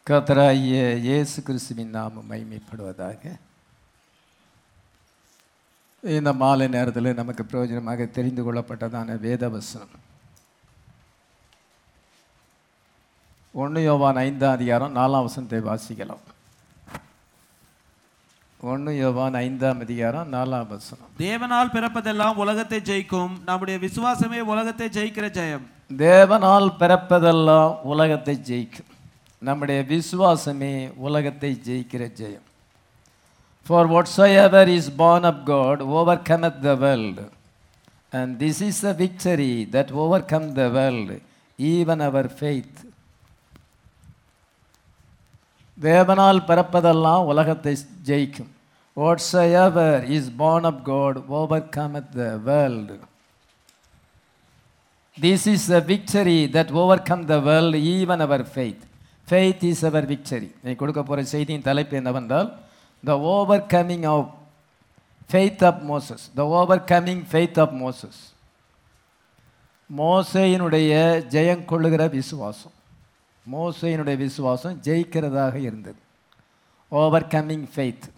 கர்த்தராகிய இயேசு கிறிஸ்துவின் நாமம் மைமைப்படுவதாக இந்த மாலை நேரத்தில் நமக்கு பிரயோஜனமாக தெரிந்து கொள்ளப்பட்டதான வேதவசனம் ஒன்று யோவான் ஐந்தாம் அதிகாரம் நாலாம் வசனத்தை வாசிக்கலாம் ஒன்று யோவான் ஐந்தாம் அதிகாரம் நாலாம் வசனம் தேவனால் பிறப்பதெல்லாம் உலகத்தை ஜெயிக்கும் நம்முடைய விசுவாசமே உலகத்தை ஜெயிக்கிற ஜெயம் தேவனால் பிறப்பதெல்லாம் உலகத்தை ஜெயிக்கும் நம்முடைய விசுவாசமே உலகத்தை ஜெயிக்கிற ஜெயம் for whatsoever is born of God overcometh the world and this is the victory that overcome the world even our faith தேவனால் பிறப்பதெல்லாம் உலகத்தை ஜெயிக்கும் whatsoever is born of God overcometh the world This is the victory that overcome the world, even our faith. Faith is our victory. நீ கொடுக்க போகிற செய்தியின் தலைப்பு என்னவென்றால் the overcoming of faith of Moses. The overcoming faith of Moses. மோசையினுடைய ஜெயம் கொள்ளுகிற விசுவாசம் மோசையினுடைய விசுவாசம் ஜெயிக்கிறதாக இருந்தது overcoming faith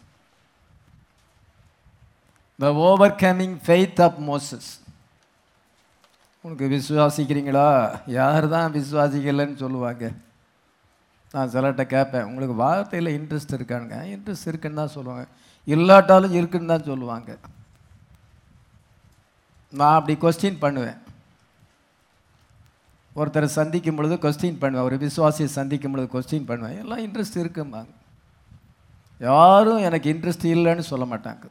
the overcoming faith of Moses உனக்கு விசுவாசிக்கிறீங்களா யார் தான் விசுவாசிக்கலைன்னு சொல்லுவாங்க நான் சிலர்கிட்ட கேட்பேன் உங்களுக்கு வார்த்தையில் இன்ட்ரெஸ்ட் இருக்கானுங்க இன்ட்ரெஸ்ட் இருக்குன்னு தான் சொல்லுவாங்க இல்லாட்டாலும் இருக்குன்னு தான் சொல்லுவாங்க நான் அப்படி கொஸ்டின் பண்ணுவேன் ஒருத்தரை சந்திக்கும் பொழுது கொஸ்டின் பண்ணுவேன் ஒரு விசுவாசியை சந்திக்கும் பொழுது கொஸ்டின் பண்ணுவேன் எல்லாம் இன்ட்ரெஸ்ட் இருக்கும்பாங்க யாரும் எனக்கு இன்ட்ரெஸ்ட் இல்லைன்னு சொல்ல மாட்டாங்க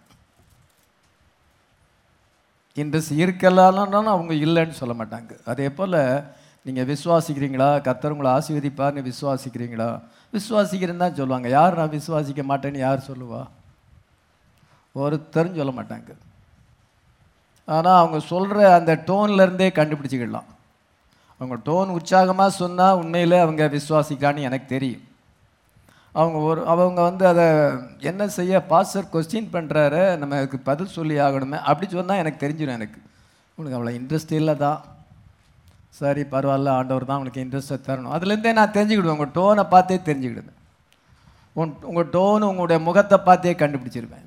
இன்ட்ரெஸ்ட் இருக்கலாம்னாலும் அவங்க இல்லைன்னு சொல்ல மாட்டாங்க அதே போல் நீங்கள் விசுவாசிக்கிறீங்களா கர்த்தர் உங்களை ஆசீர்வதிப்பார்னு விசுவாசிக்கிறீங்களா விசுவாசிக்கிறேன்னு தான் சொல்லுவாங்க யார் நான் விசுவாசிக்க மாட்டேன்னு யார் சொல்லுவா ஒருத்தரும் சொல்ல மாட்டாங்க ஆனால் அவங்க சொல்கிற அந்த டோன்லேருந்தே கண்டுபிடிச்சிக்கிடலாம் அவங்க டோன் உற்சாகமாக சொன்னால் உண்மையில் அவங்க விசுவாசிக்கான்னு எனக்கு தெரியும் அவங்க ஒரு அவங்க வந்து அதை என்ன செய்ய பாஸ்டர் கொஸ்டின் பண்ணுறாரு நமக்கு பதில் சொல்லி ஆகணுமே அப்படி சொன்னால் எனக்கு தெரிஞ்சிடும் எனக்கு உனக்கு அவ்வளோ இன்ட்ரெஸ்ட் இல்லை தான் சரி பரவாயில்ல ஆண்டவர் தான் உனக்கு இன்ட்ரெஸ்ட்டை தரணும் அதுலேருந்தே நான் தெரிஞ்சுக்கிடுவேன் உங்கள் டோனை பார்த்தே தெரிஞ்சுக்கிடுவேன் உன் உங்கள் டோனு உங்களுடைய முகத்தை பார்த்தே கண்டுபிடிச்சிருவேன்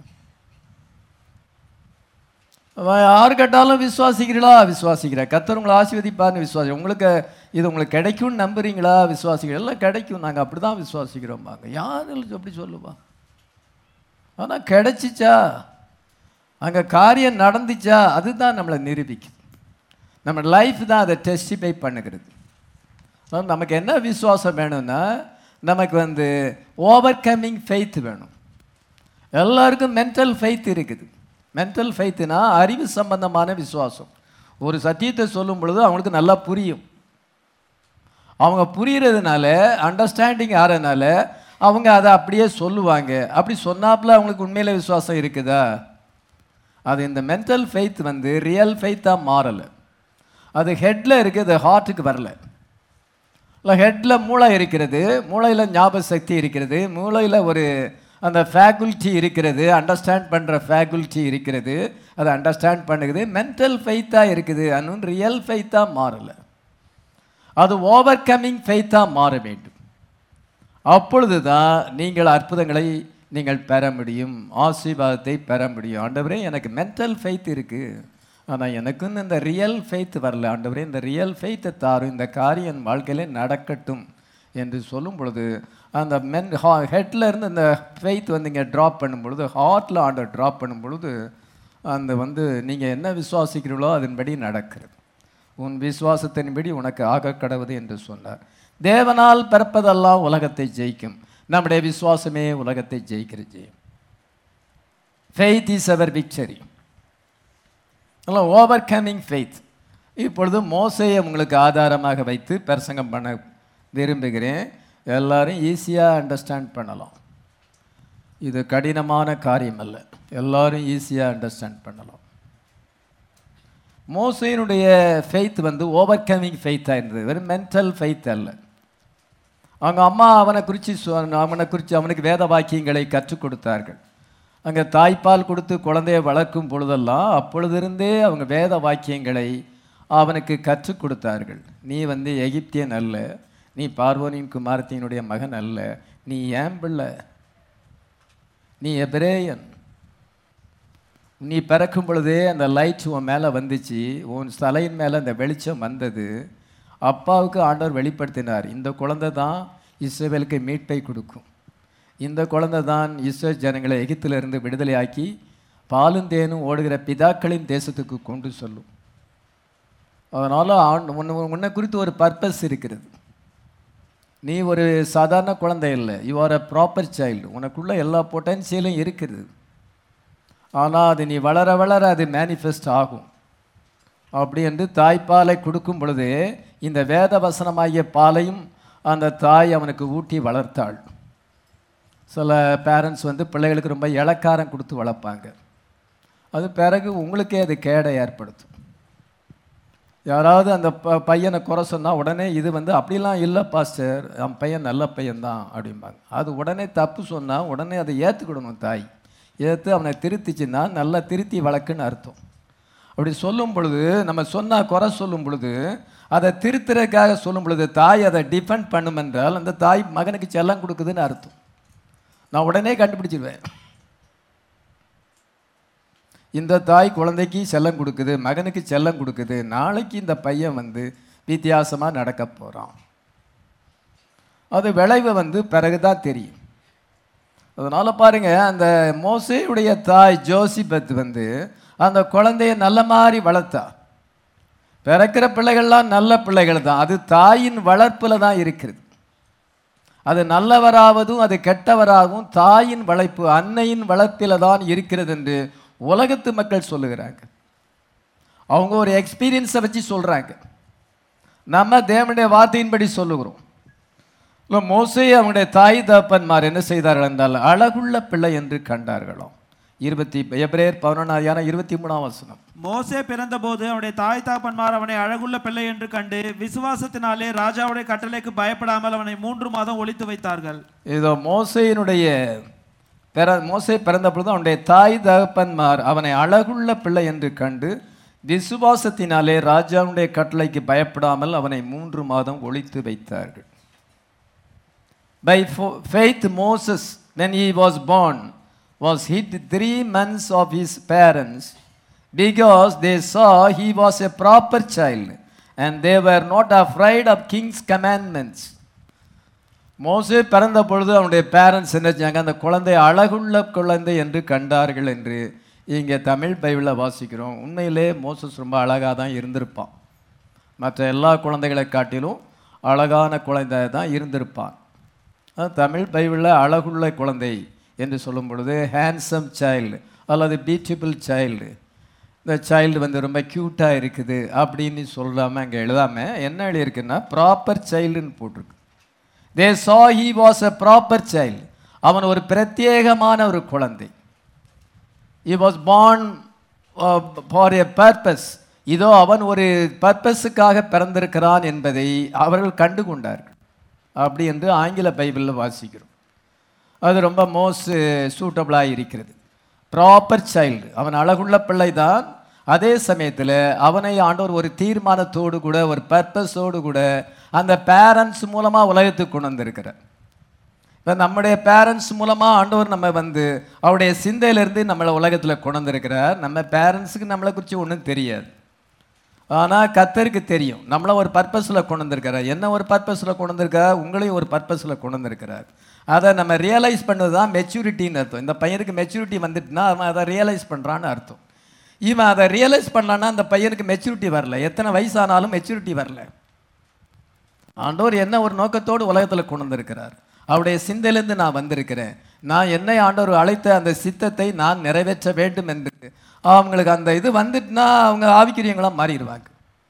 அவன் யார் கேட்டாலும் விசுவாசிக்கிறீங்களா விசுவாசிக்கிறேன் கத்தர் உங்களை ஆசீர்வதிப்பார்னு விசுவாசி உங்களுக்கு இது உங்களுக்கு கிடைக்கும்னு நம்புறீங்களா விசுவாசிக்கிறோம் எல்லாம் கிடைக்கும் நாங்கள் அப்படி தான் விசுவாசிக்கிறோம்பாங்க யார் அப்படி சொல்லுவா ஆனால் கிடைச்சிச்சா அங்கே காரியம் நடந்துச்சா அதுதான் நம்மளை நிரூபிக்குது நம்ம லைஃப் தான் அதை டெஸ்டிஃபை பண்ணுகிறது அதாவது நமக்கு என்ன விசுவாசம் வேணும்னா நமக்கு வந்து ஓவர் கம்மிங் ஃபெய்த் வேணும் எல்லாருக்கும் மென்டல் ஃபெய்த் இருக்குது மென்டல் ஃபெய்த்துனா அறிவு சம்பந்தமான விசுவாசம் ஒரு சத்தியத்தை சொல்லும் பொழுது அவங்களுக்கு நல்லா புரியும் அவங்க புரியறதுனால அண்டர்ஸ்டாண்டிங் ஆகிறதுனால அவங்க அதை அப்படியே சொல்லுவாங்க அப்படி சொன்னாப்புல அவங்களுக்கு உண்மையில விசுவாசம் இருக்குதா அது இந்த மென்டல் ஃபெய்த் வந்து ரியல் ஃபெய்த்தாக மாறலை அது ஹெட்டில் இருக்குது அது ஹார்ட்டுக்கு வரல இல்லை ஹெட்டில் மூளை இருக்கிறது மூளையில் ஞாபக சக்தி இருக்கிறது மூளையில் ஒரு அந்த ஃபேக்குல்ட்டி இருக்கிறது அண்டர்ஸ்டாண்ட் பண்ணுற ஃபேக்குல்ட்டி இருக்கிறது அதை அண்டர்ஸ்டாண்ட் பண்ணுது மென்டல் ஃபெய்த்தாக இருக்குது அன்னு ரியல் ஃபெய்த்தாக மாறலை அது ஓவர் கம்மிங் ஃபெய்த்தாக மாற வேண்டும் அப்பொழுது தான் நீங்கள் அற்புதங்களை நீங்கள் பெற முடியும் ஆசீர்வாதத்தை பெற முடியும் ஆண்டவரே எனக்கு மென்டல் ஃபெய்த் இருக்குது ஆனால் எனக்குன்னு இந்த ரியல் ஃபெய்த் வரல ஆண்டவரே இந்த ரியல் ஃபெய்த்தை தாரும் இந்த காரியம் என் வாழ்க்கையிலே நடக்கட்டும் என்று சொல்லும் பொழுது அந்த மென் ஹா ஹெட்டில் இருந்து இந்த ஃபெய்த் வந்து இங்கே ட்ராப் பண்ணும் பொழுது ஹார்ட்டில் ஆண்டர் ட்ராப் பண்ணும் பொழுது அந்த வந்து நீங்கள் என்ன விசுவாசிக்கிறீங்களோ அதன்படி நடக்கிறது உன் விசுவாசத்தின்படி உனக்கு ஆக கடவுது என்று சொன்னார் தேவனால் பிறப்பதெல்லாம் உலகத்தை ஜெயிக்கும் நம்முடைய விசுவாசமே உலகத்தை ஜெயிக்கிற ஜெயம் ஃபெய்த் இஸ் அவர் விக்சரி நல்லா ஓவர் கமிங் ஃபெய்த் இப்பொழுது மோசையை உங்களுக்கு ஆதாரமாக வைத்து பிரசங்கம் பண்ண விரும்புகிறேன் எல்லாரும் ஈஸியாக அண்டர்ஸ்டாண்ட் பண்ணலாம் இது கடினமான காரியம் அல்ல எல்லாரும் ஈஸியாக அண்டர்ஸ்டாண்ட் பண்ணலாம் மோசையினுடைய ஃபெய்த் வந்து ஓவர் கமிங் ஃபெய்த்தாக இருந்தது வெறும் மென்டல் ஃபெய்த் அல்ல அவங்க அம்மா அவனை குறித்து சொ அவனை குறித்து அவனுக்கு வேத வாக்கியங்களை கற்றுக் கொடுத்தார்கள் அங்கே தாய்ப்பால் கொடுத்து குழந்தையை வளர்க்கும் பொழுதெல்லாம் அப்பொழுதிருந்தே அவங்க வேத வாக்கியங்களை அவனுக்கு கற்றுக் கொடுத்தார்கள் நீ வந்து எகிப்தியன் அல்ல நீ பார்வோனின் குமாரத்தினுடைய மகன் அல்ல நீ ஏன் பிள்ளை நீ எபிரேயன் நீ பிறக்கும் பொழுதே அந்த லைட் உன் மேலே வந்துச்சு உன் தலையின் மேலே அந்த வெளிச்சம் வந்தது அப்பாவுக்கு ஆண்டவர் வெளிப்படுத்தினார் இந்த குழந்தை தான் இஸ்ரவேலுக்கு மீட்பை கொடுக்கும் இந்த குழந்தை தான் இஸ்ரேல் ஜனங்களை எகிப்திலிருந்து விடுதலையாக்கி பாலும் தேனும் ஓடுகிற பிதாக்களின் தேசத்துக்கு கொண்டு சொல்லும் அதனால் ஆண் உன்னை உன்னை குறித்து ஒரு பர்பஸ் இருக்கிறது நீ ஒரு சாதாரண குழந்தை இல்லை you are a proper child உனக்குள்ள எல்லா பொட்டன்சியலும் இருக்குது ஆனால் அது நீ வளர வளர அது மேனிஃபெஸ்ட் ஆகும் அப்படி என்று தாய்ப்பாலை கொடுக்கும் பொழுது இந்த வேத வசனமாகிய பாலையும் அந்த தாய் அவனுக்கு ஊட்டி வளர்த்தாள் சில பேரண்ட்ஸ் வந்து பிள்ளைகளுக்கு ரொம்ப இளக்காரம் கொடுத்து வளர்ப்பாங்க அது பிறகு உங்களுக்கே அது கேடை ஏற்படுத்தும் யாராவது அந்த ப பையனை குறை சொன்னால் உடனே இது வந்து அப்படிலாம் இல்லை பாஸ்டர் அவன் பையன் நல்ல பையன்தான் அப்படிம்பாங்க அது உடனே தப்பு சொன்னால் உடனே அதை ஏற்றுக்கிடணும் தாய் ஏற்று அவனை திருத்திச்சுன்னா நல்லா திருத்தி வழக்குன்னு அர்த்தம் அப்படி சொல்லும் பொழுது நம்ம சொன்னால் குறை சொல்லும் பொழுது அதை திருத்துறதுக்காக சொல்லும் பொழுது தாய் அதை டிஃபெண்ட் பண்ணும் என்றால் அந்த தாய் மகனுக்கு செல்லம் கொடுக்குதுன்னு அர்த்தம் நான் உடனே கண்டுபிடிச்சிருவேன் இந்த தாய் குழந்தைக்கு செல்லம் கொடுக்குது மகனுக்கு செல்லம் கொடுக்குது நாளைக்கு இந்த பையன் வந்து வித்தியாசமாக நடக்க போகிறான் அது விளைவு வந்து பிறகுதான் தெரியும் அதனால் பாருங்க அந்த மோசையுடைய தாய் ஜோசிபத் வந்து அந்த குழந்தைய நல்ல மாதிரி வளர்த்தா பிறக்கிற பிள்ளைகள்லாம் நல்ல பிள்ளைகள் தான் அது தாயின் வளர்ப்பில் தான் இருக்கிறது அது நல்லவராவதும் அது கெட்டவராகவும் தாயின் வளைப்பு அன்னையின் வளர்ப்பில் தான் இருக்கிறது என்று உலகத்து மக்கள் சொல்லுகிறாங்க அவங்க ஒரு எக்ஸ்பீரியன்ஸை வச்சு சொல்கிறாங்க நம்ம தேவனுடைய வார்த்தையின்படி சொல்லுகிறோம் இல்லை மோசே அவனுடைய தாய் தகப்பன்மார் என்ன செய்தார்கள் என்றால் அழகுள்ள பிள்ளை என்று கண்டார்களாம் இருபத்தி எப்ரேயர் பதினொன்றாயிரம் இருபத்தி மூணாம் வசனம் மோசே பிறந்தபோது அவனுடைய தாய் தாப்பன்மார் அவனை அழகுள்ள பிள்ளை என்று கண்டு விசுவாசத்தினாலே ராஜாவுடைய கட்டளைக்கு பயப்படாமல் அவனை மூன்று மாதம் ஒளித்து வைத்தார்கள் இதோ மோசையினுடைய பிற மோசே பிறந்த பொழுது அவனுடைய தாய் தகப்பன்மார் அவனை அழகுள்ள பிள்ளை என்று கண்டு விசுவாசத்தினாலே ராஜாவுடைய கட்டளைக்கு பயப்படாமல் அவனை மூன்று மாதம் ஒளித்து வைத்தார்கள் by faith Moses when he was born was hid three months of his parents because they saw he was a proper child and they were not afraid of king's commandments மோசே பிறந்த பொழுது அவனுடைய பேரண்ட்ஸ் என்ன செஞ்சாங்க அந்த குழந்தை அழகுள்ள குழந்தை என்று கண்டார்கள் என்று இங்கே தமிழ் பைபிளில் வாசிக்கிறோம் உண்மையிலே மோசஸ் ரொம்ப அழகாக தான் இருந்திருப்பான் மற்ற எல்லா குழந்தைகளை காட்டிலும் அழகான குழந்தை தான் இருந்திருப்பான் அது தமிழ் பைபிளில் அழகுள்ள குழந்தை என்று சொல்லும் பொழுது ஹேண்ட்ஸம் சைல்டு அல்லது பியூட்டிஃபுல் சைல்டு இந்த சைல்டு வந்து ரொம்ப க்யூட்டாக இருக்குது அப்படின்னு சொல்லாமல் அங்கே எழுதாமல் என்ன எழுதியிருக்குன்னா ப்ராப்பர் சைல்டுன்னு போட்டிருக்கு they saw he was a proper child அவன் ஒரு பிரத்யேகமான ஒரு குழந்தை he was born uh, for a purpose இதோ அவன் ஒரு பர்பஸுக்காக பிறந்திருக்கிறான் என்பதை அவர்கள் கண்டு கொண்டார்கள் அப்படி என்று ஆங்கில பைபிளில் வாசிக்கிறோம் அது ரொம்ப மோஸ்ட் சூட்டபிளாக இருக்கிறது ப்ராப்பர் சைல்டு அவன் அழகுள்ள பிள்ளை தான் அதே சமயத்தில் அவனை ஆண்டவர் ஒரு தீர்மானத்தோடு கூட ஒரு பர்பஸோடு கூட அந்த பேரண்ட்ஸ் மூலமாக உலகத்துக்கு கொண்டு வந்திருக்கிறார் இப்போ நம்முடைய பேரண்ட்ஸ் மூலமாக ஆண்டவர் நம்ம வந்து அவருடைய சிந்தையிலேருந்து நம்மளை உலகத்தில் கொண்டு வந்திருக்கிறார் நம்ம பேரண்ட்ஸுக்கு நம்மளை குறித்து ஒன்றும் தெரியாது ஆனால் கத்தருக்கு தெரியும் நம்மளை ஒரு பர்பஸில் கொண்டு வந்திருக்கிறார் என்ன ஒரு பர்பஸில் கொண்டு வந்திருக்கார் உங்களையும் ஒரு பர்பஸில் கொண்டு வந்திருக்கிறார் அதை நம்ம ரியலைஸ் பண்ணது தான் மெச்சூரிட்டின்னு அர்த்தம் இந்த பையனுக்கு மெச்சூரிட்டி வந்துட்டுனா அவன் அதை ரியலைஸ் பண்ணுறான்னு அர்த்தம் இவன் அதை ரியலைஸ் பண்ணலான்னா அந்த பையனுக்கு மெச்சூரிட்டி வரல எத்தனை வயசானாலும் மெச்சூரிட்டி வரல ஆண்டவர் என்ன ஒரு நோக்கத்தோடு உலகத்தில் கொண்டு வந்திருக்கிறார் அவருடைய சிந்தையிலேருந்து நான் வந்திருக்கிறேன் நான் என்னை ஆண்டவர் அழைத்த அந்த சித்தத்தை நான் நிறைவேற்ற வேண்டும் என்று அவங்களுக்கு அந்த இது வந்துட்டுனா அவங்க ஆவிக்கிரியங்களாக மாறிடுவாங்க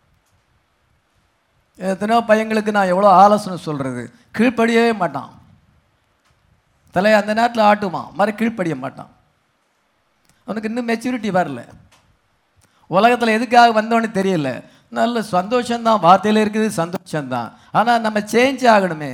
எத்தனையோ பையங்களுக்கு நான் எவ்வளோ ஆலோசனை சொல்கிறது கீழ்ப்படியவே மாட்டான் தலையை அந்த நேரத்தில் ஆட்டுவான் மாதிரி கீழ்ப்படிய மாட்டான் அவனுக்கு இன்னும் மெச்சூரிட்டி வரல உலகத்தில் எதுக்காக வந்தோன்னு தெரியல நல்ல சந்தோஷம்தான் வார்த்தையில் இருக்குது சந்தோஷம்தான் ஆனால் நம்ம சேஞ்ச் ஆகணுமே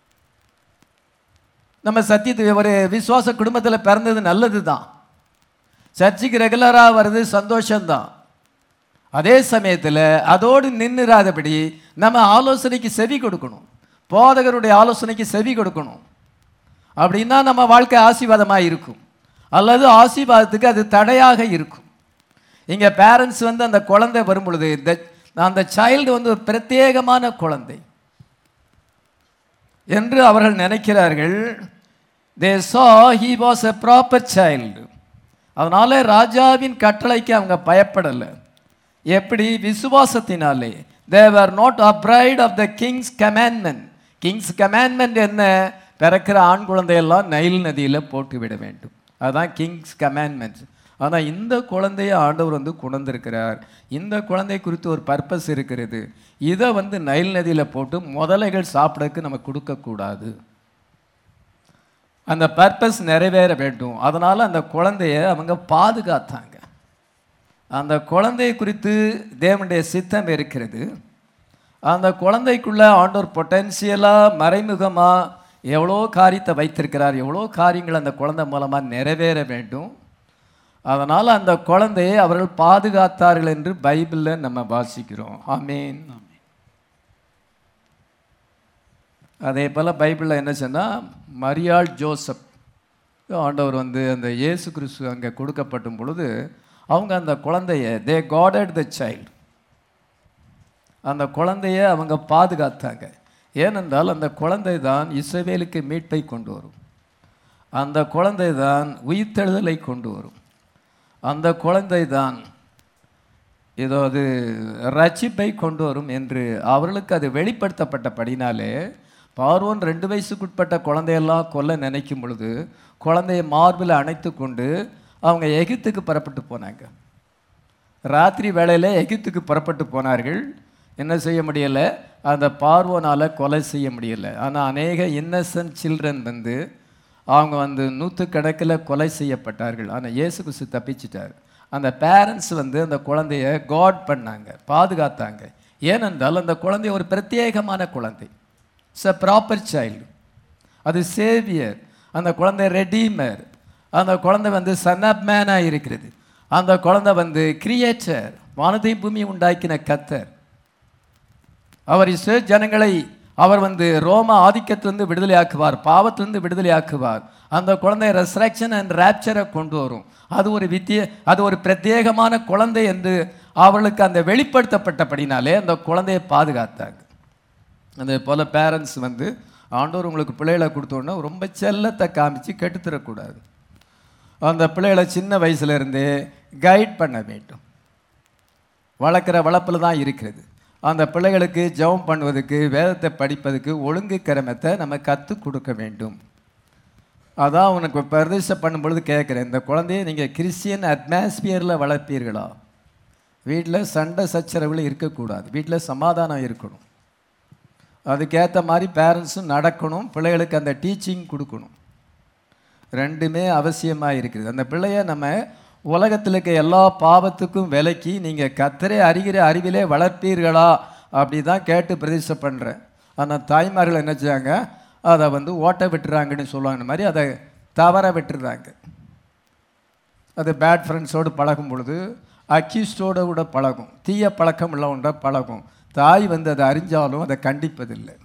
நம்ம சத்தியத்து ஒரு விசுவாச குடும்பத்தில் பிறந்தது நல்லது தான் சர்ச்சுக்கு ரெகுலராக வர்றது சந்தோஷம்தான் அதே சமயத்தில் அதோடு நின்றுராதபடி நம்ம ஆலோசனைக்கு செவி கொடுக்கணும் போதகருடைய ஆலோசனைக்கு செவி கொடுக்கணும் அப்படின்னா நம்ம வாழ்க்கை ஆசீர்வாதமாக இருக்கும் அல்லது ஆசீர்வாதத்துக்கு அது தடையாக இருக்கும் இங்கே பேரண்ட்ஸ் வந்து அந்த குழந்தை வரும் பொழுது இந்த அந்த சைல்டு வந்து ஒரு பிரத்யேகமான குழந்தை என்று அவர்கள் நினைக்கிறார்கள் they saw he was a proper child அதனால ராஜாவின் கட்டளைக்கு அவங்க பயப்படலை எப்படி விசுவாசத்தினாலே they were not afraid of the king's commandment king's commandment என்ன பிறக்கிற ஆண் குழந்தையெல்லாம் நைல் நதியில் போட்டு விட வேண்டும் அதுதான் கிங்ஸ் கமாண்ட்மெண்ட்ஸ் ஆனால் இந்த குழந்தைய ஆண்டவர் வந்து கொண்டிருக்கிறார் இந்த குழந்தை குறித்து ஒரு பர்பஸ் இருக்கிறது இதை வந்து நைல் நதியில் போட்டு முதலைகள் சாப்பிடக்கு நம்ம கொடுக்கக்கூடாது அந்த பர்பஸ் நிறைவேற வேண்டும் அதனால் அந்த குழந்தைய அவங்க பாதுகாத்தாங்க அந்த குழந்தை குறித்து தேவனுடைய சித்தம் இருக்கிறது அந்த குழந்தைக்குள்ள ஆண்டவர் பொட்டன்சியலாக மறைமுகமாக எவ்வளோ காரியத்தை வைத்திருக்கிறார் எவ்வளோ காரியங்கள் அந்த குழந்தை மூலமாக நிறைவேற வேண்டும் அதனால் அந்த குழந்தையை அவர்கள் பாதுகாத்தார்கள் என்று பைபிளில் நம்ம வாசிக்கிறோம் ஆமீன் அதே போல் பைபிளில் என்ன சொன்னால் மரியாள் ஜோசப் ஆண்டவர் வந்து அந்த இயேசு கிறிஸ்து அங்கே கொடுக்கப்படும் பொழுது அவங்க அந்த குழந்தைய தே காடட் த சைல்டு அந்த குழந்தைய அவங்க பாதுகாத்தாங்க ஏனென்றால் அந்த குழந்தை தான் இஸ்ரவேலுக்கு மீட்பை கொண்டு வரும் அந்த குழந்தை தான் உயிர்த்தெழுதலை கொண்டு வரும் அந்த குழந்தை தான் ஏதோ அது ரட்சிப்பை கொண்டு வரும் என்று அவர்களுக்கு அது வெளிப்படுத்தப்பட்டபடினாலே பார்வோன் ரெண்டு வயசுக்குட்பட்ட குழந்தையெல்லாம் கொல்ல நினைக்கும் பொழுது குழந்தையை மார்பில் அணைத்து கொண்டு அவங்க எகிப்துக்கு புறப்பட்டு போனாங்க ராத்திரி வேளையில் எகிப்துக்கு புறப்பட்டு போனார்கள் என்ன செய்ய முடியலை அந்த பார்வோனால் கொலை செய்ய முடியலை ஆனால் அநேக இன்னசென்ட் சில்ட்ரன் வந்து அவங்க வந்து நூற்றுக்கணக்கில் கொலை செய்யப்பட்டார்கள் ஆனால் இயேசு கிறிஸ்து தப்பிச்சிட்டார் அந்த பேரண்ட்ஸ் வந்து அந்த குழந்தைய காட் பண்ணாங்க பாதுகாத்தாங்க ஏனென்றால் அந்த குழந்தை ஒரு பிரத்யேகமான குழந்தை இட்ஸ் அ ப்ராப்பர் சைல்டு அது சேவியர் அந்த குழந்தை ரெடீமர் அந்த குழந்தை வந்து சன் ஆப் மேனாக இருக்கிறது அந்த குழந்தை வந்து கிரியேட்டர் வானத்தை பூமி உண்டாக்கின கத்தர் அவர் இஸ்ரே ஜனங்களை அவர் வந்து ரோம ஆதிக்கத்திலிருந்து விடுதலை ஆக்குவார் பாவத்திலிருந்து விடுதலை ஆக்குவார் அந்த குழந்தை ரெசரக்ஷன் அண்ட் ரேப்சரை கொண்டு வரும் அது ஒரு வித்திய அது ஒரு பிரத்யேகமான குழந்தை என்று அவர்களுக்கு அந்த வெளிப்படுத்தப்பட்டபடினாலே அந்த குழந்தையை பாதுகாத்தாங்க அதே போல் பேரண்ட்ஸ் வந்து ஆண்டவர் உங்களுக்கு பிள்ளைகளை கொடுத்தோன்னா ரொம்ப செல்லத்தை காமிச்சு கெட்டுத்தரக்கூடாது அந்த பிள்ளைகளை சின்ன வயசுலேருந்தே கைட் பண்ண வேண்டும் வளர்க்குற வளர்ப்பில் தான் இருக்கிறது அந்த பிள்ளைகளுக்கு ஜெபம் பண்ணுவதுக்கு வேதத்தை படிப்பதுக்கு ஒழுங்கு கிரமத்தை நம்ம கற்றுக் கொடுக்க வேண்டும் அதான் உனக்கு பிரதிஷ்டை பண்ணும்பொழுது கேட்குறேன் இந்த குழந்தைய நீங்கள் கிறிஸ்டியன் அட்மாஸ்பியரில் வளர்ப்பீர்களா வீட்டில் சண்டை சச்சரவுகள் இருக்கக்கூடாது வீட்டில் சமாதானம் இருக்கணும் அதுக்கேற்ற மாதிரி பேரண்ட்ஸும் நடக்கணும் பிள்ளைகளுக்கு அந்த டீச்சிங் கொடுக்கணும் ரெண்டுமே அவசியமாக இருக்குது அந்த பிள்ளைய நம்ம உலகத்தில் இருக்க எல்லா பாவத்துக்கும் விலக்கி நீங்கள் கத்தரே அறிகிற அறிவிலே வளர்ப்பீர்களா அப்படி தான் கேட்டு பிரதிஷ்டை பண்ணுறேன் ஆனால் தாய்மார்கள் என்ன செய்யாங்க அதை வந்து ஓட்ட விட்டுறாங்கன்னு சொல்லுவாங்க இந்த மாதிரி அதை தவற விட்டுறாங்க அது பேட் ஃப்ரெண்ட்ஸோடு பழகும் பொழுது அக்யூஸ்டோட கூட பழகும் தீய பழக்கம் உள்ளவன்ற பழகும் தாய் வந்து அதை அறிஞ்சாலும் அதை கண்டிப்பதில்லை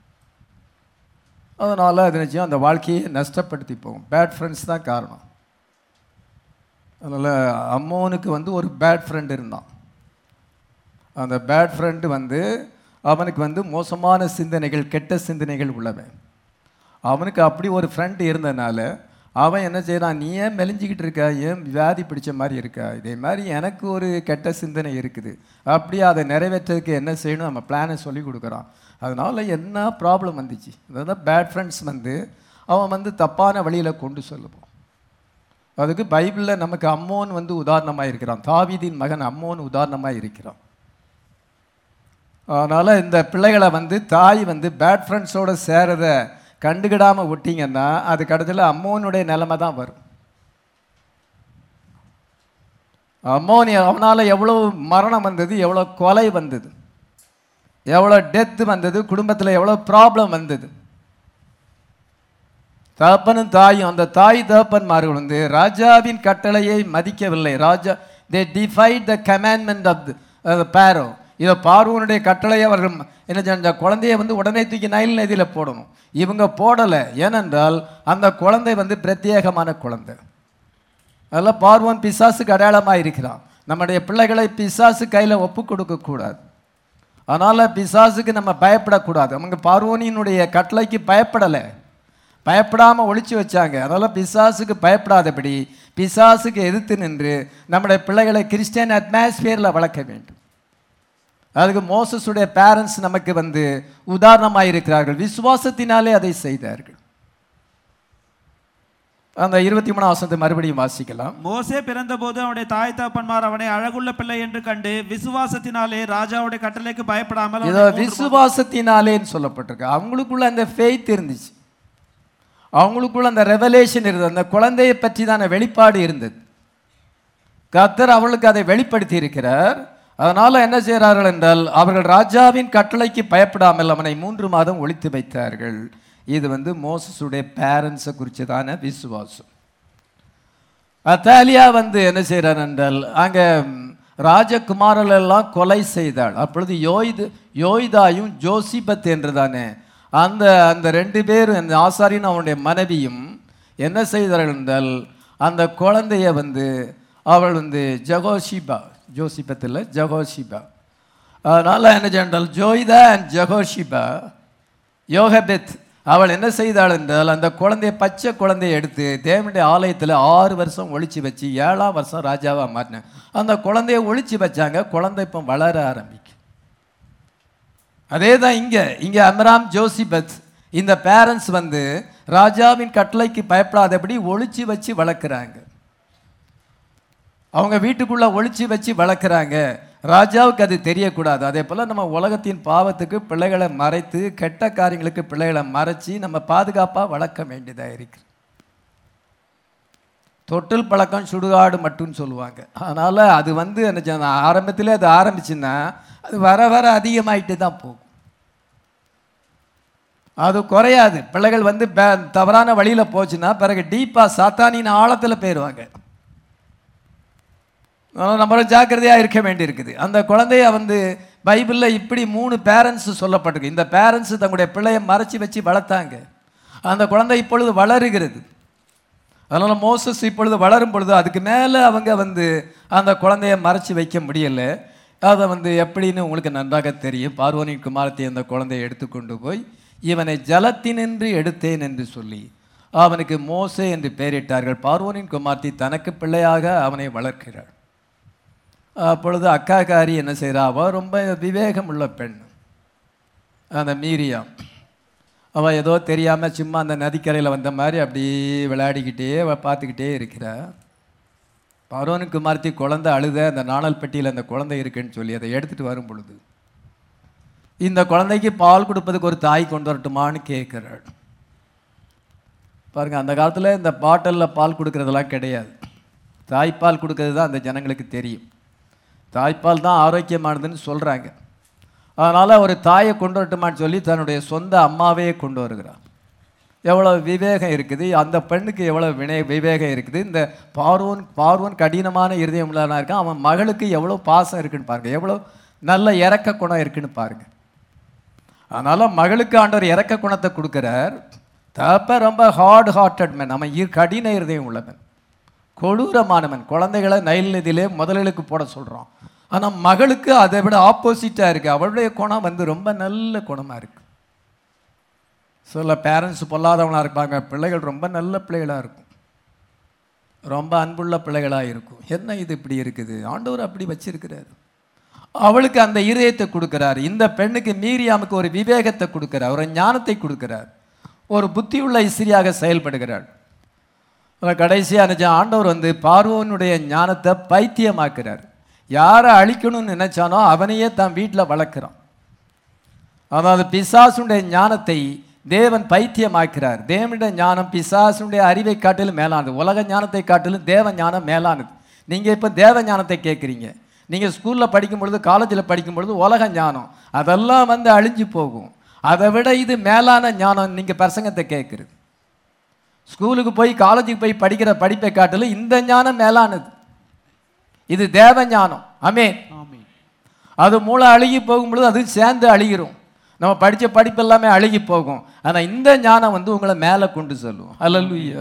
அதனால் அது நிச்சயம் அந்த வாழ்க்கையை நஷ்டப்படுத்தி போகும் பேட் ஃப்ரெண்ட்ஸ் தான் காரணம் அதனால் அம்மோனுக்கு வந்து ஒரு பேட் ஃப்ரெண்ட் இருந்தான் அந்த பேட் ஃப்ரெண்டு வந்து அவனுக்கு வந்து மோசமான சிந்தனைகள் கெட்ட சிந்தனைகள் உள்ளவன் அவனுக்கு அப்படி ஒரு ஃப்ரெண்டு இருந்தனால அவன் என்ன செய்யறான் நீ ஏன் மெலிஞ்சிக்கிட்டு இருக்க ஏன் வியாதி பிடிச்ச மாதிரி இருக்கா இதே மாதிரி எனக்கு ஒரு கெட்ட சிந்தனை இருக்குது அப்படியே அதை நிறைவேற்றதுக்கு என்ன செய்யணும் நம்ம பிளானை சொல்லி கொடுக்குறான் அதனால என்ன ப்ராப்ளம் வந்துச்சு அதாவது பேட் ஃப்ரெண்ட்ஸ் வந்து அவன் வந்து தப்பான வழியில் கொண்டு சொல்லுவான் அதுக்கு பைபிளில் நமக்கு அம்மோன் வந்து உதாரணமாக இருக்கிறான் தாவீதின் மகன் அம்மோன் உதாரணமாக இருக்கிறான் அதனால் இந்த பிள்ளைகளை வந்து தாய் வந்து பேட் ஃப்ரெண்ட்ஸோடு சேரதை கண்டுக்கிடாமல் விட்டீங்கன்னா அது கடைசியில் அம்மோனுடைய நிலைமை தான் வரும் அம்மோனி அவனால் எவ்வளோ மரணம் வந்தது எவ்வளோ கொலை வந்தது எவ்வளோ டெத்து வந்தது குடும்பத்தில் எவ்வளோ ப்ராப்ளம் வந்தது தகப்பனும் தாயும் அந்த தாய் தகப்பன்மார்கள் வந்து ராஜாவின் கட்டளையை மதிக்கவில்லை ராஜா தே டிஃபைட் த கமாண்ட்மெண்ட் ஆஃப் த பேரோ இதை பார்வோனுடைய கட்டளை அவர்கள் என்ன செஞ்ச- அந்த குழந்தைய வந்து உடனே தூக்கி நைல் நதியில் போடணும் இவங்க போடலை ஏனென்றால் அந்த குழந்தை வந்து பிரத்யேகமான குழந்தை அதெல்லாம் பார்வோன் பிசாசுக்கு அடையாளமாக இருக்கிறான் நம்முடைய பிள்ளைகளை பிசாசு கையில் ஒப்பு கொடுக்கக்கூடாது அதனால் பிசாசுக்கு நம்ம பயப்படக்கூடாது அவங்க பார்வோனியினுடைய கட்டளைக்கு பயப்படலை பயப்படாமல் ஒளிச்சு வச்சாங்க அதனால் பிசாசுக்கு பயப்படாதபடி பிசாசுக்கு எதிர்த்து நின்று நம்முடைய பிள்ளைகளை கிறிஸ்டியன் அட்மாஸ்பியரில் வளர்க்க வேண்டும் அதுக்கு மோசஸுடைய பேரண்ட்ஸ் நமக்கு வந்து உதாரணமாக இருக்கிறார்கள் விசுவாசத்தினாலே அதை செய்தார்கள் அந்த இருபத்தி மூணாம் வசனத்தை மறுபடியும் வாசிக்கலாம் மோசே பிறந்தபோது அவனுடைய தாய் தகப்பன்மார் அவனை அழகுள்ள பிள்ளை என்று கண்டு விசுவாசத்தினாலே ராஜாவுடைய கட்டளைக்கு பயப்படாமல் இதோ அவனை மூன்று விசுவாசத்தினாலேன்னு சொல்லப்பட்டிருக்கு அவங்களுக்குள்ள அந்த ஃபெய்த் இருந்துச்சு அவங்களுக்குள்ள அந்த ரெவலேஷன் இருந்தது அந்த குழந்தையை பற்றி தான வெளிப்பாடு இருந்தது கர்த்தர் அவர்களுக்கு அதை வெளிப்படுத்தி இருக்கிறார் அதனால என்ன செய்கிறார்கள் என்றால் அவர்கள் ராஜாவின் கட்டளைக்கு பயப்படாமல் அவனை மூன்று மாதம் ஒழித்து வைத்தார்கள் இது வந்து மோசஸுடைய பேரண்ட்ஸை குறித்ததான விசுவாசம் அத்தாலியா வந்து என்ன செய்கிறார் என்றால் அங்கே ராஜகுமாரர்கள் எல்லாம் கொலை செய்தாள் அப்பொழுது யோய்து யோய்தாயும் ஜோசிபத் என்றுதானே அந்த அந்த ரெண்டு பேரும் அந்த ஆசாரியும் அவனுடைய மனைவியும் என்ன செய்தார்கள் என்றால் அந்த குழந்தைய வந்து அவள் வந்து ஜகோஷிபா ஜோசிபத் இல்லை ஜகோஷிபா அதனால் என்ன சென்றால் ஜோய்தா அண்ட் ஜகோஷிபா யோகபெத் அவள் என்ன செய்தாள் என்றால் அந்த குழந்தைய பச்சை குழந்தைய எடுத்து தேவனுடைய ஆலயத்தில் ஆறு வருஷம் ஒழிச்சு வச்சு ஏழாம் வருஷம் ராஜாவாக மாறினேன் அந்த குழந்தைய ஒழிச்சு வச்சாங்க குழந்தை இப்போ வளர ஆரம்பிக்கும் அதே தான் இங்கே இங்கே அம்ராம் ஜோசிபத் இந்த பேரண்ட்ஸ் வந்து ராஜாவின் கட்டளைக்கு பயப்படாதபடி ஒழிச்சு வச்சு வளர்க்குறாங்க அவங்க வீட்டுக்குள்ள ஒளிச்சு வச்சு வளர்க்குறாங்க ராஜாவுக்கு அது தெரியக்கூடாது அதே போல் நம்ம உலகத்தின் பாவத்துக்கு பிள்ளைகளை மறைத்து கெட்ட காரியங்களுக்கு பிள்ளைகளை மறைச்சி நம்ம பாதுகாப்பாக வளர்க்க வேண்டியதாக இருக்கு தொட்டில் பழக்கம் சுடுகாடு மட்டும்னு சொல்லுவாங்க அதனால் அது வந்து என்ன செய்ய- ஆரம்பத்திலே அது ஆரம்பிச்சுன்னா அது வர வர அதிகமாயிட்டு தான் போகும் அது குறையாது பிள்ளைகள் வந்து பே- தவறான வழியில் போச்சுன்னா பிறகு டீப்பாக சாத்தானின் ஆழத்தில் போயிடுவாங்க அதனால் நம்ம ஜாக்கிரதையாக இருக்க வேண்டியிருக்குது அந்த குழந்தைய வந்து பைபிளில் இப்படி மூணு பேரண்ட்ஸ் சொல்லப்பட்டிருக்கு இந்த பேரண்ட்ஸ் தங்களுடைய பிள்ளையை மறைச்சி வச்சு வளர்த்தாங்க அந்த குழந்தை இப்பொழுது வளருகிறது அதனால் மோசஸ் இப்பொழுது வளரும் பொழுது அதுக்கு மேலே அவங்க வந்து அந்த குழந்தைய மறைச்சி வைக்க முடியலை அதை வந்து எப்படின்னு உங்களுக்கு நன்றாக தெரியும் பார்வனி குமாரத்தை அந்த குழந்தையை எடுத்துக்கொண்டு போய் இவனை ஜலத்தினின்று எடுத்தேன் என்று சொல்லி அவனுக்கு மோசே என்று பெயரிட்டார்கள் பார்வோனின் குமார்த்தி தனக்கு பிள்ளையாக அவனை வளர்க்கிறாள் அப்பொழுது அக்காக்காரி என்ன செய்கிறா அவள் ரொம்ப விவேகம் உள்ள பெண் அந்த மீரியா அவள் ஏதோ தெரியாமல் சும்மா அந்த நதிக்கரையில் வந்த மாதிரி அப்படியே விளையாடிக்கிட்டே அவள் பார்த்துக்கிட்டே இருக்கிறா பரோனுக்கு குமார்த்தி குழந்தை அழுத அந்த நாணல் பெட்டியில் அந்த குழந்தை இருக்குன்னு சொல்லி அதை எடுத்துகிட்டு வரும் பொழுது இந்த குழந்தைக்கு பால் கொடுப்பதுக்கு ஒரு தாய் கொண்டு வரட்டுமான்னு கேட்குறாள் பாருங்க அந்த காலத்தில் இந்த பாட்டிலில் பால் கொடுக்கறதெல்லாம் கிடையாது தாய்ப்பால் கொடுக்கறது தான் அந்த ஜனங்களுக்கு தெரியும் தாய்ப்பால் தான் ஆரோக்கியமானதுன்னு சொல்கிறாங்க அதனால் ஒரு தாயை கொண்டு வரட்டுமான்னு சொல்லி தன்னுடைய சொந்த அம்மாவே கொண்டு வருகிறார் எவ்வளோ விவேகம் இருக்குது அந்த பெண்ணுக்கு எவ்வளோ வினய விவேகம் இருக்குது இந்த பார்வோன் பார்வோன் கடினமான இருதயம் உள்ளவனா இருக்கான் அவன் மகளுக்கு எவ்வளோ பாசம் இருக்குன்னு பாருங்க எவ்வளோ நல்ல இறக்க குணம் இருக்குன்னு பாருங்க அதனால் மகளுக்கு ஆண்டவர் இறக்க குணத்தை கொடுக்குறார் தப்ப ரொம்ப ஹார்ட் ஹார்ட்டட் மேன் அவன் இரு கடின இருதயம் உள்ளவன் கொடூரமானவன் குழந்தைகளை நைல் நதியிலே முதலுக்கு போட சொல்கிறான் ஆனால் மகளுக்கு அதை விட ஆப்போசிட்டாக இருக்குது அவளுடைய குணம் வந்து ரொம்ப நல்ல குணமாக இருக்குது சில பேரண்ட்ஸ் பொல்லாதவங்களாக இருப்பாங்க பிள்ளைகள் ரொம்ப நல்ல பிள்ளைகளாக இருக்கும் ரொம்ப அன்புள்ள பிள்ளைகளாக இருக்கும் என்ன இது இப்படி இருக்குது ஆண்டவர் அப்படி வச்சிருக்கிறாரு அவளுக்கு அந்த இருதயத்தை கொடுக்கிறார் இந்த பெண்ணுக்கு மீரியாமுக்கு ஒரு விவேகத்தை கொடுக்கிறார் ஒரு ஞானத்தை கொடுக்கிறார் ஒரு புத்தியுள்ள இஸ்திரியாக செயல்படுகிறாள் கடைசியாக நினச்ச ஆண்டவர் வந்து பார்வோனுடைய ஞானத்தை பைத்தியமாக்குறார் யாரை அழிக்கணும்னு நினைச்சானோ அவனையே தான் வீட்டில் வளர்க்குறான் அதாவது பிசாசுடைய ஞானத்தை தேவன் பைத்தியமாக்கிறார் தேவனுடைய ஞானம் பிசாசுடைய அறிவை காட்டிலும் மேலானது உலக ஞானத்தை காட்டிலும் தேவ ஞானம் மேலானது நீங்கள் இப்போ தேவ ஞானத்தை கேட்குறீங்க நீங்கள் ஸ்கூலில் படிக்கும் பொழுது காலேஜில் படிக்கும் பொழுது உலக ஞானம் அதெல்லாம் வந்து அழிஞ்சு போகும் அதை விட இது மேலான ஞானம் நீங்கள் பிரசங்கத்தை கேட்குறது ஸ்கூலுக்கு போய் காலேஜுக்கு போய் படிக்கிற படிப்பை காட்டிலும் இந்த ஞானம் மேலானது இது தேவ ஞானம் அமே ஆமென் அது மூளை அழுகி போகும் பொழுது அது சேர்ந்து அழுகிரும் நம்ம படித்த படிப்பு எல்லாமே அழுகி போகும் ஆனால் இந்த ஞானம் வந்து உங்களை மேலே கொண்டு செல்லும் அல்லல்லுயா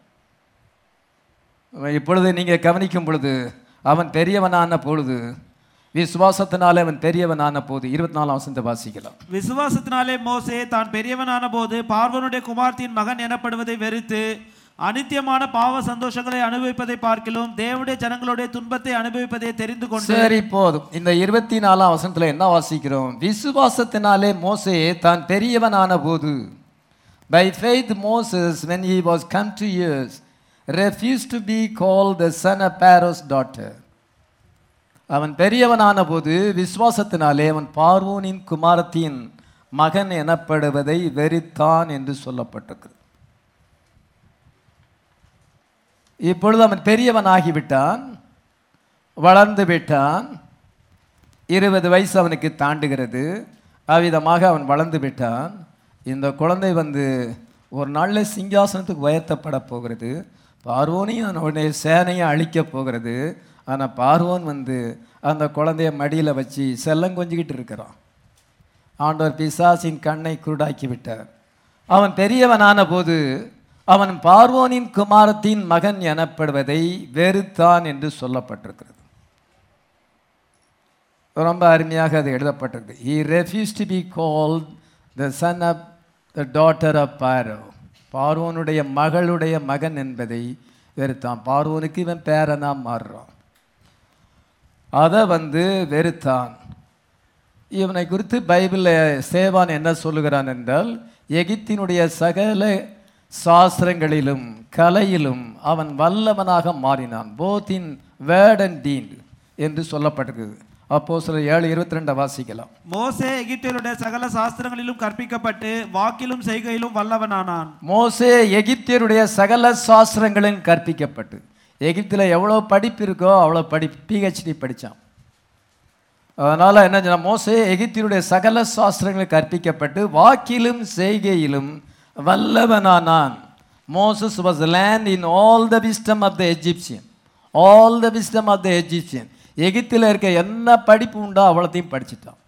இப்பொழுது நீங்கள் கவனிக்கும் பொழுது அவன் பெரியவனான பொழுது விசுவாசத்தினாலே அவன் பெரியவனான போது இருபத்தி நாலாம் வசனத்தை வாசிக்கலாம் விசுவாசத்தினாலே மோசே தான் பெரியவனான போது பார்வனுடைய குமார்த்தியின் மகன் எனப்படுவதை வெறுத்து அனித்தியமான பாவ சந்தோஷங்களை அனுபவிப்பதை பார்க்கிலும் தேவனுடைய ஜனங்களுடைய துன்பத்தை அனுபவிப்பதை தெரிந்து கொண்டு சரி போதும் இந்த இருபத்தி நாலாம் வசனத்துல என்ன வாசிக்கிறோம் விசுவாசத்தினாலே மோசே தான் பெரியவனான போது by faith Moses when he was come to years refused to be called the son of Pharaoh's daughter அவன் பெரியவனான போது விசுவாசத்தினாலே அவன் பார்வோனின் குமாரத்தின் மகன் எனப்படுவதை வெறித்தான் என்று சொல்லப்பட்டிருக்கிறது இப்பொழுது அவன் பெரியவன் ஆகிவிட்டான் வளர்ந்து விட்டான் இருபது வயசு அவனுக்கு தாண்டுகிறது அவ்விதமாக அவன் வளர்ந்து விட்டான் இந்த குழந்தை வந்து ஒரு நாளில் சிங்காசனத்துக்கு உயர்த்தப்பட போகிறது பார்வோனையும் அவனுடைய சேனையை அழிக்கப் போகிறது ஆனால் பார்வோன் வந்து அந்த குழந்தைய மடியில் வச்சு செல்லம் கொஞ்சிக்கிட்டு இருக்கிறான் ஆண்டவர் பிசாசின் கண்ணை குருடாக்கி விட்டார் அவன் பெரியவனான போது அவன் பார்வோனின் குமாரத்தின் மகன் எனப்படுவதை வெறுத்தான் என்று சொல்லப்பட்டிருக்கிறது ரொம்ப அருமையாக அது எழுதப்பட்டிருக்கு he refused to be called the son of the daughter of Pharaoh பார்வோனுடைய மகளுடைய மகன் என்பதை வெறுத்தான் பார்வோனுக்கு இவன் பேரனா மாறுறான் அதை வந்து வெறுத்தான் இவனை குறித்து பைபிளில் சேவான் என்ன சொல்லுகிறான் என்றால் எகிப்தினுடைய சகல சாஸ்திரங்களிலும் கலையிலும் அவன் வல்லவனாக மாறினான் both in word and deed என்று சொல்லப்பட்டிருக்குது அப்போ சில ஏழு இருபத்தி ரெண்டை வாசிக்கலாம் மோசே எகிப்தியருடைய சகல சாஸ்திரங்களிலும் கற்பிக்கப்பட்டு வாக்கிலும் செய்கையிலும் வல்லவனானான் மோசே எகிப்தியருடைய சகல சாஸ்திரங்களும் கற்பிக்கப்பட்டு எகிப்தில் எவ்வளோ படிப்பு இருக்கோ அவ்வளோ படி பிஹெச்டி படித்தான் அதனால் என்ன சொன்னா, மோசே எகிப்தியருடைய சகல சாஸ்திரங்களும் கற்பிக்கப்பட்டு வாக்கிலும் செய்கையிலும் வல்லவனானான் Moses was learned in all the wisdom of the Egyptian all the wisdom of the Egyptian எகிப்தில் இருக்க என்ன படிப்பு உண்டோ அவ்வளோத்தையும் படிச்சிட்டான்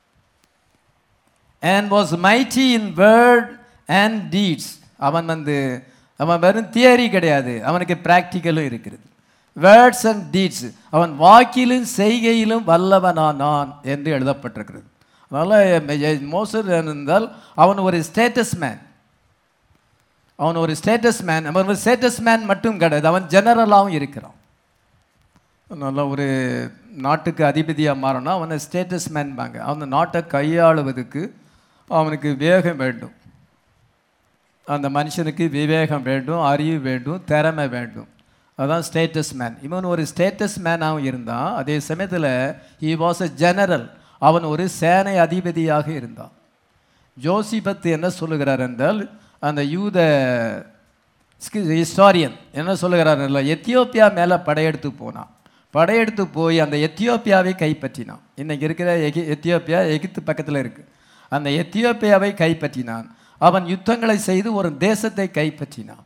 and was mighty in word and deeds அவன் வந்து அவன் வெறும் தியரி கிடையாது அவனுக்கு ப்ராக்டிக்கலும் இருக்கிறது வேர்ட்ஸ் அண்ட் டீட்ஸ் அவன் வாக்கிலும் செய்கையிலும் வல்லவனானான் என்று எழுதப்பட்டிருக்கிறது அதனால் மோசர் இருந்தால் அவன் ஒரு ஸ்டேட்டஸ் மேன் அவன் ஒரு ஸ்டேட்டஸ் மேன் அவன் ஒரு ஸ்டேட்டஸ் மேன் மட்டும் கிடையாது அவன் ஜெனரலாகவும் இருக்கிறான் நல்ல ஒரு நாட்டுக்கு அதிபதியாக மாறணும் அவனை ஸ்டேட்டஸ் மேன்பாங்க அந்த நாட்டை கையாளுவதற்கு அவனுக்கு வேகம் வேண்டும் அந்த மனுஷனுக்கு விவேகம் வேண்டும் அறிவு வேண்டும் திறமை வேண்டும் அதான் ஸ்டேட்டஸ் மேன் இவன் ஒரு ஸ்டேட்டஸ் மேனாகவும் இருந்தான் அதே சமயத்தில் ஹி வாஸ் அ ஜெனரல் அவன் ஒரு சேனை அதிபதியாக இருந்தான் ஜோசிபத் என்ன சொல்லுகிறார் என்றால் அந்த யூத ஹிஸ்டாரியன் என்ன சொல்லுகிறார் என்றால் எத்தியோப்பியா மேலே படையெடுத்து போனான் படையெடுத்து போய் அந்த எத்தியோப்பியாவை கைப்பற்றினான் இன்னைக்கு இருக்கிற எகி எத்தியோப்பியா எகிப்து பக்கத்தில் இருக்கு அந்த எத்தியோப்பியாவை கைப்பற்றினான் அவன் யுத்தங்களை செய்து ஒரு தேசத்தை கைப்பற்றினான்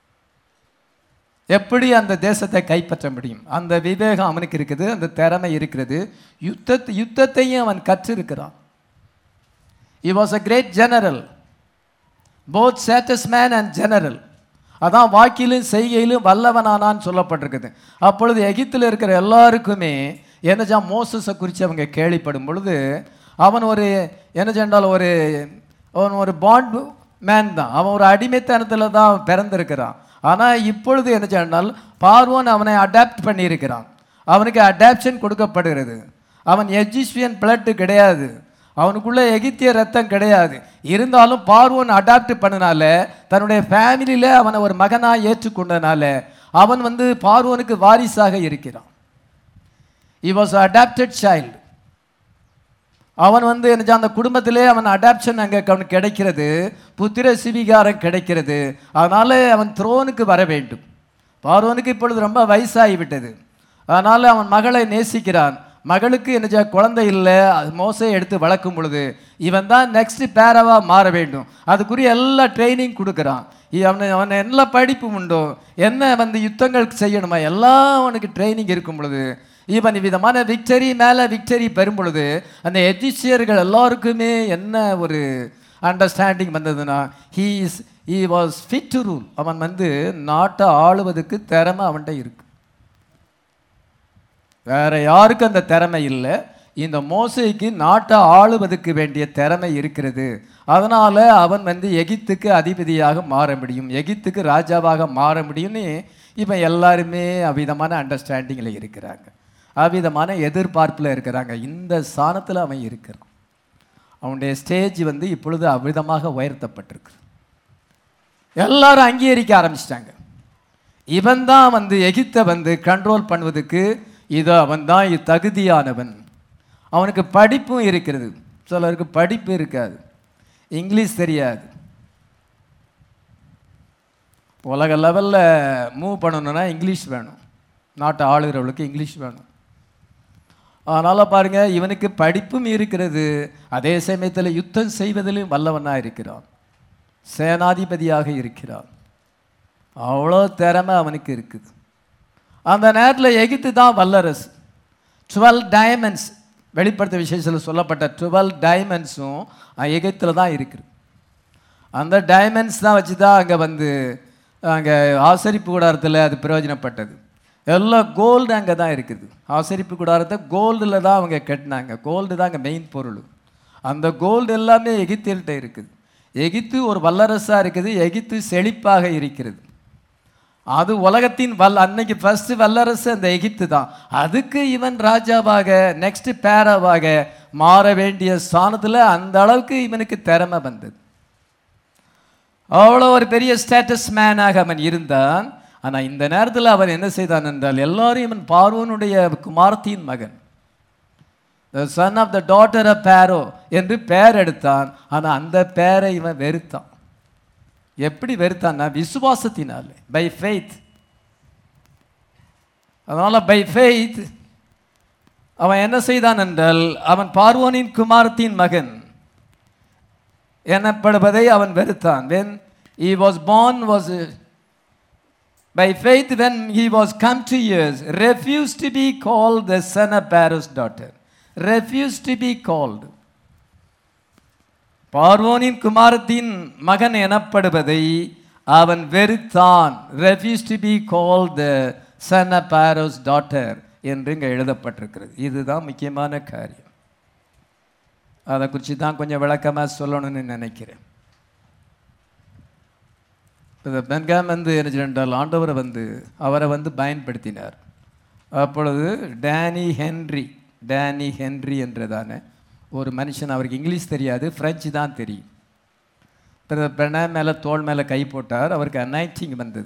எப்படி அந்த தேசத்தை கைப்பற்ற முடியும் அந்த விவேகம் அவனுக்கு இருக்குது அந்த திறமை இருக்கிறது யுத்தத்தை யுத்தத்தையும் அவன் கற்றிருக்கிறான் he was a great general both statesman and general அதான் வாக்கிலும் செய்கையிலும் வல்லவனானான்னு சொல்லப்பட்டிருக்குது அப்பொழுது எகிப்தில் இருக்கிற எல்லாருக்குமே என்னஜா மோசஸை குறித்து அவங்க கேள்விப்படும் பொழுது அவன் ஒரு என்ன சொன்னால் ஒரு அவன் ஒரு பாண்ட் மேன் தான் அவன் ஒரு அடிமைத்தனத்தில் தான் பிறந்திருக்கிறான் ஆனால் இப்பொழுது என்ன சொன்னால் பார்வோன் அவனை அடாப்ட் பண்ணியிருக்கிறான் அவனுக்கு அடாப்ஷன் கொடுக்கப்படுகிறது அவன் எஜிஸ்பியன் பிளட்டு கிடையாது அவனுக்குள்ள எகிப்திய ரத்தம் கிடையாது இருந்தாலும் பார்வோன் அடாப்ட் பண்ணனால தன்னுடைய ஃபேமிலியில் அவனை ஒரு மகனாக ஏற்றுக்கொண்டனால அவன் வந்து பார்வோனுக்கு வாரிசாக இருக்கிறான் he was அடாப்டட் சைல்டு அவன் வந்து என்ன அந்த குடும்பத்திலே அவன் அடாப்ஷன் அங்கே அவனுக்கு கிடைக்கிறது புத்திர சிவிகாரம் கிடைக்கிறது அதனால அவன் த்ரோனுக்கு வர வேண்டும் பார்வனுக்கு இப்பொழுது ரொம்ப வயசாகி விட்டது அதனால அவன் மகளை நேசிக்கிறான் மகளுக்கு என்ன குழந்தை இல்லை அது மோசை எடுத்து வளர்க்கும் பொழுது இவன் தான் நெக்ஸ்ட் பேரவா மாற வேண்டும் அதுக்குரிய எல்லா ட்ரைனிங் கொடுக்குறான் இ- அவனை அவன் என்ன படிப்பு உண்டோ என்ன வந்து யுத்தங்கள் செய்யணுமா எல்லாம் அவனுக்கு ட்ரைனிங் இருக்கும் பொழுது இவன் விதமான விக்டரி மேலே விக்டரி பெறும் பொழுது அந்த எஜிசியர்கள் எல்லாருக்குமே என்ன ஒரு அண்டர்ஸ்டாண்டிங் வந்ததுன்னா he is he was fit to rule அவன் வந்து நாட்டை ஆளுவதற்கு திறமை அவன்கிட்ட இருக்கு வேற யாருக்கும் அந்த திறமை இல்லை இந்த மோசைக்கு நாட்டை ஆளுவதற்கு வேண்டிய திறமை இருக்கிறது அதனால அவன் வந்து எகிப்துக்கு அதிபதியாக மாற முடியும் எகிப்துக்கு ராஜாவாக மாற முடியும்னு இப்போ எல்லாருமே அவ்விதமான அண்டர்ஸ்டாண்டிங்கில் இருக்கிறாங்க அவ்விதமான எதிர்பார்ப்பில் இருக்கிறாங்க இந்த ஸ்தானத்தில் அவன் இருக்கிறான் அவனுடைய ஸ்டேஜ் வந்து இப்பொழுது அவ்விதமாக உயர்த்தப்பட்டிருக்கு எல்லாரும் அங்கீகரிக்க ஆரம்பிச்சிட்டாங்க இவன் தான் வந்து எகிப்தை வந்து கண்ட்ரோல் பண்ணுவதுக்கு இதோ அவன் தான் தகுதியானவன் அவனுக்கு படிப்பும் இருக்கிறது சிலருக்கு படிப்பு இருக்காது இங்கிலீஷ் தெரியாது உலக லெவலில் மூவ் பண்ணணும்னா இங்கிலீஷ் வேணும் நாட்டை ஆளுகிறவளுக்கு இங்கிலீஷ் வேணும் அதனால் பாருங்க இவனுக்கு படிப்பும் இருக்கிறது அதே சமயத்தில் யுத்தம் செய்வதிலும் வல்லவனாக இருக்கிறான் சேனாதிபதியாக இருக்கிறான் அவ்வளோ திறமை அவனுக்கு இருக்குது அந்த நேரத்தில் எகிப்து தான் வல்லரசு டுவெல் டைமண்ட்ஸ் வெளிப்படுத்த விசேஷத்தில் சொல்லப்பட்ட டுவெல் டைமண்ட்ஸும் எகிப்தில் தான் இருக்குது அந்த டைமண்ட்ஸ் தான் வச்சு தான் அங்கே வந்து அங்கே ஆசரிப்பு கூடாரத்தில் அது பிரயோஜனப்பட்டது எல்லாம் கோல்டு அங்கே தான் இருக்குது ஆசரிப்பு கூடாரத்தை கோல்டில் தான் அவங்க கட்டினாங்க கோல்டு தான் அங்கே மெயின் பொருள் அந்த கோல்டு எல்லாமே எகிப்தியர்கிட்ட இருக்குது எகிப்து ஒரு வல்லரசாக இருக்குது எகிப்து செழிப்பாக இருக்கிறது அது உலகத்தின் வல் அன்னைக்கு ஃபர்ஸ்ட் வல்லரசு அந்த எகிப்து தான் அதுக்கு இவன் ராஜாவாக நெக்ஸ்ட் பேராவாக மாற வேண்டிய ஸ்தானத்தில் அந்த அளவுக்கு இவனுக்கு திறமை வந்தது அவ்வளோ ஒரு பெரிய ஸ்டேட்டஸ் மேனாக அவன் இருந்தான் ஆனால் இந்த நேரத்தில் அவன் என்ன செய்தான் என்றால் எல்லாரும் இவன் பார்வனுடைய குமாரத்தின் மகன் the son of the daughter of Pharaoh என்று பெயர் எடுத்தான் ஆனால் அந்த பெயரை இவன் வெறுத்தான் எப்படி வெறுத்தான்னா விசுவாசத்தினாலே பை ஃபெய்த் அதனால பை ஃபெய்த் அவன் என்ன செய்தான் என்றால் அவன் பார்வோனின் குமாரத்தின் மகன் எனப்படுவதை அவன் வெறுத்தான் when he was born was by faith when he was come to years refused to be called the son of Pharaoh's daughter refused to be called பார்வோனின் குமாரத்தின் மகன் எனப்படுவதை அவன் வெறுத்தான் refused to be called the son of Pharaoh's daughter என்று இங்கே எழுதப்பட்டிருக்கிறது இதுதான் முக்கியமான காரியம் அதை குறித்து தான் கொஞ்சம் விளக்கமாக சொல்லணும்னு நினைக்கிறேன் இந்த பென்காம் வந்து என்ன சென்றால் ஆண்டவரை வந்து அவரை வந்து பயன்படுத்தினார் அப்பொழுது டேனி ஹென்றி டேனி ஹென்றி என்றதான ஒரு மனுஷன் அவருக்கு இங்கிலீஷ் தெரியாது ஃப்ரெஞ்சு தான் தெரியும் பெண்ண மேலே தோள் மேலே கை போட்டார் அவருக்கு அனைட்டிங் வந்தது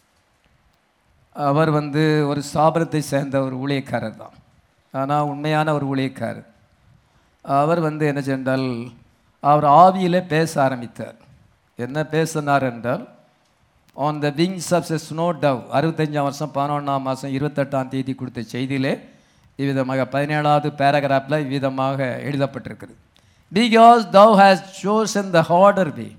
அவர் வந்து ஒரு ஸ்தாபனத்தை சேர்ந்த ஒரு ஊழியக்காரர் தான் ஆனால் உண்மையான ஒரு ஊழியக்காரர் அவர் வந்து என்ன சென்றால் அவர் ஆவியில் பேச ஆரம்பித்தார் என்ன பேசினார் என்றால் on the wings of a snow dove அறுபத்தஞ்சாம் வருஷம் பதினொன்றாம் மாதம் இருபத்தெட்டாம் தேதி கொடுத்த செய்தியிலே இவ்விதமாக பதினேழாவது பேராகிராஃபில் இவ்விதமாக எழுதப்பட்டிருக்குது because thou has chosen the harder way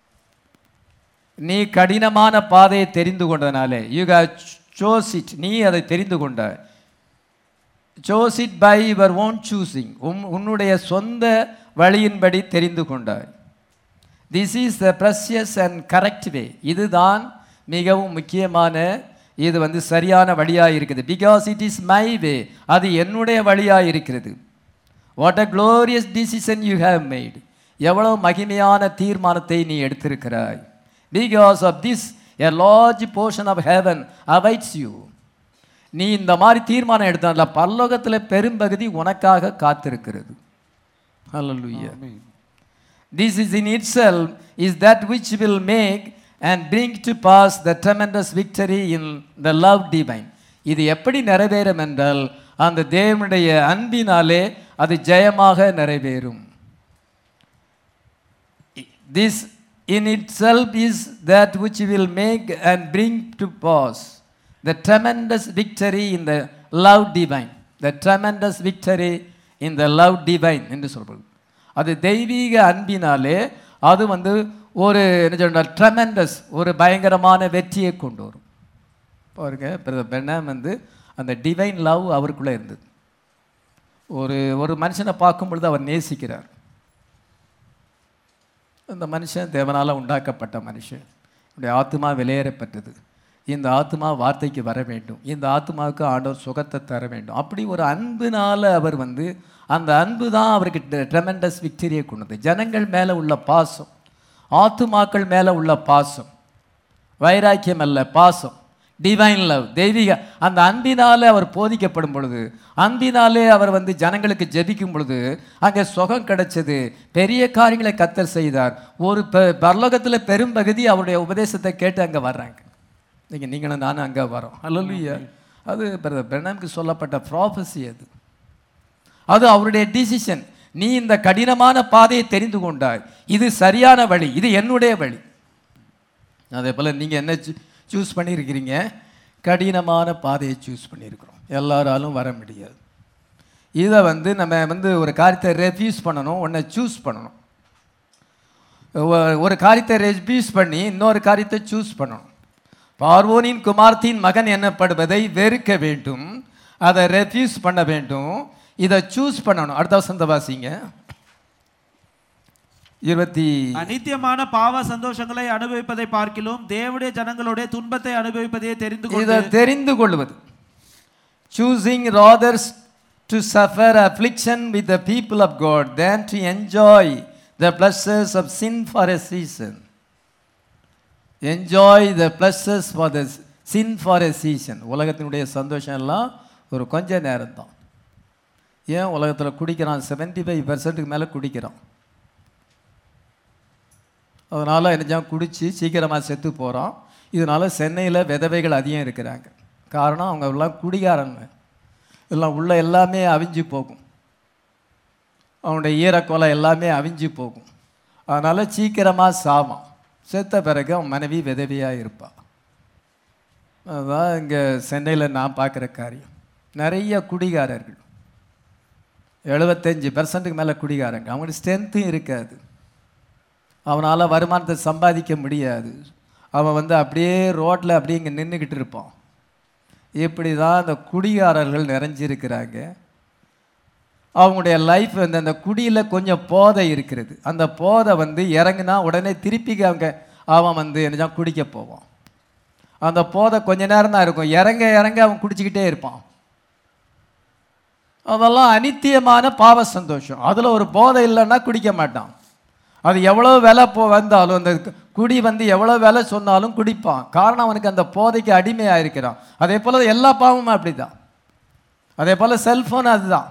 நீ கடினமான பாதையை தெரிந்து கொண்டதுனாலே யூ ஹேவ் சோஸ் இட் நீ அதை தெரிந்து கொண்டாய் chose it by your own choosing உன் உன்னுடைய சொந்த வழியின்படி தெரிந்து கொண்டாய் this is the precious and correct way இதுதான் மிகவும் முக்கியமான இது வந்து சரியான வழியாக இருக்குது because it is my way அது என்னுடைய வழியாக இருக்கிறது what a glorious decision you have made எவ்வளோ மகிமையான தீர்மானத்தை நீ எடுத்திருக்கிறாய் because of this a large portion of heaven awaits you நீ இந்த மாதிரி தீர்மானம் எடுத்தால பரலோகத்தில் பெரும்பகுதி உனக்காக காத்திருக்கிறது ஹalleluya This is in itself is that which will make and bring to pass the tremendous victory in the love divine. இது எப்படி நிறைவேறும் என்றால் அந்த தேவனுடைய அன்பினாலே அது ஜெயமாக நிறைவேறும் This in itself is that which will make and bring to pass the tremendous victory in the love divine. The tremendous victory in the love divine என்று சொல்றது அது தெய்வீக அன்பினாலே அது வந்து ஒரு என்ன சொன்னால் ட்ரெமெண்டஸ் ஒரு பயங்கரமான வெற்றியை கொண்டு வரும் பாருங்க பிரதர் பெண்ணாம் வந்து அந்த டிவைன் லவ் அவருக்குள்ளே இருந்தது ஒரு ஒரு மனுஷனை பார்க்கும் பொழுது அவர் நேசிக்கிறார் இந்த மனுஷன் தேவனால் உண்டாக்கப்பட்ட மனுஷன் என்னுடைய ஆத்மா விலையேறப்பட்டது இந்த ஆத்மா வார்த்தைக்கு வர வேண்டும் இந்த ஆத்மாவுக்கு ஆண்டவர் சுகத்தை தர வேண்டும் அப்படி ஒரு அன்புனால அவர் வந்து அந்த அன்பு தான் அவருக்கு ட்ரெமெண்டஸ் விக்டரியை கொண்டது ஜனங்கள் மேலே உள்ள பாசம் ஆத்துமாக்கள் மேலே உள்ள பாசம் வைராக்கியம் அல்ல பாசம் டிவைன் லவ் தெய்வீக அந்த அன்பினாலே அவர் போதிக்கப்படும் பொழுது அன்பினாலே அவர் வந்து ஜனங்களுக்கு ஜெபிக்கும் பொழுது அங்கே சுகம் கிடைச்சது பெரிய காரியங்களை கத்தர் செய்தார் ஒரு பெ- பரலோகத்தில் பெரும்பகுதி அவருடைய உபதேசத்தை கேட்டு அங்கே வர்றாங்க நீங்கள் நீங்களும் நானும் அங்கே வரோம் அல்லல்லையா அது பிரதர் பிரணாமுக்கு சொல்லப்பட்ட ப்ராஃபஸி அது அது அவருடைய டிசிஷன் நீ இந்த கடினமான பாதையை தெரிந்து கொண்டாய் இது சரியான வழி இது என்னுடைய வழி அதே போல் நீங்கள் என்ன சூஸ் பண்ணியிருக்கிறீங்க கடினமான பாதையை சூஸ் பண்ணியிருக்கிறோம் எல்லாராலும் வர முடியாது இதை வந்து நம்ம வந்து ஒரு காரியத்தை ரெஃப்யூஸ் பண்ணணும் ஒன்றை சூஸ் பண்ணணும் ஒ- ஒரு காரியத்தை ரெஃப்யூஸ் பண்ணி இன்னொரு காரியத்தை சூஸ் பண்ணணும் பார்வோனின் குமார்த்தின் மகன் எனப்படுவதை வெறுக்க வேண்டும் அதை ரெஃப்யூஸ் பண்ண வேண்டும் இதை சூஸ் பண்ணணும் அடுத்த வசந்த வாசிங்க இருபத்தி அநித்தியமான பாவ சந்தோஷங்களை அனுபவிப்பதை பார்க்கிலும் தேவனுடைய ஜனங்களுடைய துன்பத்தை அனுபவிப்பதையே தெரிந்து கொண்டு இதை தெரிந்து கொள்வது choosing rather to suffer affliction with the people of God than to enjoy the pleasures of sin for a season enjoy the pleasures for the sin for a season உலகத்தினுடைய சந்தோஷம் எல்லாம் ஒரு கொஞ்ச நேரம் தான் ஏன் உலகத்தில் குடிக்கிறான் 75% ஃபைவ் பர்சன்ட்டுக்கு மேலே குடிக்கிறான் அதனால் என்னஞ்சான் குடித்து சீக்கிரமாக செத்து போகிறான் இதனால் சென்னையில் விதவைகள் அதிகம் இருக்கிறாங்க காரணம் அவங்க எல்லாம் குடிகாரங்க எல்லாம் உள்ள எல்லாமே அவிஞ்சு போகும் அவனுடைய ஈரக்கொலை எல்லாமே அவிஞ்சு போகும் அதனால் சீக்கிரமாக சாவான் செத்த பிறகு அவன் மனைவி விதவையாக இருப்பாள் அதுதான் இங்கே சென்னையில் நான் பார்க்குற காரியம் நிறைய குடிகாரர்கள் எழுபத்தஞ்சு பெர்சன்ட்டுக்கு மேலே குடிகாரங்க அவங்களுக்கு ஸ்ட்ரென்த்தும் இருக்காது அவனால் வருமானத்தை சம்பாதிக்க முடியாது அவன் வந்து அப்படியே ரோட்டில் அப்படியே இங்கே நின்றுக்கிட்டு இருப்பான் இப்படி தான் அந்த குடிகாரர்கள் நிறைஞ்சிருக்கிறாங்க அவங்களுடைய லைஃப் வந்து அந்த குடியில் கொஞ்சம் போதை இருக்கிறது அந்த போதை வந்து இறங்குனா உடனே திருப்பி அவங்க அவன் வந்து என்ன குடிக்க போவான் அந்த போதை கொஞ்ச நேரம் தான் இருக்கும் இறங்க இறங்க அவன் குடிச்சிக்கிட்டே இருப்பான் அதெல்லாம் அனித்தியமான பாவ சந்தோஷம் அதில் ஒரு போதை இல்லைன்னா குடிக்க மாட்டான் அது எவ்வளோ விலை போ வந்தாலும் அந்த குடி வந்து எவ்வளோ விலை சொன்னாலும் குடிப்பான் காரணம் அவனுக்கு அந்த போதைக்கு அடிமையாக இருக்கிறான் அதே போல் எல்லா பாவமும் அப்படி தான் அதே போல் செல்ஃபோன் அதுதான்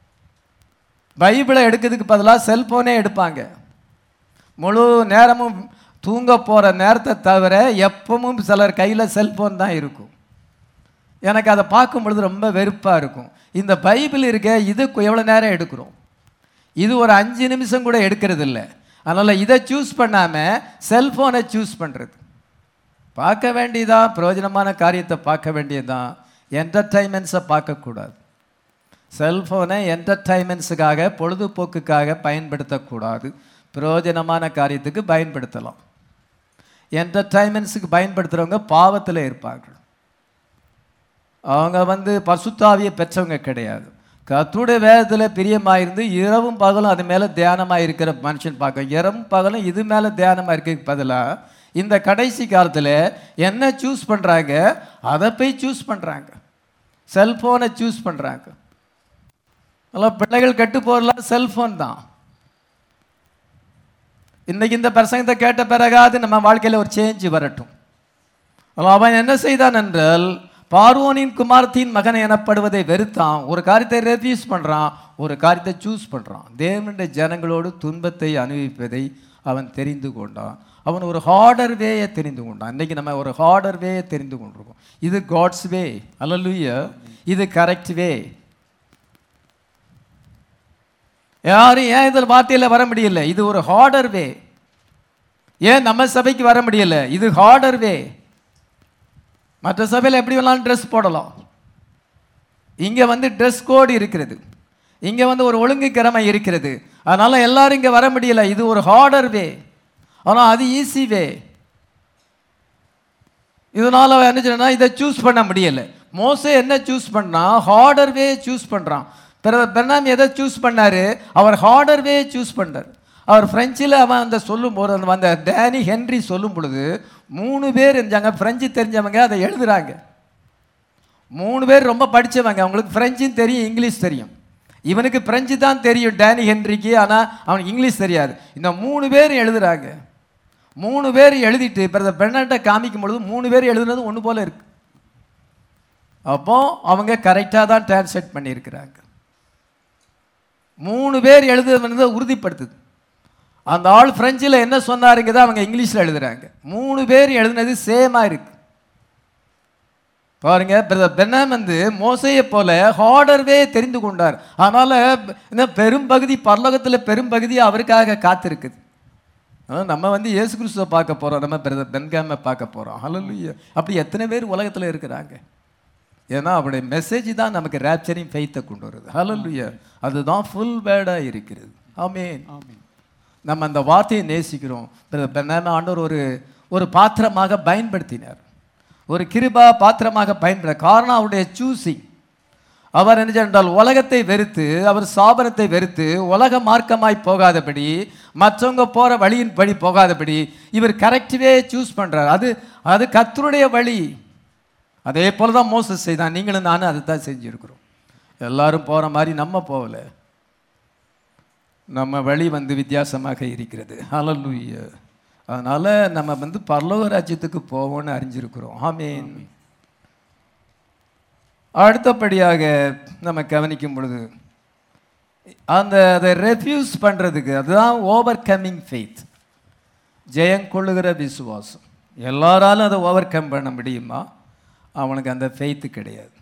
பைபிளை எடுக்கிறதுக்கு பதிலாக செல்ஃபோனே எடுப்பாங்க முழு நேரமும் தூங்க போகிற நேரத்தை தவிர எப்பவும் சிலர் கையில் செல்ஃபோன் தான் இருக்கும் எனக்கு அதை பார்க்கும் பொழுது ரொம்ப வெறுப்பாக இருக்கும் இந்த பைபிள் இருக்க இது எவ்வளோ நேரம் எடுக்கிறோம் இது ஒரு அஞ்சு நிமிஷம் கூட எடுக்கிறது இல்லை அதனால் இதை சூஸ் பண்ணாமல் செல்ஃபோனை சூஸ் பண்ணுறது பார்க்க வேண்டியதான் பிரயோஜனமான காரியத்தை பார்க்க வேண்டியதுதான் என்டர்டைன்மெண்ட்ஸை பார்க்கக்கூடாது செல்ஃபோனை என்டர்டைன்மெண்ட்ஸுக்காக பொழுதுபோக்குக்காக பயன்படுத்தக்கூடாது பிரயோஜனமான காரியத்துக்கு பயன்படுத்தலாம் என்டர்டைன்மெண்ட்ஸுக்கு பயன்படுத்துகிறவங்க பாவத்தில் இருப்பார்கள் அவங்க வந்து பசுத்தாவியை பெற்றவங்க கிடையாது கத்துடைய வேதத்தில் பிரியமாயிருந்து இரவும் பகலும் அது மேலே தியானமாக இருக்கிற மனுஷன் பார்க்க இரவும் பகலும் இது மேலே தியானமாக இருக்க பதிலாக இந்த கடைசி காலத்தில் என்ன சூஸ் பண்ணுறாங்க அதை போய் சூஸ் பண்ணுறாங்க செல்ஃபோனை சூஸ் பண்ணுறாங்க அதெல்லாம் பிள்ளைகள் கெட்டு போகலாம் செல்ஃபோன் தான் இன்னைக்கு இந்த பிரசங்கத்தை கேட்ட பிறகாது நம்ம வாழ்க்கையில் ஒரு சேஞ்ச் வரட்டும் அவன் அவன் என்ன செய்தான் என்றால் பார்வோனின் குமாரத்தின் மகன் எனப்படுவதை வெறுத்தான் ஒரு காரியத்தை ரெஃப்யூஸ் பண்ணுறான் ஒரு காரியத்தை சூஸ் பண்ணுறான் தேவனுடைய ஜனங்களோடு துன்பத்தை அனுபவிப்பதை அவன் தெரிந்து கொண்டான் அவன் ஒரு ஹார்டர் வேயை தெரிந்து கொண்டான் இன்னைக்கு நம்ம ஒரு ஹார்டர் வேயை தெரிந்து கொண்டிருக்கோம் இது காட்ஸ் வே அல்லலுயா இது கரெக்ட் வே யாரும் ஏன் இதில் வார்த்தையில் வர முடியல இது ஒரு ஹார்டர் வே ஏன் நம்ம சபைக்கு வர முடியல இது ஹார்டர் வே மற்ற சபையில் எப்படி வேணாலும் ட்ரெஸ் போடலாம் இங்கே வந்து ட்ரெஸ் கோடு இருக்கிறது இங்கே வந்து ஒரு ஒழுங்கு கிழமை இருக்கிறது அதனால் எல்லாரும் இங்கே வர முடியல இது ஒரு ஹார்டர் வே ஆனால் அது ஈஸி வே இதனால் என்ன சொன்னா இதை சூஸ் பண்ண முடியலை மோசே என்ன சூஸ் பண்ணான் ஹார்டர் வே சூஸ் பண்ணுறான் பிறகு பெர்னாம் எதை சூஸ் பண்ணாரு அவர் ஹார்டர் வே சூஸ் பண்ணார் அவர் ஃப்ரெஞ்சில் அவன் அந்த சொல்லும் போது அந்த அந்த டேனி ஹென்றி சொல்லும் பொழுது மூணு பேர் இருந்தாங்க ஃப்ரெஞ்சு தெரிஞ்சவங்க அதை எழுதுறாங்க மூணு பேர் ரொம்ப படிச்சவங்க அவங்களுக்கு ஃப்ரெஞ்சும் தெரியும் இங்கிலீஷ் தெரியும் இவனுக்கு ஃப்ரெஞ்சு தான் தெரியும் டேனி ஹென்ரிக்கு ஆனால் அவனுக்கு இங்கிலீஷ் தெரியாது இந்த மூணு பேர் எழுதுறாங்க மூணு பேர் எழுதிட்டு பிறகு பெண்ணாட்டை காமிக்கும் பொழுது மூணு பேர் எழுதுனது ஒன்று போல இருக்கு அப்போ அவங்க கரெக்டாக தான் டிரான்ஸ்லேட் பண்ணியிருக்கிறாங்க மூணு பேர் எழுதுனதை உறுதிப்படுத்துது அந்த ஆள் ஃப்ரெஞ்சில் என்ன சொன்னாருங்கிறத அவங்க இங்கிலீஷில் எழுதுறாங்க மூணு பேர் எழுதுனது சேமாக இருக்கு பாருங்க பிரதர் பென்னாம் வந்து மோசையை போல ஹார்டர்வே தெரிந்து கொண்டார் அதனால இந்த பெரும்பகுதி பரலோகத்தில் பெரும்பகுதி அவருக்காக காத்திருக்குது ஆனா, நம்ம வந்து இயேசு கிறிஸ்துவை பார்க்க போறோம் நம்ம பிரதர் பென்காமை பார்க்க போறோம் ஹalleluya அப்படி எத்தனை பேர் உலகத்தில் இருக்கிறாங்க ஏன்னா அவருடைய மெசேஜ் தான் நமக்கு ரேப்சரிங் ஃபெய்த்தை கொண்டு வருது ஹalleluya அதுதான் ஃபுல் வேர்டாக இருக்கிறது ஆமென் நம்ம அந்த வார்த்தையை நேசிக்கிறோம் பிரதர் பென்னாம ஆண்டவர் ஒரு ஒரு பாத்திரமாக பயன்படுத்தினார் ஒரு கிருபா பாத்திரமாக பயன்பட காரணம் அவருடைய சூசிங் அவர் என்ன என்றால் உலகத்தை வெறுத்து அவர் சாபனத்தை வெறுத்து உலக மார்க்கமாய் போகாதபடி மற்றவங்க போகிற வழியின் படி போகாதபடி இவர் கரெக்டிவே சூஸ் பண்றார் அது அது கர்த்தருடைய வழி அதே போல தான் மோசஸ் செய்தான் நீங்களும் நானும் அதை தான் செஞ்சுருக்கிறோம் எல்லாரும் போகிற மாதிரி நம்ம போகல நம்ம வழி வந்து வித்தியாசமாக இருக்கிறது ஹalleluya அதனால நம்ம வந்து பரலோக ராஜ்யத்துக்கு போவோம்னு அறிஞ்சிருக்கிறோம் ஆமீன் அடுத்தபடியாக நம்ம கவனிக்கும் பொழுது அந்த அதை ரெஃப்யூஸ் பண்ணுறதுக்கு அதுதான் ஓவர் கம்மிங் ஃபெய்த் ஜெயங்கொள்ளுகிற விசுவாசம் எல்லாராலும் அதை ஓவர் கம் பண்ண முடியுமா அவனுக்கு அந்த ஃபெய்த்து கிடையாது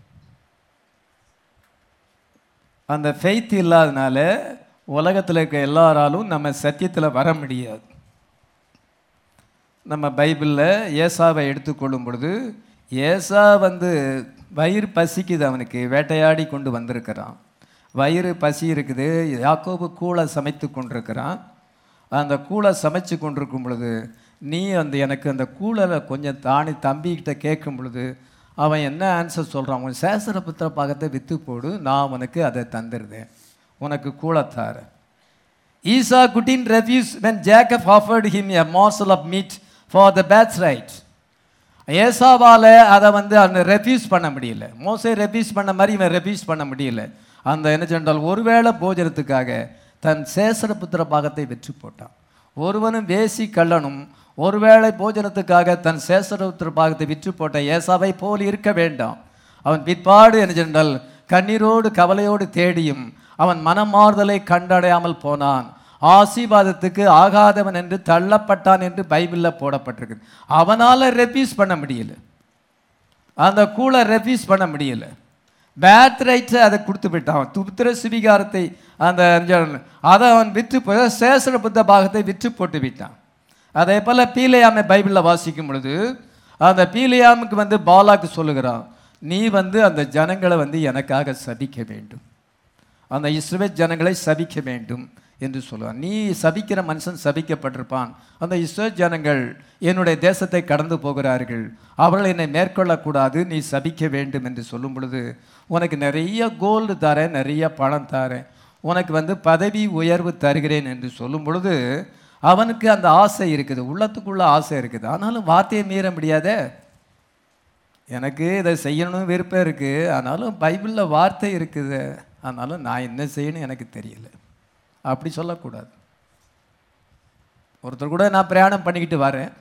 அந்த ஃபெய்த் இல்லாதனால உலகத்தில் இருக்க எல்லாராலும் நம்ம சத்தியத்தில் வர முடியாது நம்ம பைபிளில் ஏசாவை எடுத்துக்கொள்ளும் பொழுது ஏசா வந்து வயிறு பசிக்குது அவனுக்கு வேட்டையாடி கொண்டு வந்திருக்கிறான் வயிறு பசி இருக்குது யாக்கோபு கூழை சமைத்து கொண்டிருக்கிறான் அந்த கூழை சமைச்சு கொண்டிருக்கும் பொழுது நீ அந்த எனக்கு அந்த கூழலை கொஞ்சம் தாண்டி தம்பிக்கிட்ட கேட்கும் பொழுது அவன் என்ன ஆன்சர் சொல்கிறான் உன் சேசரபுத்திர பாகத்தை விற்று போடு நான் உனக்கு அதை தந்துடுறேன் உனக்கு கூழத்தாரேன் ஈசா குட்டின் refused when Jacob offered him a morsel of meat for the birthright. ஏசாவால அதை வந்து அந்த ரெஃப்யூஸ் பண்ண முடியல மோசே ரெஃப்யூஸ் பண்ண மாதிரி இவன் ரெஃப்யூஸ் பண்ண முடியல அந்த என்ன சொன்னால் ஒருவேளை போஜனத்துக்காக தன் சேசரபுத்திர பாகத்தை வெற்றி போட்டான் ஒருவனும் வேசி கள்ளனும் ஒருவேளை போஜனத்துக்காக தன் சேசரபுத்திர பாகத்தை விற்று போட்ட ஏசாவை போல் இருக்க வேண்டாம் அவன் பிற்பாடு என்ன சொன்னால் கண்ணீரோடு கவலையோடு தேடியும் அவன் மனமாறுதலை கண்டடையாமல் போனான் ஆசீர்வாதத்துக்கு ஆகாதவன் என்று தள்ளப்பட்டான் என்று பைபிளில் போடப்பட்டிருக்கு அவனால ரெஃப்யூஸ் பண்ண முடியல அந்த கூலை ரெஃப்யூஸ் பண்ண முடியல பேட் ரைட்ஸை அதை கொடுத்து விட்டான் துப்புத்திர சுவிகாரத்தை அந்த அதை அவன் விற்று போய் சேசன புத்த பாகத்தை விற்று போட்டு விட்டான் அதே போல் பீலையாமை பைபிளில் வாசிக்கும் பொழுது அந்த பீலையாமுக்கு வந்து பாலாக்கு சொல்லுகிறான் நீ வந்து அந்த ஜனங்களை வந்து எனக்காக சபிக்க வேண்டும் அந்த இஸ்ரவேல் ஜனங்களை சபிக்க வேண்டும் என்று சொல்லுவான் நீ சபிக்கிற மனுஷன் சபிக்கப்பட்டிருப்பான் அந்த இஸ்ரவேல் ஜனங்கள் என்னுடைய தேசத்தை கடந்து போகிறார்கள் அவர்கள் என்னை மேற்கொள்ளக்கூடாது நீ சபிக்க வேண்டும் என்று சொல்லும் பொழுது உனக்கு நிறைய கோல்டு தரேன் நிறைய பணம் தரேன் உனக்கு வந்து பதவி உயர்வு தருகிறேன் என்று சொல்லும் பொழுது அவனுக்கு அந்த ஆசை இருக்குது உள்ளத்துக்குள்ள ஆசை இருக்குது ஆனாலும் வார்த்தையை மீற முடியாதே எனக்கு இதை செய்யணும்னு விருப்பம் இருக்குது ஆனாலும் பைபிளில் வார்த்தை இருக்குது ஆனாலும் நான் என்ன செய்யணும் எனக்கு தெரியல அப்படி சொல்லக்கூடாது ஒருத்தர் கூட நான் பிரயாணம் பண்ணிக்கிட்டு வரேன்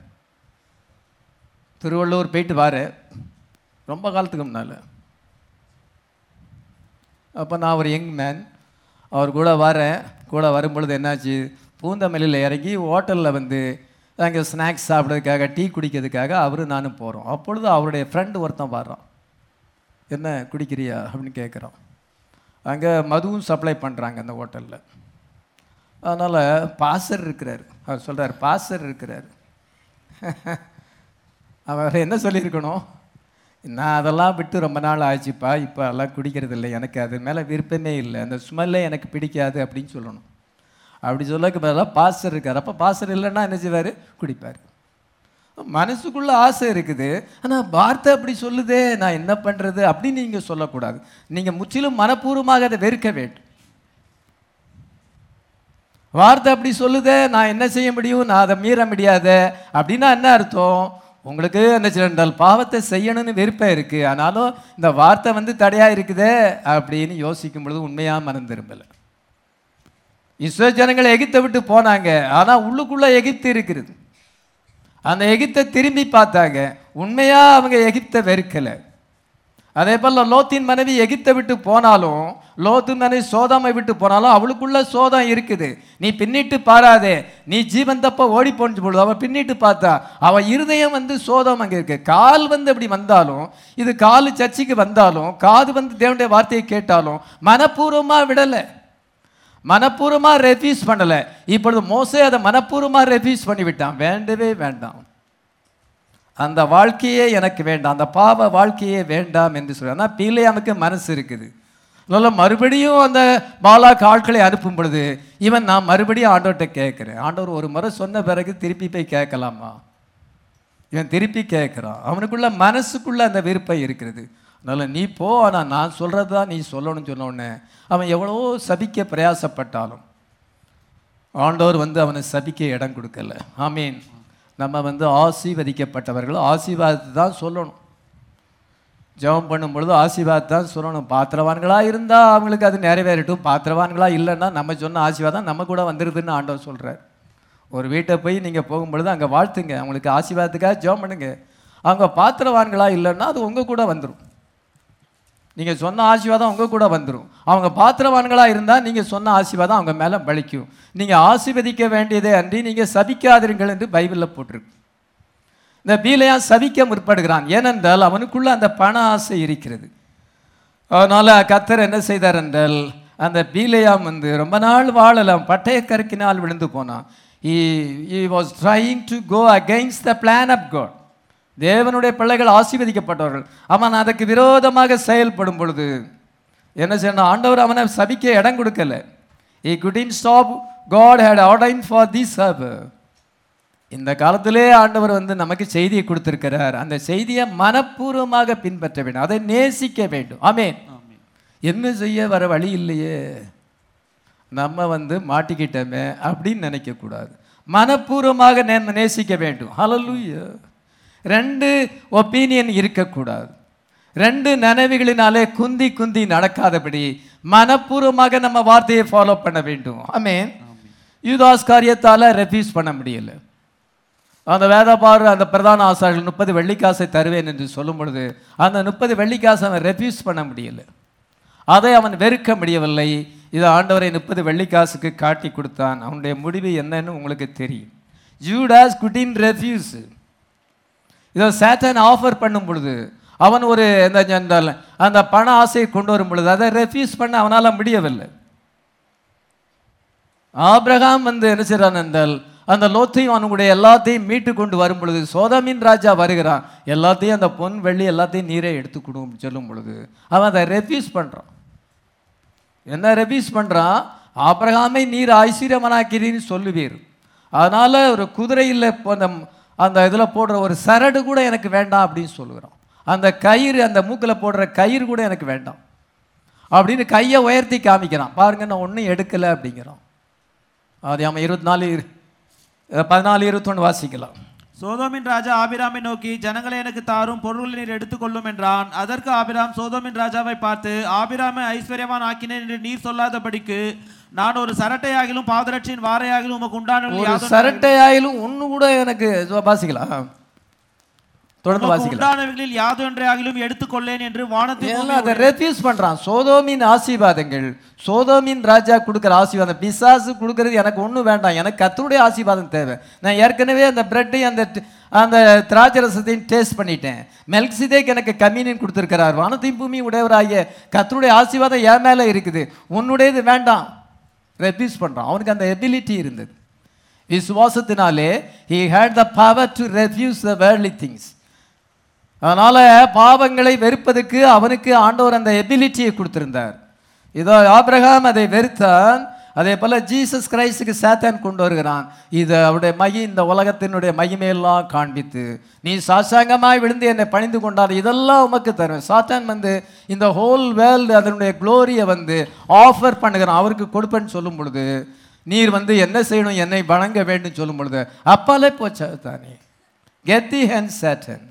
திருவள்ளூர் போயிட்டு வரேன் ரொம்ப காலத்துக்கு முன்னால் அப்போ நான் ஒரு யங் மேன் அவர் கூட வரேன் கூட வரும்பொழுது என்னாச்சு பூந்தமல்லியில் இறங்கி ஹோட்டலில் வந்து அங்கே ஸ்நாக்ஸ் சாப்பிட்றதுக்காக டீ குடிக்கிறதுக்காக அவரும் நானும் போகிறோம் அப்பொழுது அவருடைய ஃப்ரெண்டு ஒருத்தன் வர்றான் என்ன குடிக்கிறியா அப்படின்னு கேட்குறான் அங்கே மதுவும் சப்ளை பண்ணுறாங்க அந்த ஹோட்டலில் அதனால் பாசர் இருக்கிறார் அவர் சொல்கிறார் பாசர் இருக்கிறார் அவர் என்ன சொல்லியிருக்கணும் நான் அதெல்லாம் விட்டு ரொம்ப நாள் ஆச்சுப்பா இப்போ எல்லாம் குடிக்கிறது இல்லை எனக்கு அது மேலே விருப்பமே இல்லை அந்த ஸ்மெல்லே எனக்கு பிடிக்காது அப்படின்னு சொல்லணும் அப்படி சொல்லக்கு பதிலாக பாஸ்டர் இருக்கார் அப்போ பாஸ்டர் இல்லைன்னா என்ன செய்வார் குடிப்பார் மனசுக்குள்ள ஆசை இருக்குது ஆனா வார்த்தை அப்படி சொல்லுதே நான் என்ன பண்றது அப்படின்னு நீங்க சொல்லக்கூடாது நீங்க முற்றிலும் மனப்பூர்வமாக அதை வெறுக்க வேண்டும் வார்த்தை அப்படி சொல்லுதே நான் என்ன செய்ய முடியும் நான் அதை மீற முடியாது அப்படின்னா என்ன அர்த்தம் உங்களுக்கு என்ன செய்யறால் பாவத்தை செய்யணும்னு விருப்பம் இருக்கு ஆனாலும் இந்த வார்த்தை வந்து தடையா இருக்குதே அப்படின்னு யோசிக்கும் பொழுது உண்மையா மனம் திரும்பல இஸ்ரோ ஜனங்கள் எகிப்தை விட்டு போனாங்க ஆனா உள்ளுக்குள்ள எகிப்து இருக்கிறது அந்த எகிப்தை திரும்பி பார்த்தாங்க உண்மையா அவங்க எகிப்தை வெறுக்கலை அதே போல லோத்தின் மனைவி எகிப்தை விட்டு போனாலும் லோத்து மனைவி சோதாமை விட்டு போனாலும் அவளுக்குள்ள சோதம் இருக்குது நீ பின்னிட்டு பாராதே நீ ஜீவன் தப்ப ஓடி போன்னு பொழுது அவ பின்னிட்டு பார்த்தா அவ இருதயம் வந்து சோதம் அங்க இருக்கு கால் வந்து அப்படி வந்தாலும் இது கால் சர்ச்சைக்கு வந்தாலும் காது வந்து தேவனுடைய வார்த்தையை கேட்டாலும் மனப்பூர்வமா விடலை மனப்பூர்வமா ரெஃப்யூஸ் பண்ணல இப்பொழுது மோசே அதை மனப்பூர்வமா ரெஃப்யூஸ் பண்ணி விட்டான் வேண்டவே வேண்டாம் அந்த வாழ்க்கையே எனக்கு வேண்டாம் அந்த பாவ வாழ்க்கையே வேண்டாம் என்று சொல்லி ஆனால் பீலையாமுக்கு மனசு இருக்குது அதனால மறுபடியும் அந்த பாலாக்கு ஆட்களை அனுப்பும் பொழுது இவன் நான் மறுபடியும் ஆண்டவர்கிட்ட கேட்குறேன் ஆண்டவர் ஒரு முறை சொன்ன பிறகு திருப்பி போய் கேட்கலாமா இவன் திருப்பி கேட்குறான் அவனுக்குள்ள மனசுக்குள்ள அந்த விருப்பம் இருக்கிறது அதனால நீ போ ஆனால் நான் சொல்கிறது தான் நீ சொல்லணும்னு சொன்ன உடனே அவன் எவ்வளோ சபிக்க பிரயாசப்பட்டாலும் ஆண்டவர் வந்து அவனை சபிக்க இடம் கொடுக்கல ஆமீன் நம்ம வந்து ஆசீர்வதிக்கப்பட்டவர்கள் ஆசீர்வாதத்தை தான் சொல்லணும் ஜெபம் பண்ணும் பொழுது ஆசீர்வாதத்தை தான் சொல்லணும் பாத்திரவான்களாக இருந்தால் அவங்களுக்கு அது நிறைவேறட்டும் பாத்திரவான்களாக இல்லைன்னா நம்ம சொன்ன ஆசீர்வாதம் நம்ம கூட வந்துடுதுன்னு ஆண்டவர் சொல்கிறார் ஒரு வீட்டை போய் நீங்கள் போகும்பொழுது அங்கே வாழ்த்துங்க அவங்களுக்கு ஆசீர்வாதத்துக்காக ஜெபம் பண்ணுங்க அவங்க பாத்திரவான்களாக இல்லைன்னா அது உங்கள் கூட வந்துடும் நீங்கள் சொன்ன ஆசீர்வாதம் உங்க கூட வந்துடும் அவங்க பாத்திரவான்களாக இருந்தால் நீங்கள் சொன்ன ஆசீர்வாதம் அவங்க மேலே பலிக்கும் நீங்கள் ஆசீர்வதிக்க வேண்டியதே அன்றி நீங்கள் சபிக்காதிருங்கள் என்று பைபிளில் போட்டிருக்கு இந்த பீலையா சபிக்க முற்படுகிறான் ஏனென்றால் அவனுக்குள்ள அந்த பண ஆசை இருக்கிறது அதனால் கத்தர் என்ன செய்தார் என்றால் அந்த பீலையாம் வந்து ரொம்ப நாள் வாழலாம் பட்டய கருக்கினால் விழுந்து போனான் he was trying to go against the plan of God தேவனுடைய பிள்ளைகள் ஆசீர்வதிக்கப்பட்டவர்கள் அவன் அதற்கு விரோதமாக செயல்படும் பொழுது என்ன செய்யணும் ஆண்டவர் அவனை சபிக்க இடம் கொடுக்கல he couldn't stop god had ordained for this server இந்த காலத்திலே ஆண்டவர் வந்து நமக்கு செய்தியை கொடுத்திருக்கிறார் அந்த செய்தியை மனப்பூர்வமாக பின்பற்ற வேண்டும் அதை நேசிக்க வேண்டும் ஆமென் என்ன செய்ய வர வழி இல்லையே நம்ம வந்து மாட்டிக்கிட்டோமே அப்படின்னு நினைக்கக்கூடாது மனப்பூர்வமாக நே- நேசிக்க வேண்டும் ஹalleluya ரெண்டு ஒப்பீனியன் இருக்கக்கூடாது ரெண்டு நினைவுகளினாலே குந்தி குந்தி நடக்காதபடி மனப்பூர்வமாக நம்ம வார்த்தையை ஃபாலோ பண்ண வேண்டும் ஆமென் யூதாஸ் காரியத்தால் ரெஃப்யூஸ் பண்ண முடியல அந்த வேதபாரு அந்த பிரதான ஆசாரிகள் முப்பது வெள்ளிக்காசை தருவேன் என்று சொல்லும் பொழுது அந்த முப்பது வெள்ளிக்காசை அவன் ரெஃப்யூஸ் பண்ண முடியல அதை அவன் வெறுக்க முடியவில்லை இது ஆண்டவரை முப்பது வெள்ளிக்காசுக்கு காட்டி கொடுத்தான் அவனுடைய முடிவு என்னன்னு உங்களுக்கு தெரியும் ஜூடாஸ் குட்டின் ரெஃப்யூஸ் இதை சேட்டன் ஆஃபர் பண்ணும் பொழுது அவன் ஒரு இந்த இந்த- அந்த பண ஆசையை கொண்டு வரும் பொழுது அதை ரெஃப்யூஸ் பண்ண அவனால் முடியவில்லை ஆபிரகாம் வந்து என்ன செய்றான் என்றால் அந்த லோத்தையும் அவனுடைய எல்லாத்தையும் மீட்டு கொண்டு வரும் பொழுது சோதமின் ராஜா வருகிறான் எல்லாத்தையும் அந்த பொன் வெள்ளி எல்லாத்தையும் நீரே எடுத்து கொடும் சொல்லும் பொழுது அவன் அதை ரெஃப்யூஸ் பண்ணுறான் என்ன ரெஃப்யூஸ் பண்ணுறான் ஆபிரகாமை நீர் ஐஸ்வர்யமனாக்கிறீன்னு சொல்லுவீர் அதனால ஒரு குதிரையில் அந்த அந்த இதில் போடுற ஒரு சரடு கூட எனக்கு வேண்டாம் அப்படின்னு சொல்லுகிறான் அந்த கயிறு அந்த மூக்கில் போடுற கயிறு கூட எனக்கு வேண்டாம் அப்படின்னு கையை உயர்த்தி காமிக்கிறான் பாருங்க நான் ஒன்றும் எடுக்கலை அப்படிங்கிறான் அது அவன் இருபத்தி நாலு பதினாலு இருபத்தொன்று வாசிக்கலாம் சோதோமின் ராஜா ஆபிராமை நோக்கி ஜனங்களை எனக்கு தாரும் பொருள்களை நீர் எடுத்துக்கொள்ளும் என்றான் அதற்கு ஆபிராம் சோதோமின் ராஜாவை பார்த்து ஆபிராமை ஐஸ்வர்யவான் ஆக்கினேன் என்று நீர் சொல்லாதபடிக்கு நான் ஒரு சரட்டையாகிலும் பாதரட்சியின் வாரையாகிலும் உமக்கு உண்டான ஒரு சரட்டையாயிலும் ஒன்று கூட எனக்கு இதோ வாசிக்கலாம் தொடர்ந்து உமக்கு வாசிக்கலாம் உண்டானவைகளில் யாதொன்றையாகிலும் எடுத்துக்கொள்ளேன் என்று வானத்தில் ஏன்னா அதை ரெஃப்யூஸ் பண்றான் சோதோமின் ஆசீர்வாதங்கள் சோதோமின் ராஜா கொடுக்குற ஆசீர்வாதம் பிசாசு கொடுக்கறது எனக்கு ஒன்றும் வேண்டாம் எனக்கு கத்தருடைய ஆசீர்வாதம் தேவை நான் ஏற்கனவே அந்த பிரெட்டையும் அந்த ட- அந்த திராட்சை ரசத்தையும் டேஸ்ட் பண்ணிட்டேன் மெல்க்சிதேக் எனக்கு கம்யூனியன் கொடுத்துருக்கிறார் வானத்தையும் பூமி உடையவராகிய கத்தருடைய ஆசீர்வாதம் என் மேலே இருக்குது உன்னுடையது வேண்டாம் ரெஃப்யூஸ் பண்றான் அவனுக்கு அந்த எபிலிட்டி இருந்தது விசுவாசத்தினாலே he had the power to refuse the worldly things அதனால பாவங்களை வெறுப்பதற்கு அவனுக்கு ஆண்டவர் அந்த எபிலிட்டியை கொடுத்திருந்தார் இதோ ஆபிரகாம் அதை வெறுத்தான் அதே போல ஜீசஸ் கிரைஸ்டுக்கு சாத்தான் கொண்டு வருகிறான் இது அவருடைய மகி இந்த உலகத்தினுடைய மகிமையெல்லாம் காண்பித்து நீ சாசாங்கமாய் விழுந்து என்னை பணிந்து கொண்டார் இதெல்லாம் உமக்கு தருவேன் சாத்தான் வந்து இந்த ஹோல் வேர்ல்டு அதனுடைய க்ளோரியை வந்து ஆஃபர் பண்ணுகிறான் அவருக்கு கொடுப்பேன்னு சொல்லும் பொழுது நீர் வந்து என்ன செய்யணும் என்னை வணங்க வேண்டும் சொல்லும் பொழுது அப்பாலே போச்சா தானே கெத்தி ஹேண்ட் சேட்டன்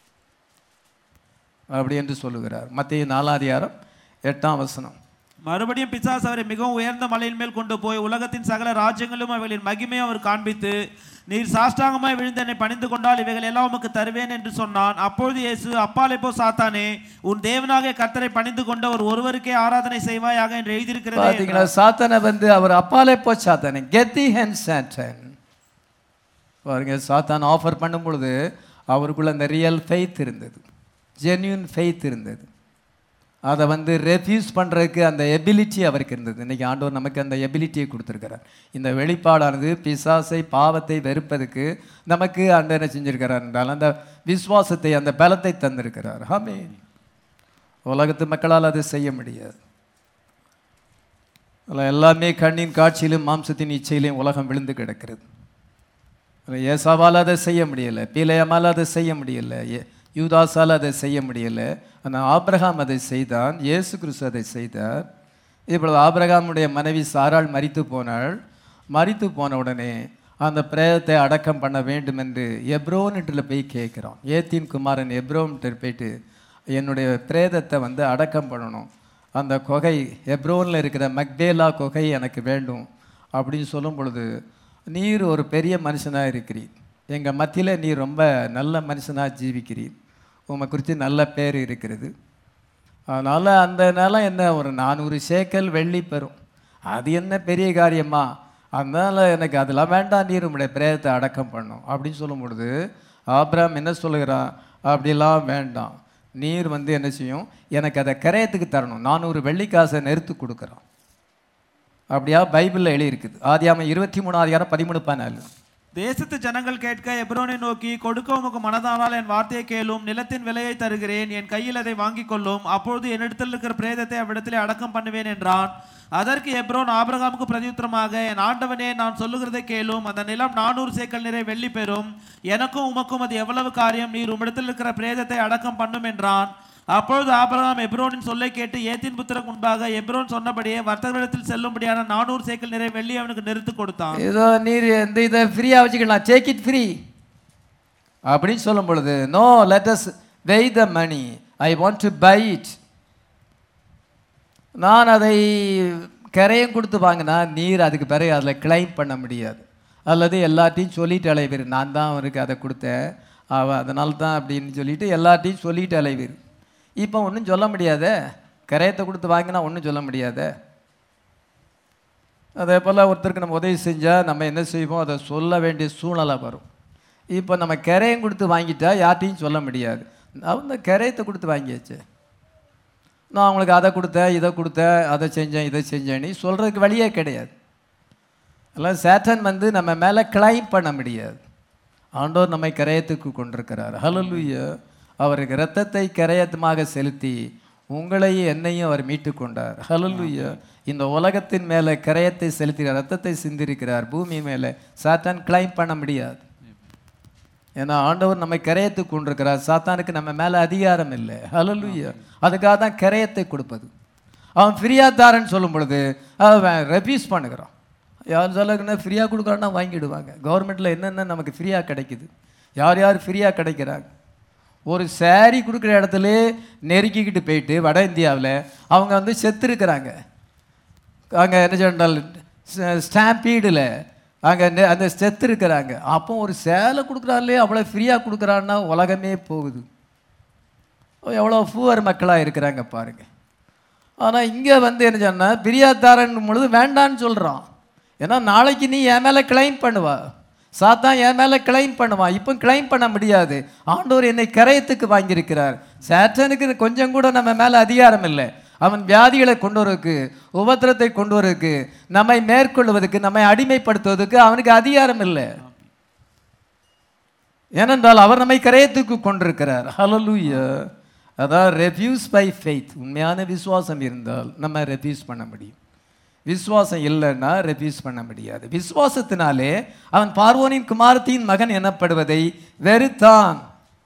அப்படி என்று சொல்லுகிறார் மத்திய நாலாதிகாரம் எட்டாம் வசனம் மறுபடியும் பிசாசு அவரை மிகவும் உயர்ந்த மலையின் மேல் கொண்டு போய் உலகத்தின் சகல ராஜ்யங்களும் அவைகளின் மகிமையும் அவர் காண்பித்து நீர் சாஷ்டாங்கமாய் விழுந்து என்னை பணிந்து கொண்டால் இவைகள் எல்லாம் உமக்கு தருவேன் என்று சொன்னான் அப்பொழுது இயேசு அப்பாலே போ சாத்தானே உன் தேவனாகிய கர்த்தரை பணிந்து கொண்ட ஒரு ஒருவருக்கே ஆராதனை செய்வாயாக என்று எழுதியிருக்கிறது பார்த்தீங்களா சாத்தானை வந்து அவர் அப்பாலே போ சாத்தானே கெத்தி ஹேண்ட் சாட்டன் பாருங்க சாத்தான் ஆஃபர் பண்ணும் பொழுது அவருக்குள்ள அந்த ரியல் ஃபெய்த் இருந்தது ஜென்யூன் ஃபெய்த் இருந்தது அதை வந்து ரெஃப்யூஸ் பண்ணுறதுக்கு அந்த எபிலிட்டி அவருக்கு இருந்தது இன்னைக்கு ஆண்டவர் நமக்கு அந்த எபிலிட்டியை கொடுத்துருக்கிறார் இந்த வெளிப்பாடானது பிசாசை பாவத்தை வெறுப்பதுக்கு நமக்கு ஆண்டவர் என்ன செஞ்சிருக்கிறார் என்றால் அந்த விசுவாசத்தை அந்த பலத்தை தந்திருக்கிறார் ஆமே உலகத்து மக்களால் அதை செய்ய முடியாது அதில் எல்லாமே கண்ணின் காட்சியிலும் மாம்சத்தின் இச்சையிலும் உலகம் விழுந்து கிடக்கிறது அதில் ஏசாவால் அதை செய்ய முடியலை பீலையமால் அதை செய்ய முடியலை ஏ- யூதாஸால் அதை செய்ய முடியலை ஆனால் ஆபிரகாம் அதை செய்தான் இயேசு கிறிஸ்து அதை செய்தார் இப்பொழுது ஆபிரகாமுடைய மனைவி சாராள் மரித்து போனாள் மரித்து போன உடனே அந்த பிரேதத்தை அடக்கம் பண்ண வேண்டும் என்று எப்ரோன்ட்டில் போய் கேட்குறான் ஏத்தின் குமாரன் எப்ரோன்ட்டு போயிட்டு என்னுடைய பிரேதத்தை வந்து அடக்கம் பண்ணணும் அந்த குகை எப்ரோனில் இருக்கிற மக்பேலா குகை எனக்கு வேண்டும் அப்படின்னு சொல்லும் பொழுது நீர் ஒரு பெரிய மனுஷனாக இருக்கிறீர் எங்கள் மத்தியில் நீர் ரொம்ப நல்ல மனுஷனாக ஜீவிக்கிறீர் உமை குறித்து நல்ல பேர் இருக்கிறது அதனால் அந்த நிலம் என்ன ஒரு நானூறு சேக்கல் வெள்ளி பெறும் அது என்ன பெரிய காரியமா அதனால் எனக்கு அதெல்லாம் வேண்டாம் நீர் உம்முடைய பிரேதத்தை அடக்கம் பண்ணும் அப்படின்னு சொல்லும் பொழுது ஆபிரகாம் என்ன சொல்லுகிறான் அப்படிலாம் வேண்டாம் நீர் வந்து என்ன செய்யும் எனக்கு அதை கரையத்துக்கு தரணும் நானூறு வெள்ளிக்காசை நெருத்து கொடுக்குறான் அப்படியா பைபிளில் எழுதியிருக்குது ஆதியாம இருபத்தி மூணு அதிகாரம் பதிமூணு பதினாலு தேசத்து ஜனங்கள் கேட்க எப்ரோனை நோக்கி கொடுக்க உமக்கு மனதானால் என் வார்த்தையை கேளும் நிலத்தின் விலையை தருகிறேன் என் கையில் அதை வாங்கிக் கொள்ளும் அப்பொழுது என்னிடத்தில் இருக்கிற பிரேதத்தை அவ்விடத்திலே அடக்கம் பண்ணுவேன் என்றான் அதற்கு எப்ரோன் ஆபிரகாமுக்கு பிரதியுத்தரமாக என் ஆண்டவனே நான் சொல்லுகிறதை கேளும் அந்த நிலம் நானூறு சேக்கல் நிறை வெள்ளி பெறும் எனக்கும் உமக்கும் அது எவ்வளவு காரியம் நீர் உம்மிடத்தில் இருக்கிற பிரேதத்தை அடக்கம் பண்ணும் என்றான் அப்பொழுது ஆபிரகாம் எப்ரோனின் சொல்லை கேட்டு ஏத்தின் புத்திரக்கு முன்பாக எப்ரோன் சொன்னபடியே வர்த்தகரிடத்தில் செல்லும்படியான நானூறு சேக்கல் நிறை வெள்ளி அவனுக்கு நிறுத்து கொடுத்தான் ஏதோ நீர் இந்த இதை ஃப்ரீயாக வச்சுக்கலாம் டேக் இட் ஃப்ரீ அப்படின்னு சொல்லும் பொழுது no let us weigh the money I want to buy it நான் அதை கரையும் கொடுத்து வாங்கினா நீர் அதுக்கு பிறகு அதில் கிளைம் பண்ண முடியாது அல்லது எல்லாத்தையும் சொல்லிட்டு அலைவீர் நான் தான் அவருக்கு அதை கொடுத்தேன் அவ அதனால தான் அப்படின்னு சொல்லிட்டு எல்லாத்தையும் சொல்லிட்டு அலைவீர் இப்போ ஒன்றும் சொல்ல முடியாதே கரையத்தை கொடுத்து வாங்கினா ஒன்றும் சொல்ல முடியாதே அதே போல் ஒருத்தருக்கு நம்ம உதவி செஞ்சால் நம்ம என்ன செய்வோம் அதை சொல்ல வேண்டிய சூழ்நிலை வரும் இப்போ நம்ம கரையம் கொடுத்து வாங்கிட்டா யார்ட்டையும் சொல்ல முடியாது அவங்க கரையத்தை கொடுத்து வாங்கியாச்சு நான் அவங்களுக்கு அதை கொடுத்தேன் இதை கொடுத்தேன் அதை செஞ்சேன் இதை செஞ்சேன்னு சொல்கிறதுக்கு வழியே கிடையாது எல்லாம் சேட்டன் வந்து நம்ம மேலே கிளைம் பண்ண முடியாது ஆண்டோர் நம்மை கரையத்துக்கு கொண்டிருக்கிறார் ஹalleluya அவருக்கு இரத்தத்தை கரையத்துமாக செலுத்தி உங்களையும் என்னையும் அவர் மீட்டு கொண்டார் ஹalleluya இந்த உலகத்தின் மேலே கரையத்தை செலுத்தி ரத்தத்தை சிந்திருக்கிறார் பூமி மேலே சாத்தான் கிளைம் பண்ண முடியாது ஏன்னா ஆண்டவர் நம்மை கரையத்துக்கு கொண்டிருக்கிறார் சாத்தானுக்கு நம்ம மேலே அதிகாரம் இல்லை ஹalleluya அதுக்காக தான் கரையத்தை கொடுப்பது அவன் ஃப்ரீயாக தாரேன்னு சொல்லும் பொழுது அவன் ரெஃப்யூஸ் பண்ணுகிறான் யார் சொல்லுங்கன்னா ஃப்ரீயாக கொடுக்குறான்னா வாங்கிடுவாங்க கவர்மெண்ட்டில் என்னென்ன நமக்கு ஃப்ரீயாக கிடைக்குது யார் யார் ஃப்ரீயாக கிடைக்கிறாங்க ஒரு saree கொடுக்குற இடத்துல நெருக்கிக்கிட்டு போயிட்டு வட இந்தியாவில் அவங்க வந்து செத்துருக்கிறாங்க அங்கே என்ன சொன்னால் ஸ்டாம்பீடில் அங்கே அந்த செத்து இருக்கிறாங்க அப்போ ஒரு சேலை கொடுக்குறாங்களே அவ்வளோ ஃப்ரீயாக கொடுக்குறான்னா உலகமே போகுது எவ்வளோ பூவர் மக்களாக இருக்கிறாங்க பாருங்க ஆனால் இங்கே வந்து என்ன சொன்னால் பிரியாதாரன் பொழுது வேண்டான்னு சொல்கிறான் ஏன்னா நாளைக்கு நீ என் மேலே கிளைம் பண்ணுவா சாத்தான் என் மேலே கிளைம் பண்ணுவான் இப்போ கிளைம் பண்ண முடியாது ஆண்டவர் என்னை கரையத்துக்கு வாங்கியிருக்கிறார் சேட்டனுக்கு கொஞ்சம் கூட நம்ம மேலே அதிகாரம் இல்லை அவன் வியாதிகளை கொண்டு வரதுக்கு உபத்திரத்தை கொண்டு வரதுக்கு நம்மை மேற்கொள்வதற்கு நம்மை அடிமைப்படுத்துவதற்கு அவனுக்கு அதிகாரம் இல்லை ஏனென்றால் அவர் நம்மை கரையத்துக்கு கொண்டிருக்கிறார் ஹalleluya அதான் ரெஃப்யூஸ் பை ஃபெய்த் உண்மையான விசுவாசம் இருந்தால் நம்ம ரெஃப்யூஸ் பண்ண முடியும் விசுவாசம் இல்லைன்னா ரெஃப்யூஸ் பண்ண முடியாது விசுவாசத்தினாலே அவன் பார்வோனின் குமாரத்தின் மகன் எனப்படுவதை வெறுத்தான்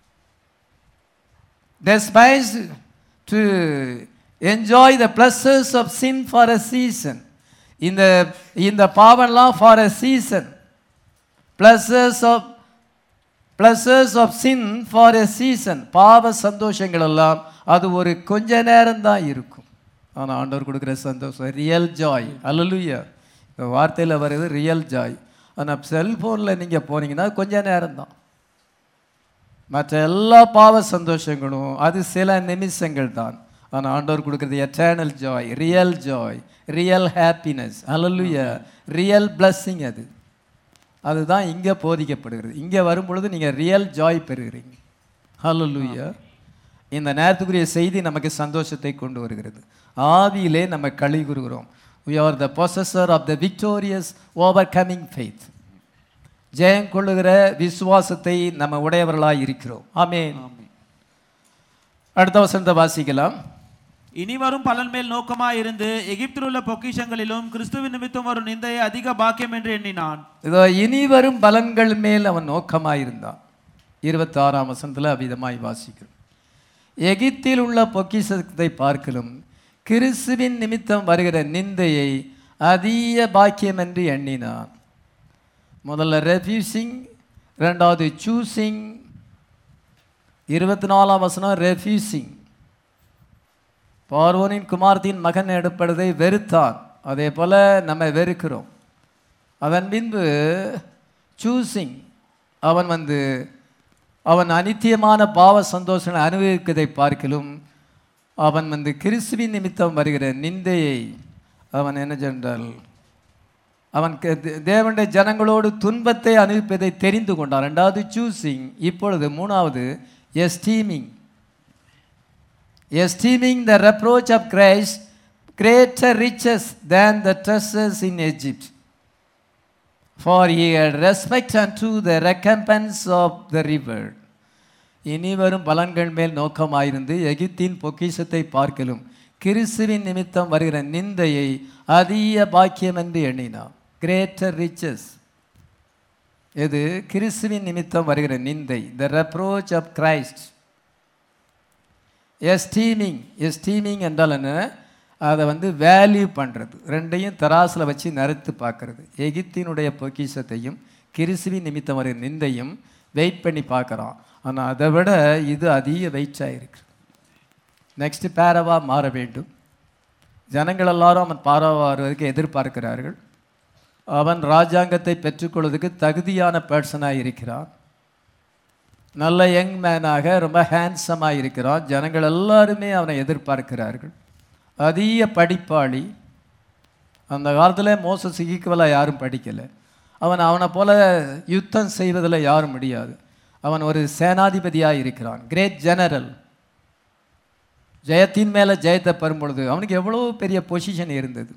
despised to enjoy the pleasures of sin for a season இந்த இந்த பாவம்லாம் for a season pleasures of pleasures of sin for a season பாவ சந்தோஷங்கள் எல்லாம் அது ஒரு கொஞ்ச நேரம் தான் இருக்கும் ஆனால் ஆண்டவர் கொடுக்குற சந்தோஷம் ரியல் ஜாய் அல்லலுயா இந்த வார்த்தையில் வருது ரியல் ஜாய் ஆனால் செல்ஃபோனில் நீங்கள் போனீங்கன்னா கொஞ்ச நேரம் தான் மற்ற எல்லா பாவ சந்தோஷங்களும் அது சில நிமிஷங்கள் தான் ஆனால் ஆண்டவர் கொடுக்குறது eternal joy real joy real happiness hallelujah real blessing அது அதுதான் இங்கே போதிக்கப்படுகிறது இங்கே வரும்பொழுது நீங்கள் ரியல் ஜாய் பெறுகிறீங்க ஹalleluya இந்த நேரத்துக்குரிய செய்தி நமக்கு சந்தோஷத்தை கொண்டு வருகிறது ஆவியிலே நம்ம களி கூறுகிறோம் we are the possessor of the victorious overcoming faith ஜெயம் கொள்ளுகிற விசுவாசத்தை நம்ம உடையவர்களாய் இருக்கிறோம் ஆமென் அடுத்த வசனத்தை வாசிக்கலாம் இனி வரும் பலன் மேல் நோக்கமாய் இருந்து எகிப்தில் உள்ள பொக்கிஷங்களிலும் கிறிஸ்துவின் நிமித்தம் வரும் நிந்தையை அதிக பாக்கியம் என்று எண்ணினான் இதோ இனி வரும் பலன்கள் மேல் அவன் நோக்கமாயிருந்தான் இருபத்தி ஆறாம் வசனத்தில் அவ்விதமாய் வாசிக்கிறோம் எகிப்தில் உள்ள பொக்கிஷத்தை பார்க்கலும் கிறிஸ்துவின் நிமித்தம் வருகிற நிந்தையை அதிக பாக்கியம் என்று எண்ணினான் முதல்ல ரெஃப்யூசிங் ரெண்டாவது சூசிங் இருபத்தி நாலாம் வசனம் ரெஃப்யூசிங் பார்வோனின் குமாரத்தின் மகன் எடுப்பதை வெறுத்தான் அதே போல நம்ம வெறுக்கிறோம் அதன் பின்பு சூசிங் அவன் வந்து அவன் அனித்தியமான பாவ சந்தோஷங்களை அனுபவிக்கதை பார்க்கலும் அவன் வந்து கிறிஸ்துவின் நிமித்தம் வருகிற நிந்தையை அவன் என்ன சென்றால் அவன் க- தே- தேவனுடைய ஜனங்களோடு துன்பத்தை அனுபவிப்பதை தெரிந்து கொண்டான் ரெண்டாவது சூசிங் இப்பொழுது மூணாவது எஸ்டீமிங் esteeming the reproach of Christ greater riches than the treasures in Egypt. For he had respect unto the recompense of the reward. இனி வரும் பலன்கள் மேல் நோக்கமாயிருந்து எகிப்தின் பொக்கிஷத்தை பார்க்கலும் கிறிஸ்துவின் நிமித்தம் வருகிற நிந்தையை அதிக பாக்கியம் என்று எண்ணினான் கிரேட்டர் ரிச்சஸ் இது கிறிஸ்துவின் நிமித்தம் வருகிற நிந்தை த reproach of Christ எஸ்டீமிங் எஸ்டீமிங் என்றால் என்ன அதை வந்து வேல்யூ பண்ணுறது ரெண்டையும் தராசில் வச்சு நிறுத்து பார்க்கறது எகிப்தினுடைய பொக்கிஷத்தையும் கிறிஸ்துவின் நிமித்தம் வர நிந்தையும் வெயிட் பண்ணி பார்க்குறான் ஆனால் அதை விட இது அதிக வெயிட்டாக இருக்கு நெக்ஸ்ட் பேரவாக மாற வேண்டும் ஜனங்கள் எல்லாரும் அவன் பாராவாருவதற்கு எதிர்பார்க்கிறார்கள் அவன் ராஜாங்கத்தை பெற்றுக்கொள்வதற்கு தகுதியான பர்சனாக இருக்கிறான் நல்ல யங் மேனாக ரொம்ப ஹேண்ட்ஸமாக இருக்கிறான் ஜனங்கள் எல்லாருமே அவனை எதிர்பார்க்கிறார்கள் அதிக படிப்பாளி அந்த காலத்தில் மோசஸ் ஈக்குவலாக யாரும் படிக்கலை அவன் அவனை போல யுத்தம் செய்வதில் யாரும் முடியாது அவன் ஒரு சேனாதிபதியாக இருக்கிறான் கிரேட் ஜெனரல் ஜெயத்தின் மேலே ஜெயத்தை பெறும் பொழுது அவனுக்கு எவ்வளோ பெரிய பொசிஷன் இருந்தது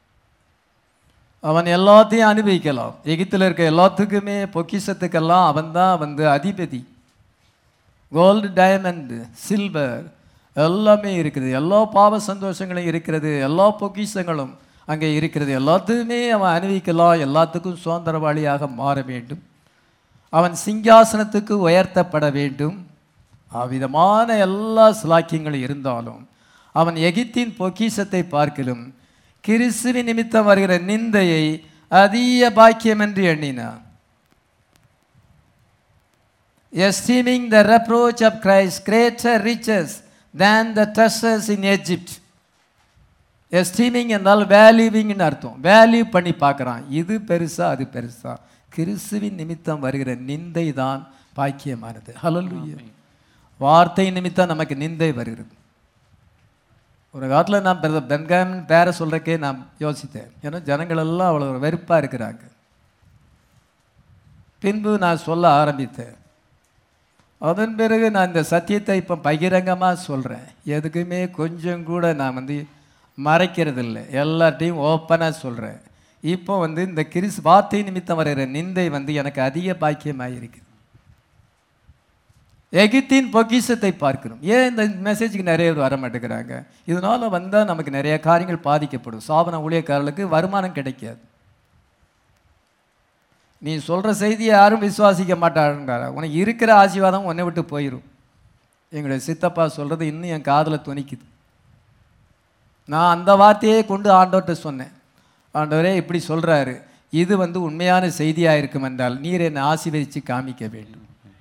அவன் எல்லாத்தையும் அனுபவிக்கலாம் எகிப்தில் இருக்க எல்லாத்துக்குமே பொக்கிஷத்துக்கெல்லாம் அவன் தான் வந்து அதிபதி கோல்டு டைமண்டு சில்வர் எல்லாமே இருக்குது எல்லா பாவ சந்தோஷங்களும் இருக்கிறது எல்லா பொக்கிஷங்களும் அங்கே இருக்கிறது எல்லாத்துக்குமே அவன் அனுபவிக்கலாம் எல்லாத்துக்கும் சுதந்திரவாளியாக மாற வேண்டும் அவன் சிங்காசனத்துக்கு உயர்த்தப்பட வேண்டும் அவ்விதமான எல்லா சிலாக்கியங்களும் இருந்தாலும் அவன் எகிப்தின் பொக்கிஷத்தை பார்க்கலும் கிறிஸ்துவின் நிமித்தம் வருகிற நிந்தையை அதிக பாக்கியம் என்று எண்ணினான் esteeming the reproach of Christ greater riches than the treasures in Egypt. esteeming என்றால் வேல்யூவிங்னு அர்த்தம் வேல்யூ பண்ணி பார்க்குறான் இது பெருசா அது பெருசா கிறிஸ்துவின் நிமித்தம் வருகிற நிந்தை தான் பாக்கியமானது ஹalleluya வார்த்தை நிமித்தம் நமக்கு நிந்தை வருகிறது ஒரு காலத்தில் நான் பிரதர் பென்காமின் பேரை சொல்கிறக்கே நான் யோசித்தேன் ஏன்னா ஜனங்கள் எல்லாம் அவ்வளோ வெறுப்பாக இருக்கிறாங்க பின்பு நான் சொல்ல ஆரம்பித்தேன் அதன் பிறகு நான் இந்த சத்தியத்தை இப்போ பகிரங்கமாக சொல்கிறேன் எதுக்குமே கொஞ்சம் கூட நான் வந்து மறைக்கிறது இல்லை எல்லார்ட்டையும் ஓப்பனாக சொல்கிறேன் இப்போ வந்து இந்த கிறிஸ் வார்த்தை நிமித்தம் வருகிற நிந்தை வந்து எனக்கு அதிக பாக்கியமாக இருக்குது எகிப்தின் பொக்கிஷத்தை பார்க்கிறோம் ஏன் இந்த மெசேஜுக்கு நிறைய பேர் வர மாட்டேங்கிறாங்க இதனால வந்தால் நமக்கு நிறைய காரியங்கள் பாதிக்கப்படும் சாபன ஊழியக்காரர்களுக்கு வருமானம் கிடைக்காது நீ சொல்கிற செய்தியை யாரும் விசுவாசிக்க மாட்டாருங்கிறார் உனக்கு இருக்கிற ஆசீர்வாதம் உன்னை விட்டு போயிடும் எங்களுடைய சித்தப்பா சொல்கிறது இன்னும் என் காதில் துணிக்குது நான் அந்த வார்த்தையே கொண்டு ஆண்டவர்கிட்ட சொன்னேன் ஆண்டவரே இப்படி சொல்கிறாரு இது வந்து உண்மையான செய்தியாக இருக்கும் என்றால் நீர் என்னை ஆசீர்வதித்து காமிக்க வேண்டும்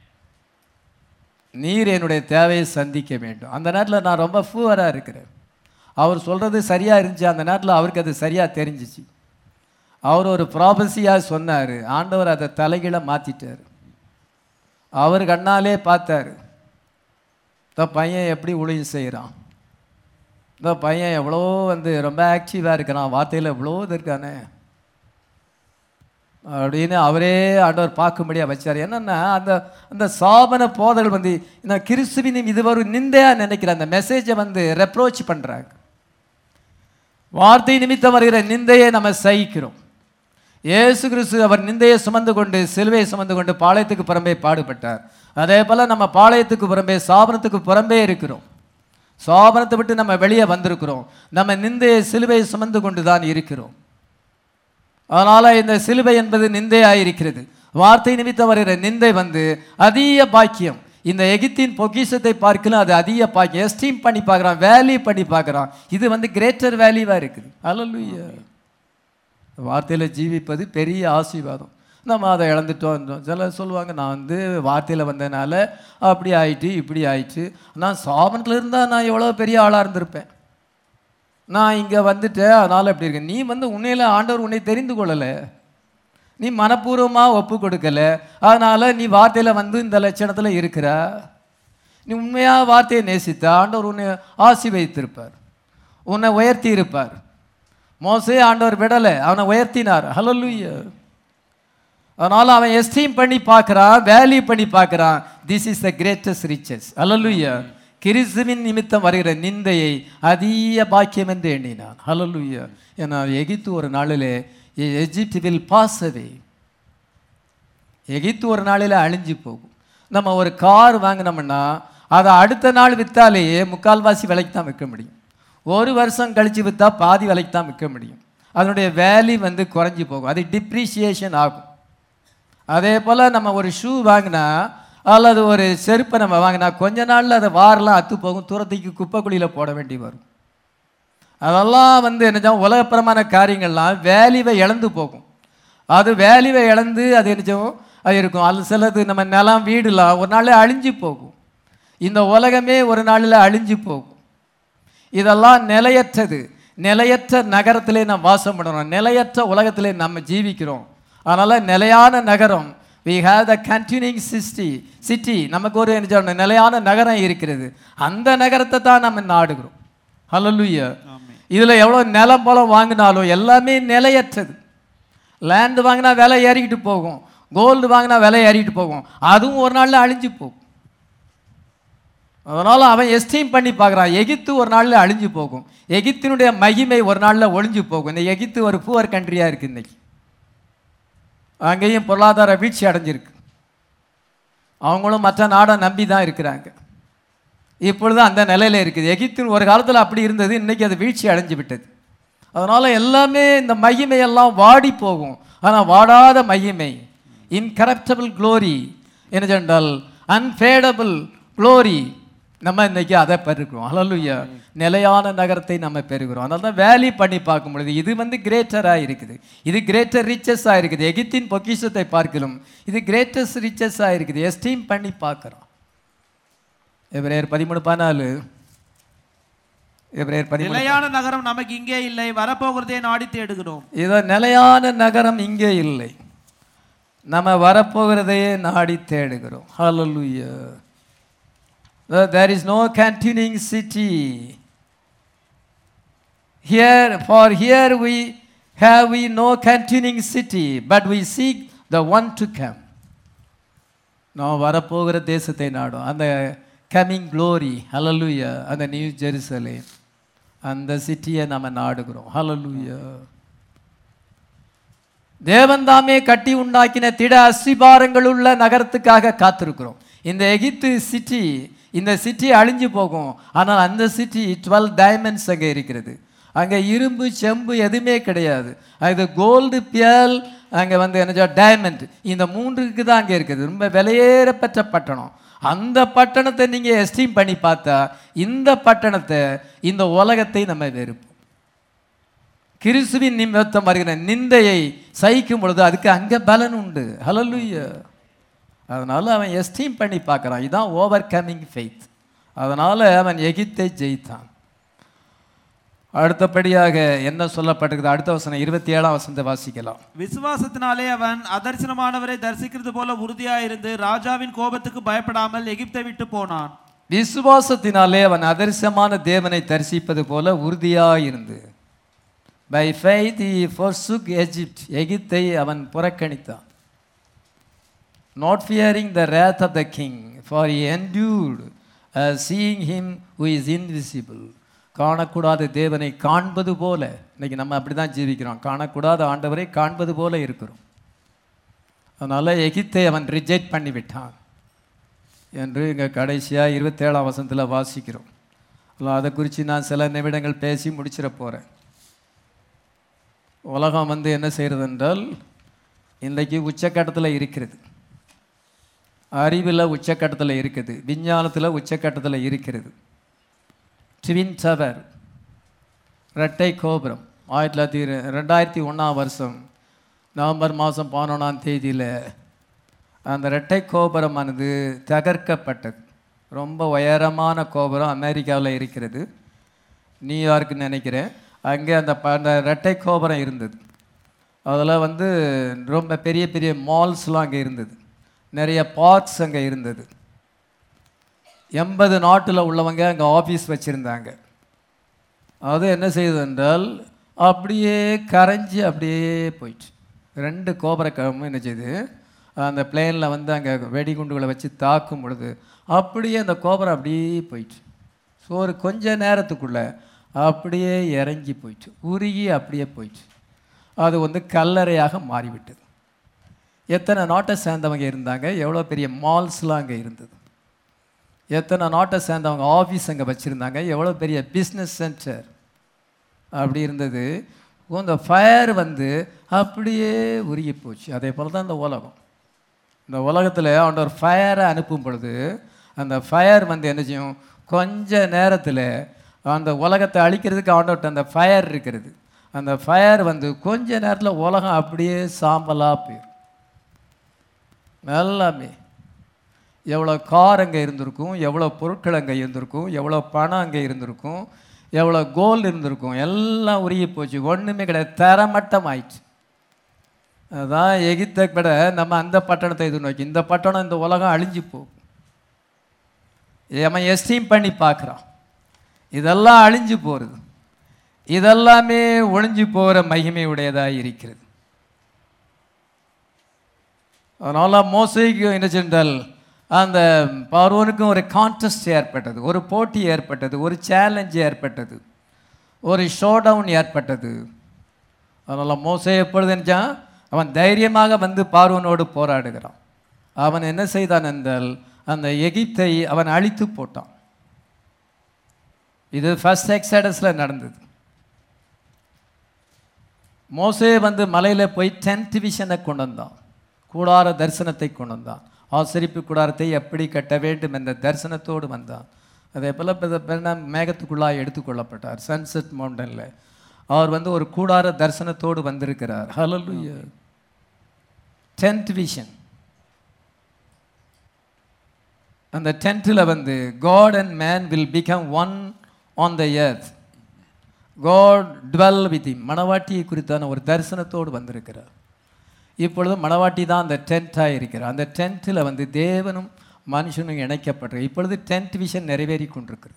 நீர் என்னுடைய தேவையை சந்திக்க வேண்டும் அந்த நேரத்தில் நான் ரொம்ப ஃபூவராக இருக்கிறேன் அவர் சொல்கிறது சரியாக இருந்துச்சு அந்த நேரத்தில் அவருக்கு அது சரியாக தெரிஞ்சிச்சு அவர் ஒரு ப்ராபஸியாக சொன்னார் ஆண்டவர் அதை தலைகீழ மாற்றிட்டார் அவர் கண்ணாலே பார்த்தாரு இந்த பையன் எப்படி ஊழியம் செய்கிறான் இந்த பையன் எவ்வளோ வந்து ரொம்ப ஆக்டிவாக இருக்கிறான் வார்த்தையில் எவ்வளோ இது இருக்கானே அப்படின்னு அவரே ஆண்டவர் பார்க்கும்படியாக வச்சார் என்னன்னா அந்த அந்த சாபன போதல் வந்து இந்த கிறிஸ்துவின் இது ஒரு நிந்தையாக நினைக்கிற அந்த மெசேஜை வந்து ரெப்ரோச் பண்ணுறாங்க வார்த்தை நிமித்தம் வருகிற நிந்தையை நம்ம சகிக்கிறோம் இயேசு கிறிஸ்து அவர் நிந்தையை சுமந்து கொண்டு சிலுவையை சுமந்து கொண்டு பாளையத்துக்கு புறம்பே பாடுபட்டார் அதே போல் நம்ம பாளையத்துக்கு புறம்பே சாபனத்துக்கு புறம்பே இருக்கிறோம் சாபனத்தை விட்டு நம்ம வெளியே வந்திருக்கிறோம் நம்ம நிந்தையை சிலுவையை சுமந்து கொண்டு தான் இருக்கிறோம் அதனால் இந்த சிலுவை என்பது நிந்தையாக இருக்கிறது வார்த்தை நிமித்தம் வருகிற நிந்தை வந்து அதிக பாக்கியம் இந்த எகிப்தின் பொக்கிஷத்தை பார்க்கலாம் அது அதிக பாக்கியம் எஸ்டீம் பண்ணி பார்க்குறான் வேல்யூ பண்ணி பார்க்குறான் இது வந்து கிரேட்டர் வேல்யூவாக இருக்குது அல்லலுயா வார்த்தையில் ஜீவிப்பது பெரிய ஆசீர்வாதம் நம்ம அதை இழந்துட்டோம் இருந்தோம் சிலர் சொல்லுவாங்க நான் வந்து வார்த்தையில் வந்ததுனால அப்படி ஆயிட்டு இப்படி ஆயிட்டு நான் சாபனத்தில் இருந்தால் நான் எவ்வளோ பெரிய ஆளாக இருந்திருப்பேன் நான் இங்கே வந்துட்டேன் அதனால் இப்படி இருக்கேன் நீ வந்து உன்னையில் ஆண்டவர் உன்னை தெரிந்து கொள்ளலை நீ மனப்பூர்வமாக ஒப்பு கொடுக்கல அதனால் நீ வார்த்தையில் வந்து இந்த லட்சணத்தில் இருக்கிற நீ உண்மையாக வார்த்தையை நேசித்த ஆண்டவர் உன்னை ஆசி வைத்திருப்பார் உன்னை உயர்த்தி இருப்பார் மோசே ஆண்டவர் விடலை அவனை உயர்த்தினார் ஹலலுய்யா அதனால் அவன் எஸ்டீம் பண்ணி பார்க்குறான் வேல்யூ பண்ணி பார்க்குறான் this is the greatest riches hallelujah கிறிஸ்துவின் நிமித்தம் வருகிற நிந்தையை அதிக பாக்கியம் என்று எண்ணினான் ஹலலுய்யா ஏன்னா எகித்து ஒரு நாளிலே எஜிப்ட் வில் பாஸ் அவே எகித்து ஒரு நாளில் அழிஞ்சு போகும் நம்ம ஒரு கார் வாங்கினோம்னா அதை அடுத்த நாள் விற்றாலேயே முக்கால்வாசி விலைக்கு தான் விற்க முடியும் ஒரு வருஷம் கழித்து விற்றா பாதி விலைக்கு தான் விற்க முடியும் அதனுடைய வேல்யூ வந்து குறைஞ்சி போகும் அது டிப்ரிசியேஷன் ஆகும் அதே போல் நம்ம ஒரு ஷூ வாங்கினா அல்லது ஒரு செருப்பை நம்ம வாங்கினா கொஞ்ச நாளில் அதை வாரெல்லாம் அத்து போகும் தூரத்துக்கு குப்பைக்குழியில் போட வேண்டி வரும் அதெல்லாம் வந்து என்ன உலகப்பரமான காரியங்கள்லாம் வேல்யூவை இழந்து போகும் அது வேல்யூவை இழந்து அது என்ன அது இருக்கும் அது சிலது நம்ம நிலம் வீடுலாம் ஒரு நாளில் அழிஞ்சு போகும் இந்த உலகமே ஒரு நாளில் அழிஞ்சு போகும் இதெல்லாம் நிலையற்றது நிலையற்ற நகரத்திலே நாம் வாசம் பண்ணுறோம் நிலையற்ற உலகத்திலே நம்ம ஜீவிக்கிறோம் அதனால் நிலையான நகரம் we have the continuing city city நமக்கு ஒரு என்ன சொல்லணும், நிலையான நகரம் இருக்கிறது அந்த நகரத்தை தான் நம்ம நாடுகிறோம் ஹலலுயா இதில் எவ்வளோ நிலம் போல வாங்கினாலும் எல்லாமே நிலையற்றது லேண்டு வாங்கினா விலை ஏறிக்கிட்டு போகும் கோல்டு வாங்கினா விலை ஏறிக்கிட்டு போகும் அதுவும் ஒரு நாளில் அழிஞ்சு போகும் அதனால் அவன் எஸ்டீம் பண்ணி பார்க்குறான் எகிப்து ஒரு நாளில் அழிஞ்சு போகும் எகிப்தினுடைய மகிமை ஒரு நாளில் ஒழிஞ்சு போகும் இந்த எகிப்து ஒரு புவர் கண்ட்ரியாக இருக்குது இன்னைக்கு அங்கேயும் பொருளாதார வீழ்ச்சி அடைஞ்சிருக்கு அவங்களும் மற்ற நாடை நம்பி தான் இருக்கிறாங்க இப்பொழுது அந்த நிலையில் இருக்குது எகிப்தின் ஒரு காலத்தில் அப்படி இருந்தது இன்னைக்கு அது வீழ்ச்சி அடைஞ்சு விட்டது அதனால் எல்லாமே இந்த மகிமையெல்லாம் வாடி போகும் ஆனால் வாடாத மகிமை இன்கரப்டபிள் க்ளோரி என்ன சொன்னால் அன்ஃபேடபிள் க்ளோரி நம்ம இன்னைக்கு அதை பெறுகிறோம் ஹalleluya நிலையான நகரத்தை நம்ம பெறுகிறோம் அதனால தான் வேல்யூ பண்ணி பார்க்கும் பொழுது இது வந்து கிரேட்டராக இருக்குது இது கிரேட்டர் ரிச்சஸாக இருக்குது எகிப்தின் பொக்கிஷத்தை பார்க்கலும் இது கிரேட்டஸ்ட் ரிச்சஸாக இருக்குது எஸ்டீம் பண்ணி பார்க்குறோம் எபிரேயர் பதிமூணு பதினாலு எபிரேயர் பதிமூணு நிலையான நகரம் நமக்கு இங்கே இல்லை வரப்போகிறதே நாடி தேடுகிறோம் இதோ நிலையான நகரம் இங்கே இல்லை நம்ம வரப்போகிறதையே நாடி தேடுகிறோம் ஹalleluya there is no continuing city here for here we have we no continuing city but we seek the one to come நாம் வரப்போகிற தேசத்தை நாடும் அந்த கமிங் க்ளோரி ஹalleluya அந்த நியூ ஜெருசலேம் அந்த சிட்டியை நம்ம நாடுகிறோம் ஹalleluya தேவன் தாமே கட்டி உண்டாக்கின திட அஸ்திபாரங்கள் உள்ள நகரத்துக்காக காத்திருக்கிறோம் இந்த எகிப்து சிட்டி இந்த சிட்டி அழிஞ்சு போகும் ஆனால் அந்த சிட்டி டுவெல் டைமண்ட்ஸ் அங்கே இருக்கிறது அங்கே இரும்பு செம்பு எதுவுமே கிடையாது அது கோல்டு பியல் அங்கே வந்து என்ன டைமண்ட் இந்த மூன்றுக்கு தான் அங்கே இருக்குது ரொம்ப விலையேறப்பெற்ற பட்டணம் அந்த பட்டணத்தை நீங்கள் எஸ்டீம் பண்ணி பார்த்தா இந்த பட்டணத்தை இந்த உலகத்தை நம்ம வெறுப்போம் கிறிஸ்துவின் நிமித்தம் வருகிற நிந்தையை சகிக்கும் பொழுது அதுக்கு அங்கே பலன் உண்டு ஹலலுயா அதனால அவன் எஸ்டீம் பண்ணி பார்க்குறான் இதான் ஓவர் கமிங் ஃபெய்த் அதனால அவன் எகிப்தை ஜெயித்தான் அடுத்தபடியாக என்ன சொல்லப்பட்டிருக்குது அடுத்த வசனம் இருபத்தி ஏழாம் வசனத்தை வாசிக்கலாம் விசுவாசத்தினாலே அவன் அதர்சனமானவரை தரிசிக்கிறது போல உறுதியாயிருந்து ராஜாவின் கோபத்துக்கு பயப்படாமல் எகிப்தை விட்டு போனான் விசுவாசத்தினாலே அவன் அதரிசமான தேவனை தரிசிப்பது போல உறுதியாயிருந்து by faith he forsook Egypt எகிப்தை அவன் புறக்கணித்தான் not fearing the wrath of the king for he endured as seeing him who is invisible காணக்கூடாத தேவனை காண்பது போல இன்னைக்கு நம்ம அப்படி தான் ஜீவிக்கிறோம் காணக்கூடாத ஆண்டவரை காண்பது போல இருக்கிறோம் அதனால எகிப்தை அவன் ரிஜெக்ட் பண்ணி விட்டான் என்று இங்கே கடைசியாக இருபத்தேழாம் வசனத்தில் வாசிக்கிறோம் அதனால் அதை குறித்து நான் சில நிமிடங்கள் பேசி முடிச்சிட போகிறேன் உலகம் வந்து என்ன செய்கிறது என்றால் இன்றைக்கு உச்சக்கட்டத்தில் இருக்கிறது அறிவில் உச்சக்கட்டத்தில் இருக்குது விஞ்ஞானத்தில் உச்சக்கட்டத்தில் இருக்கிறது ட்வின் டவர் ரெட்டை கோபுரம் ஆயிரத்தி தொள்ளாயிரத்தி இரு- ரெண்டாயிரத்தி ஒன்றாம் வருஷம் நவம்பர் மாதம் பதினொன்றாம் தேதியில் அந்த ரெட்டை கோபுரமானது தகர்க்கப்பட்டது ரொம்ப உயரமான கோபுரம் அமெரிக்காவில் இருக்கிறது நியூயார்க்னு நினைக்கிறேன் அங்கே அந்த ப- அந்த ரெட்டை கோபுரம் இருந்தது அதில் வந்து ரொம்ப பெரிய பெரிய மால்ஸ்லாம் அங்கே இருந்தது நிறைய பார்க்ஸ் அங்கே இருந்தது எண்பது நாட்டில் உள்ளவங்க அங்கே ஆஃபீஸ் வச்சுருந்தாங்க அது என்ன செய்யுது என்றால் அப்படியே கரைஞ்சி அப்படியே போயிட்டு ரெண்டு கோபுரக்கமும் என்ன செய்யுது அந்த பிளேனில் வந்து அங்கே வெடிகுண்டுகளை வச்சு தாக்கும் பொழுது அப்படியே அந்த கோபுரம் அப்படியே போயிட்டு ஸோ ஒரு கொஞ்ச நேரத்துக்குள்ளே அப்படியே இறங்கி போயிட்டு உருகி அப்படியே போயிட்டு அது வந்து கல்லறையாக மாறிவிட்டது எத்தனை நாட்டை சேர்ந்தவங்க இருந்தாங்க எவ்வளோ பெரிய மால்ஸ்லாம் அங்கே இருந்தது எத்தனை நாட்டை சேர்ந்தவங்க ஆஃபீஸ் அங்கே வச்சுருந்தாங்க எவ்வளோ பெரிய பிஸ்னஸ் சென்டர் அப்படி இருந்தது இந்த ஃபயர் வந்து அப்படியே உருகி போச்சு அதே போல் தான் இந்த உலகம் இந்த உலகத்தில் அவன் ஒரு ஃபயரை அனுப்பும் பொழுது அந்த ஃபயர் வந்து என்ன செய்யும் கொஞ்ச நேரத்தில் அந்த உலகத்தை அழிக்கிறதுக்கு அவன்கிட்ட அந்த ஃபயர் இருக்கிறது அந்த ஃபயர் வந்து கொஞ்ச நேரத்தில் உலகம் அப்படியே சாம்பலாக போயிடும் எல்லாமே எவ்வளோ கார் அங்கே இருந்திருக்கும் எவ்வளோ பொருட்கள் அங்கே இருந்திருக்கும் எவ்வளோ பணம் அங்கே இருந்திருக்கும் எவ்வளோ கோல்டு இருந்திருக்கும் எல்லாம் உருகி போச்சு ஒன்றுமே கிடையாது தரமட்டம் ஆயிடுச்சு அதான் எகிப்தை விட நம்ம அந்த பட்டணத்தை இது நோக்கி இந்த பட்டணம் இந்த உலகம் அழிஞ்சு போகும் அவன் எஸ்டீம் பண்ணி பார்க்குறான் இதெல்லாம் அழிஞ்சு போகிறது இதெல்லாமே ஒழிஞ்சு போகிற மகிமை உடையதாக இருக்கிறது அதனால் மோசைக்கு என்ன சென்றால் அந்த பார்வோனுக்கும் ஒரு கான்டெஸ்ட் ஏற்பட்டது ஒரு போட்டி ஏற்பட்டது ஒரு சேலஞ்ச் ஏற்பட்டது ஒரு ஷோ டவுன் ஏற்பட்டது அதனால் மோசை எப்பொழுது நினைச்சான் அவன் தைரியமாக வந்து பார்வனோடு போராடுகிறான் அவன் என்ன செய்தான் என்றால் அந்த எகிப்தை அவன் அழித்து போட்டான் இது ஃபர்ஸ்ட் எக்ஸைடஸில் நடந்தது மோசே வந்து மலையில் போய் டென்த் விஷனை கொண்டு வந்தான் கூடார தரிசனத்தை கொண்டு வந்தான் ஆசரிப்பு கூடாரத்தை எப்படி கட்ட வேண்டும் என்ற தரிசனத்தோடு வந்தான் அதே போல் பெண்ண மேகத்துக்குள்ளாக எடுத்துக்கொள்ளப்பட்டார் சன்செட் மவுண்டனில் அவர் வந்து ஒரு கூடார தரிசனத்தோடு வந்திருக்கிறார் ஹalleluya டென்த் விஷன் அந்த டென்த்தில் வந்து God and man will become one on the earth God dwell with மணவாட்டியை குறித்தான ஒரு தரிசனத்தோடு வந்திருக்கிறார் இப்பொழுது மணவாட்டி தான் அந்த டென்ட்டாக இருக்கிறார் அந்த டென்ட்டில் வந்து தேவனும் மனுஷனும் இணைக்கப்பட்டிருக்கு இப்பொழுது டென்ட் விஷன் நிறைவேறி கொண்டிருக்கிறது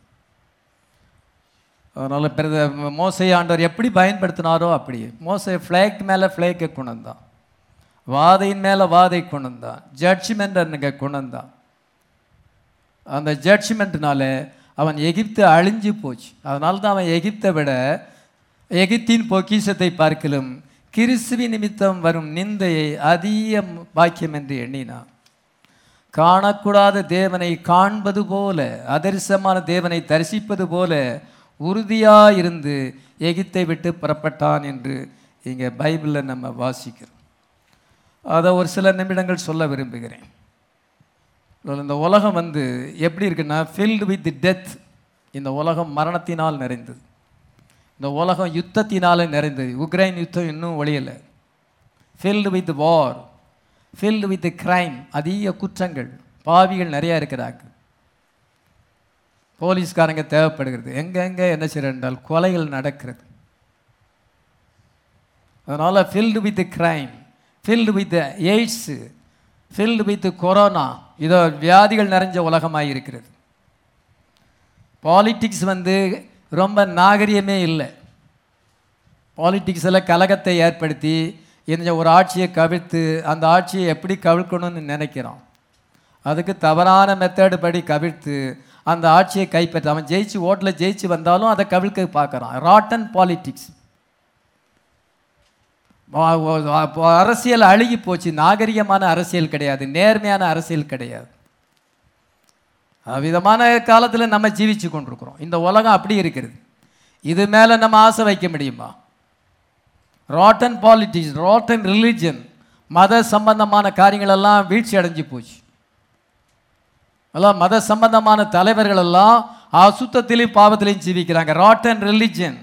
அதனால் பிறகு மோசை ஆண்டவர் எப்படி பயன்படுத்தினாரோ அப்படி மோசை ஃப்ளேக் மேலே ஃப்ளேக்கை கொண்டு வந்தான் வாதையின் மேலே வாதை கொண்டு வந்தான் ஜட்ஜ்மெண்ட் அன்னைக்கு கொண்டு வந்தான் அந்த ஜட்ஜ்மெண்ட்னால அவன் எகிப்து அழிஞ்சு போச்சு அதனால தான் அவன் எகிப்தை விட எகிப்தின் பொக்கிஷத்தை பார்க்கலும் கிறிஸ்துவி நிமித்தம் வரும் நிந்தையை அதிக பாக்கியம் என்று எண்ணினான் காணக்கூடாத தேவனை காண்பது போல அதரிசமான தேவனை தரிசிப்பது போல உறுதியாக இருந்து எகிப்தை விட்டு புறப்பட்டான் என்று இங்கே பைபிளில் நம்ம வாசிக்கிறோம் அதை ஒரு சில நிமிடங்கள் சொல்ல விரும்புகிறேன் இந்த உலகம் வந்து எப்படி இருக்குன்னா ஃபில்டு வித் டெத் இந்த உலகம் மரணத்தினால் நிறைந்தது இந்த உலகம் யுத்தத்தினால நிறைந்தது உக்ரைன் யுத்தம் இன்னும் ஒழியலை filled with war filled with crime அதிக குற்றங்கள் பாவிகள் நிறையா இருக்கிறாங்க போலீஸ்காரங்க தேவைப்படுகிறது எங்கெங்கே என்ன செய்யறது என்றால் கொலைகள் நடக்கிறது அதனால் filled with crime filled with AIDS filled with corona இதோ வியாதிகள் நிறைஞ்ச உலகமாக இருக்கிறது பாலிட்டிக்ஸ் வந்து ரொம்ப நாகரிகமே இல்லை பாலிட்டிக்ஸில் கலகத்தை ஏற்படுத்தி இந்த ஒரு ஆட்சியை கவிழ்த்து அந்த ஆட்சியை எப்படி கவிழ்க்கணும்னு நினைக்கிறோம் அதுக்கு தவறான மெத்தடு படி கவிழ்த்து அந்த ஆட்சியை கைப்பற்ற அவன் ஜெயிச்சு ஓட்டில் ஜெயிச்சு வந்தாலும் அதை கவிழ்க்க பார்க்குறான் ராட்டன் பாலிட்டிக்ஸ் அரசியல் அழுகி போச்சு நாகரிகமான அரசியல் கிடையாது நேர்மையான அரசியல் கிடையாது விதமான காலத்தில் நம்ம ஜீவிச்சு கொண்டிருக்கிறோம் இந்த உலகம் அப்படி இருக்கிறது இது மேலே நம்ம ஆசை வைக்க முடியுமா ராட்டன் பாலிட்டிக்ஸ் ராட்டன் ரிலிஜன் மத சம்பந்தமான காரியங்கள் எல்லாம் வீழ்ச்சி அடைஞ்சு போச்சு எல்லாம் மத சம்பந்தமான தலைவர்கள் எல்லாம் அசுத்தத்திலையும் பாவத்திலையும் ஜீவிக்கிறாங்க ராட்டன் ரிலிஜன்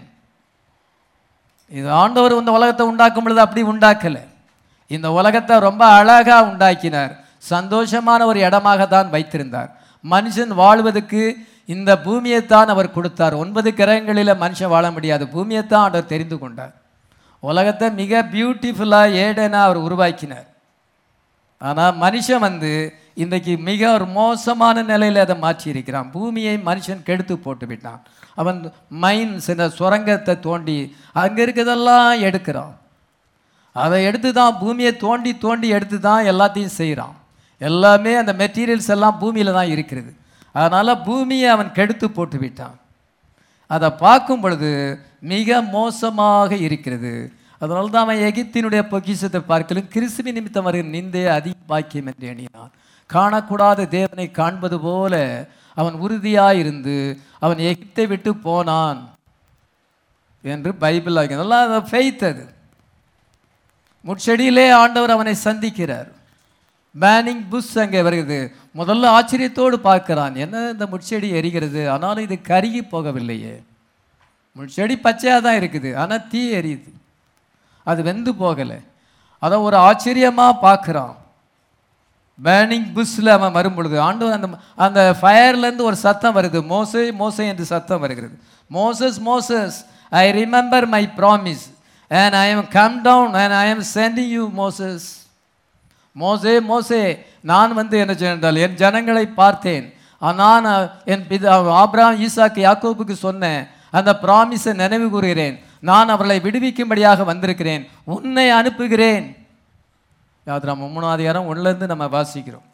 இது ஆண்டவர் இந்த உலகத்தை உண்டாக்கும் பொழுது அப்படி உண்டாக்கலை இந்த உலகத்தை ரொம்ப அழகாக உண்டாக்கினார் சந்தோஷமான ஒரு இடமாக தான் வைத்திருந்தார் மனுஷன் வாழ்வதற்கு இந்த பூமியைத்தான் அவர் கொடுத்தார் ஒன்பது கிரகங்களில் மனுஷன் வாழ முடியாது பூமியைத்தான் ஆண்டவர் தெரிந்து கொண்டார் உலகத்தை மிக பியூட்டிஃபுல்லாக ஏடனாக அவர் உருவாக்கினார் ஆனால் மனுஷன் வந்து இன்றைக்கு மிக ஒரு மோசமான நிலையில் அதை மாற்றி இருக்கிறான் பூமியை மனுஷன் கெடுத்து போட்டு விட்டான் அவன் மைன்ஸ் இந்த சுரங்கத்தை தோண்டி அங்கே இருக்கிறதெல்லாம் எடுக்கிறான் அதை எடுத்து தான் பூமியை தோண்டி தோண்டி எடுத்து தான் எல்லாத்தையும் செய்கிறான் எல்லாமே அந்த மெட்டீரியல்ஸ் எல்லாம் பூமியில் தான் இருக்கிறது அதனால் பூமியை அவன் கெடுத்து போட்டு விட்டான் அதை பார்க்கும் பொழுது மிக மோசமாக இருக்கிறது அதனால தான் அவன் எகிப்தினுடைய பொக்கிஷத்தை பார்க்கலும் கிறிஸ்துவ நிமித்தம் வருகிற நிந்தைய அதிக பாக்கியம் என்று எண்ணினான் காணக்கூடாத தேவனை காண்பது போல அவன் உறுதியாக இருந்து அவன் எகிப்தை விட்டு போனான் என்று பைபிள் அதெல்லாம் அதை ஃபெய்த் அது முட்செடியிலே ஆண்டவர் அவனை சந்திக்கிறார் பேனிங் புஷ் அங்கே வருகிறது முதல்ல ஆச்சரியத்தோடு பார்க்கிறான் என்ன இந்த முட்செடி எரிகிறது ஆனாலும் இது கருகி போகவில்லையே முட்செடி பச்சையாக தான் இருக்குது ஆனால் தீ எரியுது அது வெந்து போகலை அதை ஒரு ஆச்சரியமாக பார்க்குறான் பேர்னிங் புஷ்ல அவன் வரும் பொழுது ஆண்டு அந்த அந்த ஃபயர்லேருந்து ஒரு சத்தம் வருது மோசே மோசே என்று சத்தம் வருகிறது Moses Moses I remember my promise and I am come down and I am sending you Moses மோசே மோசே நான் வந்து என்ன செய்தால் என் ஜனங்களை பார்த்தேன் நான் என் பிதா ஆப்ராம் ஈசாக்கு யாக்கோபுக்கு சொன்னேன் அந்த ப்ராமிஸை நினைவு கூறுகிறேன் நான் அவர்களை விடுவிக்கும்படியாக வந்திருக்கிறேன் உன்னை அனுப்புகிறேன் யாத்ரா மூணாவது அதிகாரம் ஒன்றுலேருந்து நம்ம வாசிக்கிறோம்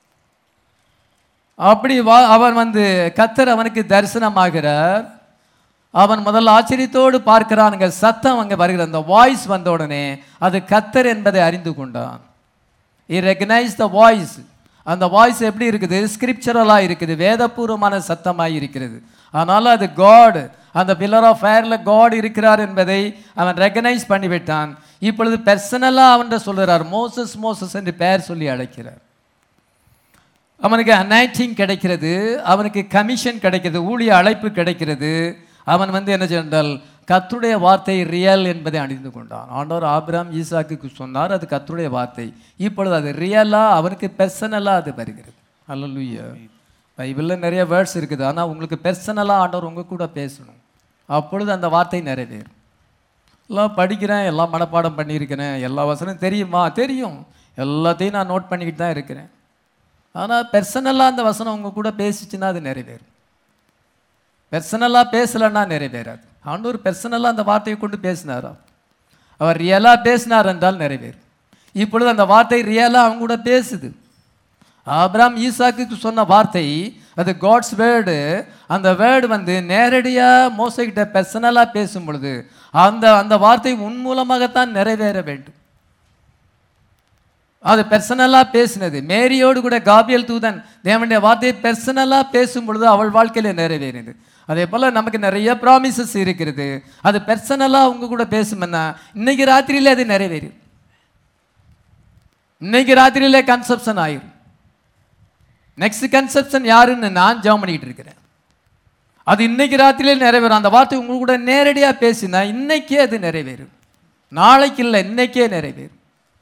அப்படி வா அவன் வந்து கத்தர் அவனுக்கு தரிசனமாகிறார் அவன் முதல்ல ஆச்சரியத்தோடு பார்க்கிறானுங்க சத்தம் அங்கே வருகிற அந்த வாய்ஸ் வந்த உடனே அது கத்தர் என்பதை அறிந்து கொண்டான் இ ரெகனைஸ் த வாய்ஸ் அந்த வாய்ஸ் எப்படி இருக்குது ஸ்கிரிப்சரலாக இருக்குது வேதபூர்வமான சத்தமாக இருக்கிறது ஆனால் அது காட் அந்த பில்லர் ஆஃப் ஃபயரில் காட் இருக்கிறார் என்பதை அவன் ரெகனைஸ் பண்ணிவிட்டான் இப்பொழுது பர்சனலாக அவன்கிட்ட சொல்கிறார் மோசஸ் மோசஸ் என்று பெயர் சொல்லி அழைக்கிறார் அவனுக்கு அனைட்டிங் கிடைக்கிறது அவனுக்கு கமிஷன் கிடைக்கிறது ஊழிய அழைப்பு கிடைக்கிறது அவன் வந்து என்ன சென்றால் கத்துடைய வார்த்தை ரியல் என்பதை அணிந்து கொண்டான் ஆண்டவர் ஆபிராம் ஈசாக்கு சொன்னார் அது கத்துடைய வார்த்தை இப்பொழுது அது ரியலாக அவனுக்கு பெர்சனலாக அது வருகிறது அல்லலுயா பைபிளில் நிறைய வேர்ட்ஸ் இருக்குது ஆனால் உங்களுக்கு பெர்சனலாக ஆண்டவர் உங்கள் கூட பேசணும் அப்பொழுது அந்த வார்த்தை நிறைவேறும் எல்லாம் படிக்கிறேன் எல்லாம் மனப்பாடம் பண்ணியிருக்கிறேன் எல்லா வசனம் தெரியுமா தெரியும் எல்லாத்தையும் நான் நோட் பண்ணிக்கிட்டு தான் இருக்கிறேன் ஆனால் பெர்சனலாக அந்த வசனம் உங்கள் கூட பேசிச்சுன்னா அது நிறைவேறும் பெர்சனலாக பேசலைன்னா நிறைவேறாது ஆண்டவர் பெர்சனலாக அந்த வார்த்தையை கொண்டு பேசினாரா அவர் ரியலாக பேசினார் என்றால் நிறைவேறும் இப்பொழுது அந்த வார்த்தை ரியலாக அவங்க கூட பேசுது ஆபிராம் ஈசாக்கு சொன்ன வார்த்தை அது காட்ஸ் வேர்டு அந்த வேர்டு வந்து நேரடியாக மோசக்கிட்ட பர்சனலாக பேசும் பொழுது அந்த அந்த வார்த்தை உன் மூலமாகத்தான் நிறைவேற வேண்டும் அது பெர்சனலாக பேசினது மேரியோடு கூட காபியல் தூதன் தேவனுடைய வார்த்தையை பெர்சனலாக பேசும் பொழுது அவள் வாழ்க்கையில நிறைவேறினது அதே போல் நமக்கு நிறைய ப்ராமிசஸ் இருக்கிறது அது பெர்சனலாக அவங்க கூட பேசுமென்னா இன்னைக்கு ராத்திரியிலே அது நிறைவேறும் இன்னைக்கு ராத்திரியிலே கன்செப்ஷன் ஆயிரும் நெக்ஸ்ட் கன்செப்ஷன் யாருன்னு நான் ஜெபம் பண்ணிக்கிட்டு இருக்கிறேன் அது இன்னைக்கு ராத்திரியிலே நிறைவேறும் அந்த வார்த்தை உங்க கூட நேரடியாக பேசினா இன்னைக்கே அது நிறைவேறும் நாளைக்கு இல்லை இன்னைக்கே நிறைவேறும்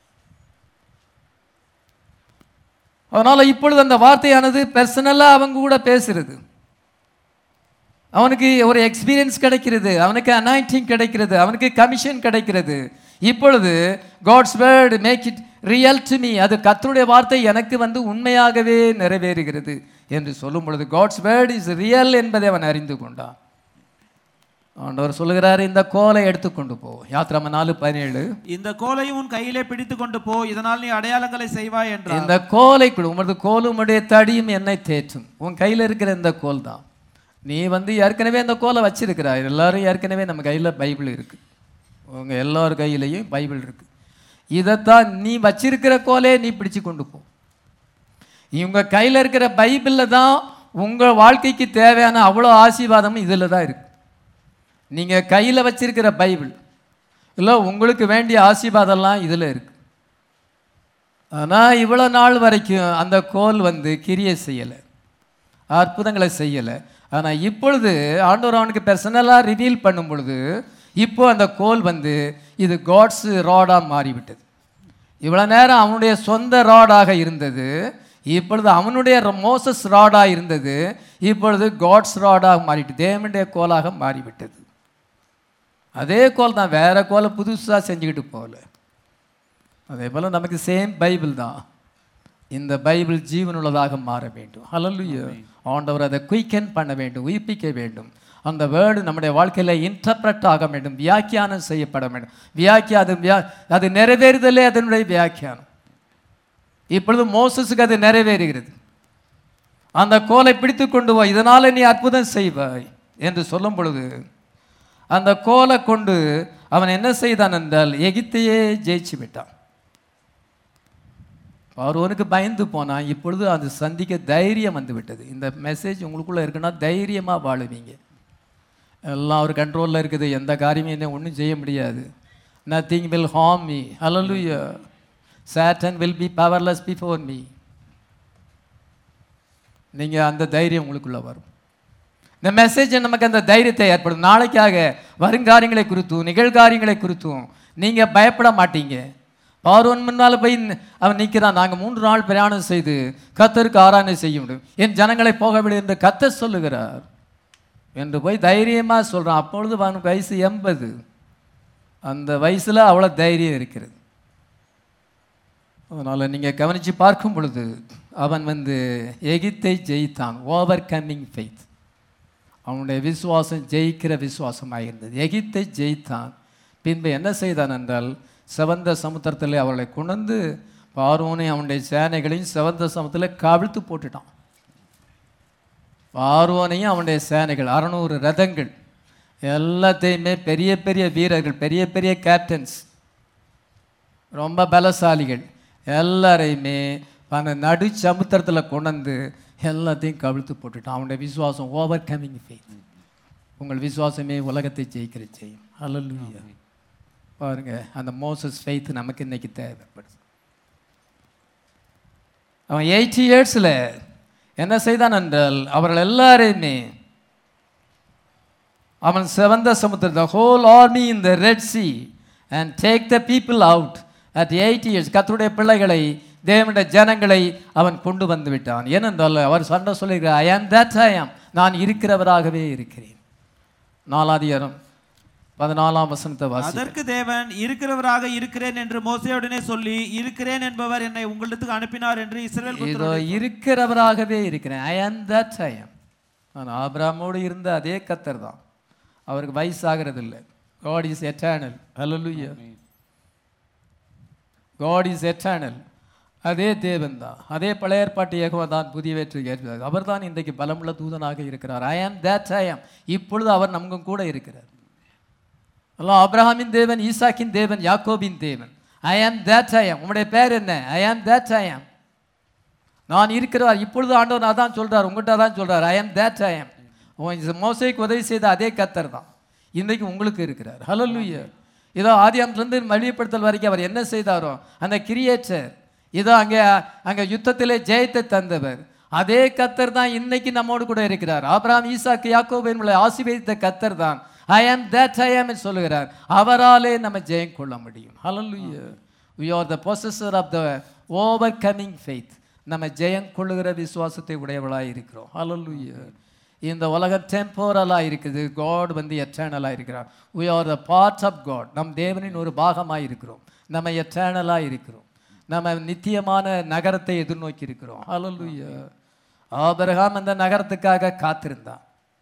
அதனால இப்பொழுது அந்த வார்த்தையானது பர்சனலாக அவங்க கூட பேசுறது அவனுக்கு ஒரு எக்ஸ்பீரியன்ஸ் கிடைக்கிறது அவனுக்கு அனாயிண்டிங் கிடைக்கிறது அவனுக்கு கமிஷன் கிடைக்கிறது இப்பொழுது God's word make it real to me அது கர்த்தருடைய வார்த்தை எனக்கு வந்து உண்மையாகவே நிறைவேறுகிறது என்று சொல்லும் பொழுது காட்ஸ் வேர்ட் இஸ் ரியல் என்பதை அவன் அறிந்து கொண்டான் ஆண்டவர் சொல்லுகிறார் இந்த கோலை எடுத்துக்கொண்டு போ யாத்திராம நாலு பதினேழு இந்த கோலையும் உன் கையிலே பிடித்து கொண்டு போ இதனால் நீ அடையாளங்களை செய்வாய் என்றார் இந்த கோலை கொடு உமது கோலும் உடைய தடியும் என்னை தேற்றும் உன் கையில் இருக்கிற இந்த கோல் தான் நீ வந்து ஏற்கனவே இந்த கோலை வச்சிருக்கிறாய் எல்லாரும் ஏற்கனவே நம்ம கையில் பைபிள் இருக்கு உங்க எல்லார் கையிலையும் பைபிள் இருக்கு இதைத்தான் நீ வச்சிருக்கிற கோலே நீ பிடிச்சு கொண்டு போ இவங்க கையில் இருக்கிற பைபிளில் தான் உங்கள் வாழ்க்கைக்கு தேவையான அவ்வளோ ஆசீர்வாதமும் இதில் தான் இருக்கு நீங்கள் கையில் வச்சிருக்கிற பைபிள் இல்லை உங்களுக்கு வேண்டிய ஆசீர்வாதம்லாம் இதில் இருக்கு ஆனால் இவ்வளோ நாள் வரைக்கும் அந்த கோல் வந்து கிரியை செய்யலை அற்புதங்களை செய்யலை ஆனால் இப்பொழுது ஆண்டவர் அவனுக்கு பர்சனலாக ரிவீல் பண்ணும் பொழுது இப்போ அந்த கோல் வந்து இது காட்ஸ் ராடாக மாறிவிட்டது இவ்வளோ நேரம் அவனுடைய சொந்த ராடாக இருந்தது இப்பொழுது அவனுடைய மோசஸ் ராடாக இருந்தது இப்பொழுது காட்ஸ் ராடாக மாறிட்டு தேவனுடைய கோலாக மாறிவிட்டது அதே கோல் தான் வேற கோலை புதுசாக செஞ்சுக்கிட்டு போகல அதே போல் நமக்கு சேம் பைபிள் தான் இந்த பைபிள் ஜீவனுள்ளதாக மாற வேண்டும் ஹalleluya ஆண்டவர் அதை குயிக்கன் பண்ண வேண்டும் உயிர்ப்பிக்க வேண்டும் அந்த வேர்டு நம்முடைய வாழ்க்கையில் இன்டர்பிரட் ஆக வேண்டும் வியாக்கியானம் செய்யப்பட வேண்டும் வியாக்கியா அது வியா அது நிறைவேறுதலே அதனுடைய வியாக்கியானம் இப்பொழுது மோசஸுக்கு அது நிறைவேறுகிறது அந்த கோலை பிடித்து கொண்டு வா இதனால நீ அற்புதம் செய்வாய் என்று சொல்லும் பொழுது அந்த கோலை கொண்டு அவன் என்ன செய்தான் என்றால் எகிப்தையே ஜெயிச்சு விட்டான் பார்வோனுக்கு பயந்து போனான் இப்பொழுது அது சந்திக்க தைரியம் வந்து விட்டது இந்த மெசேஜ் உங்களுக்குள்ள இருக்குன்னா தைரியமா வாழுவீங்க எல்லாம் அவர் கண்ட்ரோலில் இருக்குது எந்த காரியமும் என்ன ஒன்றும் செய்ய முடியாது nothing will harm me hallelujah Satan will be powerless before me நீங்க அந்த தைரியம் உங்களுக்குள்ள வரும் இந்த மெசேஜ் நமக்கு அந்த தைரியத்தை ஏற்படும் நாளைக்காக வருங்காரியங்களை குறித்தும் நிகழ்காரியங்களை குறித்தும் நீங்க பயப்பட மாட்டீங்க பார்வன் முன்னால் போய் நி- அவன் நிற்கிறான் நாங்கள் மூன்று நாள் பிரயாணம் செய்து கத்தருக்கு ஆராதனை செய்ய முடியும் என் ஜனங்களை போக விடு என்று கத்தர் சொல்லுகிறார் என்று போய் தைரியமா சொல்றான் அப்பொழுது அவனுக்கு வயசு எண்பது அந்த வயசுல அவ்வளோ தைரியம் இருக்கிறது அதனால் நீங்கள் கவனித்து பார்க்கும் பொழுது அவன் வந்து எகிப்தை ஜெயித்தான் ஓவர் கம்மிங் ஃபெய்த் அவனுடைய விசுவாசம் ஜெயிக்கிற விசுவாசமாக இருந்தது எகிப்தை ஜெயித்தான் பின்பு என்ன செய்தான் என்றால் செவந்த சமுத்திரத்தில் அவர்களை கொண்டு பார்வோனை அவனுடைய சேனைகளையும் செவந்த சமுத்திரத்தில் கவிழ்த்து போட்டுட்டான் பார்வோனையும் அவனுடைய சேனைகள் அறநூறு ரதங்கள் எல்லாத்தையுமே பெரிய பெரிய வீரர்கள் பெரிய பெரிய கேப்டன்ஸ் ரொம்ப பலசாலிகள் எல்லாரையுமே அந்த நடு சமுத்திரத்தில் கொண்டு எல்லாத்தையும் கவிழ்த்து போட்டுட்டான் அவனுடைய விசுவாசம் ஓவர் கமிங் ஃபெய்த் உங்கள் விசுவாசமே உலகத்தை ஜெயிக்கிற செய்யும் ஹalleluya பாருங்க அந்த மோசஸ் ஃபெய்த் நமக்கு இன்னைக்கு தேவைப்படுது அவன் எயிட்டி இயர்ஸில் என்ன செய்தான் என்றால் அவர்கள் எல்லாரையுமே அவன் செவந்த சமுத்திரம் the whole army in the Red Sea and take the people out at eight years கத்தருடைய பிள்ளைகளை தேவனுடைய ஜனங்களை அவன் கொண்டு வந்து விட்டான் ஏனென்றால் அவர் சண்டை சொல்லுகிறார் ஐ ஆம் தட் ஐ ஆம் நான் இருக்கிறவராகவே இருக்கிறேன் நாலாதிகாரம் பதினாலாம் வசனத்தை வாசி அதற்கு தேவன் இருக்கிறவராக இருக்கிறேன் என்று மோசையுடனே சொல்லி இருக்கிறேன் என்பவர் என்னை உங்களிடத்துக்கு அனுப்பினார் என்று இஸ்ரவேல் இதோ புத்திரரோடு இருக்கிறவராகவே இருக்கிறேன் ஐ ஆம் தட் ஐ ஆம் நான் ஆபிரகாமோடு இருந்த அதே கத்தர் தான் அவருக்கு வயசாகிறது இல்லை God is eternal hallelujah God is eternal அதே தேவன் தான் அதே பழைய ஏற்பாட்டு ஏகவா தான் புதிய வேற்று ஏற்பாடு அவர் தான் இன்றைக்கு பலமுள்ள தூதனாக இருக்கிறார் ஐ ஆம் தட் ஐ ஆம் இப்பொழுது அவர் நமக்கும் கூட இருக்கிறார் அல்லாஹ் ஆபிரகாமின் தேவன் ஈசாக்கின் தேவன் யாக்கோபின் தேவன் ஐ ஆம் தேட் ஐ உங்களுடைய பேர் என்ன ஐ ஆம் தேட் ஐ நான் இருக்கிறார் இப்பொழுது ஆண்டவர் அதான் சொல்றார் உங்கள்கிட்ட தான் சொல்றார் ஐ ஆம் தேட் ஐ ஆம் மோசைக்கு உதவி செய்த அதே கத்தர் தான் இன்றைக்கு உங்களுக்கு இருக்கிறார் ஹalleluya இதோ ஆதியாமத்திலிருந்து மழியப்படுத்தல் வரைக்கும் அவர் என்ன செய்தாரோ அந்த கிரியேட்டர் இதோ அங்கே அங்கே யுத்தத்திலே ஜெயத்தை தந்தவர் அதே கத்தர் தான் இன்னைக்கு நம்மோடு கூட இருக்கிறார் ஆபிரகாம் ஈசாக்கு யாக்கோபு என்பதை ஆசீர்வதித்த கத்தர் தான் ஐ ஆம் தட் ஐ ஆம் சொல்லுகிறார் அவராலே நம்ம ஜெயம் கொள்ள முடியும் ஹalleluya we are the possessor of the overcoming faith நம்ம ஜெயம் கொள்ளுகிற விசுவாசத்தை உடையவளாய் இருக்கிறோம் ஹalleluya இந்த உலகம் டெம்போரலாக இருக்குது காட் வந்து எட்டர்னலாக இருக்கிறார் we are the parts of God நம் தேவனின் ஒரு பாகமாக இருக்கிறோம் நம்ம எட்டர்னலாக இருக்கிறோம் நம்ம நித்தியமான நகரத்தை எதிர்நோக்கி இருக்கிறோம் ஹalleluya ஆபிரகாம் அந்த நகரத்துக்காக காத்திருந்தான்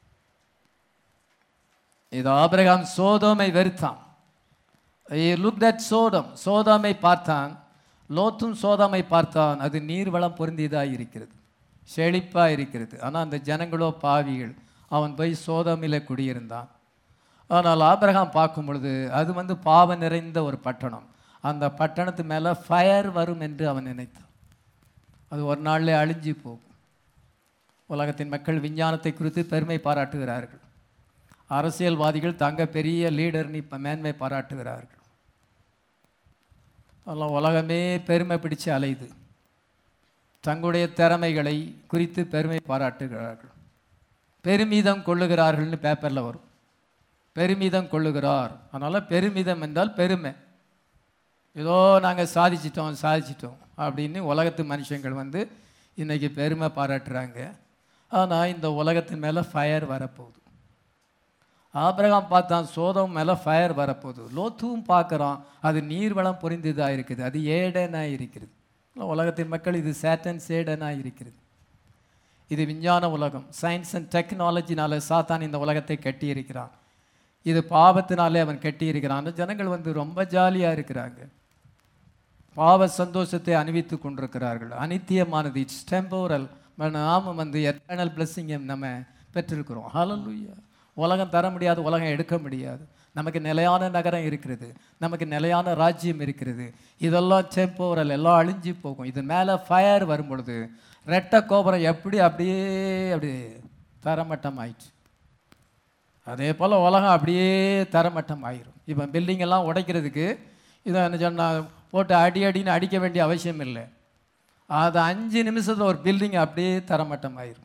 இது ஆபிரகாம் சோதோமை வெறுத்தான் லுக் தட் சோதம் சோதாமை பார்த்தான் லோத்தும் சோதாமை பார்த்தான் அது நீர்வளம் பொருந்தியதாக இருக்கிறது செழிப்பாக இருக்கிறது ஆனால் அந்த ஜனங்களோ பாவிகள் அவன் போய் சோதமில குடியிருந்தான் ஆனால் ஆபிரகாம் பார்க்கும் பொழுது அது வந்து பாவம் நிறைந்த ஒரு பட்டணம் அந்த பட்டணத்து மேலே ஃபயர் வரும் என்று அவன் நினைத்தான் அது ஒரு நாளில் அழிஞ்சு போகும் உலகத்தின் மக்கள் விஞ்ஞானத்தை குறித்து பெருமை பாராட்டுகிறார்கள் அரசியல்வாதிகள் தங்க பெரிய லீடர்னு இப்போ மேன்மை பாராட்டுகிறார்கள் அதெல்லாம் உலகமே பெருமை பிடிச்சு அலையுது தங்களுடைய திறமைகளை குறித்து பெருமை பாராட்டுகிறார்கள் பெருமிதம் கொள்ளுகிறார்கள்னு பேப்பரில் வரும் பெருமிதம் கொள்ளுகிறார் அதனால் பெருமிதம் என்றால் பெருமை ஏதோ நாங்கள் சாதிச்சிட்டோம் சாதிச்சிட்டோம் அப்படின்னு உலகத்து மனுஷங்கள் வந்து இன்னைக்கு பெருமை பாராட்டுறாங்க ஆனால் இந்த உலகத்தின் மேலே ஃபயர் வரப்போகுது ஆபிரகாம் பார்த்தான் சோதம் மேலே ஃபயர் வரப்போகுது லோத்துவும் பார்க்குறான் அது நீர்வளம் பொரிந்ததாக இருக்குது அது ஏடனாக இருக்கிறது உலகத்தின் மக்கள் இது சேட்டன் சேடனாக இருக்கிறது இது விஞ்ஞான உலகம் சயின்ஸ் அண்ட் டெக்னாலஜினால சாத்தான் இந்த உலகத்தை கட்டியிருக்கிறான் இது பாவத்தினாலே அவன் கட்டியிருக்கிறான் அந்த ஜனங்கள் வந்து ரொம்ப ஜாலியாக இருக்கிறாங்க பாவ சந்தோஷத்தை அணிவித்து கொண்டிருக்கிறார்கள் அனித்தியமானது இட்ஸ் டெம்போரல் நாம வந்து எட்டர்னல் பிளஸ்ஸிங்கை நம்ம பெற்றிருக்கிறோம் ஹalleluya உலகம் தர முடியாது உலகம் எடுக்க முடியாது நமக்கு நிலையான நகரம் இருக்கிறது நமக்கு நிலையான ராஜ்யம் இருக்கிறது இதெல்லாம் டெம்போரல் எல்லாம் அழிஞ்சு போகும் இது மேலே ஃபயர் வரும் பொழுது ரெட்டை கோபுரம் எப்படி அப்படியே அப்படியே தரமட்டம் ஆயிடுச்சு அதே போல் உலகம் அப்படியே தரமட்டம் ஆயிரும் இப்போ பில்டிங் எல்லாம் உடைக்கிறதுக்கு இதை என்ன சொன்னால் போட்டு அடி அடின்னு அடிக்க வேண்டிய அவசியம் இல்லை அது அஞ்சு நிமிஷத்தில் ஒரு பில்டிங் அப்படியே தரமட்டம் ஆயிரும்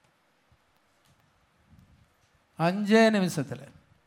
அஞ்சே நிமிஷத்தில்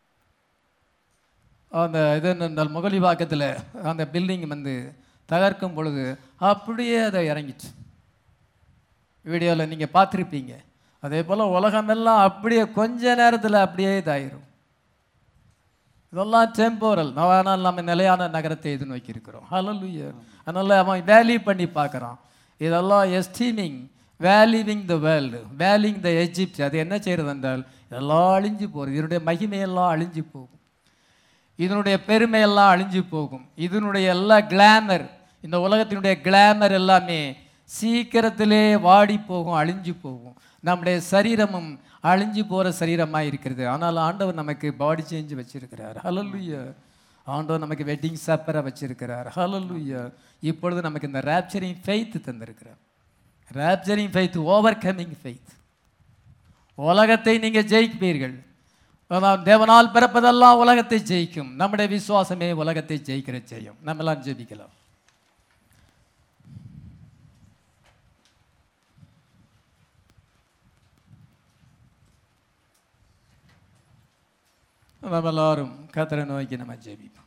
அந்த இது இந்த முகலிவாக்கத்தில் அந்த பில்டிங் வந்து தகர்க்கும் பொழுது அப்படியே அதை இறங்கிச்சு வீடியோவில் நீங்கள் பார்த்துருப்பீங்க அதே போல் உலகமெல்லாம் அப்படியே கொஞ்ச நேரத்தில் அப்படியே இதாயிரும் இதெல்லாம் டெம்போரல் ஆனால் நம்ம நிலையான நகரத்தை எது நோக்கி இருக்கிறோம் ஹalleluya அதனால் அவன் வேல்யூ பண்ணி பார்க்குறான் இதெல்லாம் esteeming valuing the world valuing the Egypt அது என்ன செய்கிறது என்றால் இதெல்லாம் அழிஞ்சு போகிறது இதனுடைய மகிமையெல்லாம் அழிஞ்சு போகும் இதனுடைய பெருமையெல்லாம் அழிஞ்சு போகும் இதனுடைய எல்லா கிளாமர் இந்த உலகத்தினுடைய கிளாமர் எல்லாமே சீக்கிரத்திலே வாடி போகும் அழிஞ்சு போகும் நம்முடைய சரீரமும் அழிஞ்சு போகிற சரீரமாக இருக்கிறது ஆனால் ஆண்டவர் நமக்கு பாடி சேஞ்ச் வச்சிருக்கிறார் ஹalleluya ஆண்டவர் நமக்கு வெட்டிங் சப்பரை வச்சிருக்கிறார் ஹalleluya இப்பொழுது நமக்கு இந்த ரேப்சரிங் ஃபெய்த் தந்திருக்கிறார் rapturing faith overcoming faith உலகத்தை நீங்கள் ஜெயிப்பீர்கள் அதான் தேவனால் பிறப்பதெல்லாம் உலகத்தை ஜெயிக்கும் நம்முடைய விசுவாசமே உலகத்தை ஜெயிக்கிற செய்யும் நம்மெல்லாம் ஜெபிக்கலாம் நம்ம எல்லாரும் கத்தரை நோக்கி நம்ம ஜெபிப்போம்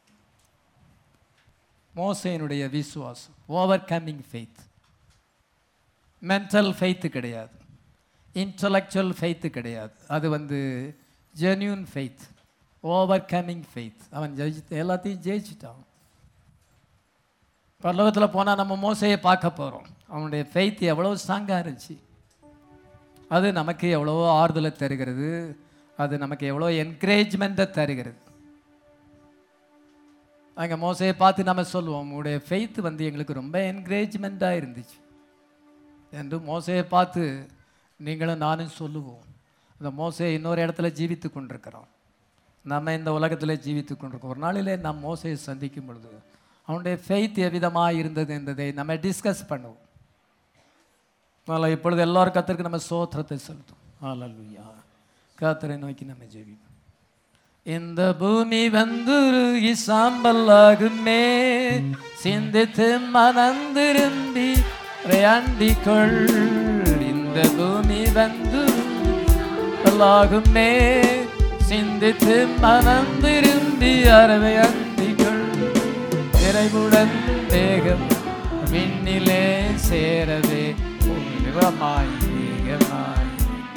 மோசையினுடைய விசுவாசம் overcoming faith mental faith கிடையாது இன்டலெக்சுவல் ஃபெய்த்து கிடையாது அது வந்து genuine faith overcoming faith அவன் ஜெயிச்சு எல்லாத்தையும் ஜெயிச்சிட்டான் பரலோகத்தில் போனால் நம்ம மோசையை பார்க்க போகிறோம் அவனுடைய ஃபெய்த் எவ்வளோ ஸ்ட்ராங்காக இருந்துச்சு அது நமக்கு எவ்வளோ ஆறுதலை தருகிறது அது நமக்கு எவ்வளோ என்கரேஜ்மெண்ட்டை தருகிறது அங்கே மோசையை பார்த்து நம்ம சொல்லுவோம் உங்களுடைய ஃபெய்த் வந்து எங்களுக்கு ரொம்ப என்கரேஜ்மெண்ட்டாக இருந்துச்சு என்று மோசையை பார்த்து நீங்களும் நானும் சொல்லுவோம் இந்த மோசையை இன்னொரு இடத்துல ஜீவித்து கொண்டிருக்கிறோம் நம்ம இந்த உலகத்தில் ஜீவித்து கொண்டிருக்கோம் ஒரு நாளிலே நாம் மோசையை சந்திக்கும் பொழுது அவனுடைய ஃபெய்த் எவ்விதமாக இருந்தது என்பதை நம்ம டிஸ்கஸ் பண்ணுவோம் அதனால் இப்பொழுது எல்லாரும் கத்தருக்கு நம்ம சோத்திரத்தை செலுத்தும் ஹalleluya கத்தரை நோக்கி நம்ம ஜெபிப்போம் இந்த பூமி வந்துருகி சாம்பலாகுமே சிந்தித்து மனந்திரும்பி விளையாண்டிக்கொள் இந்த பூமி வந்துருகுமே சிந்தித்து மனந்திரும்பி அறவை அண்டிக்கொள் விரைவுடன் வேகம் விண்ணிலே சேரவே வேகமாய் வேகமாய்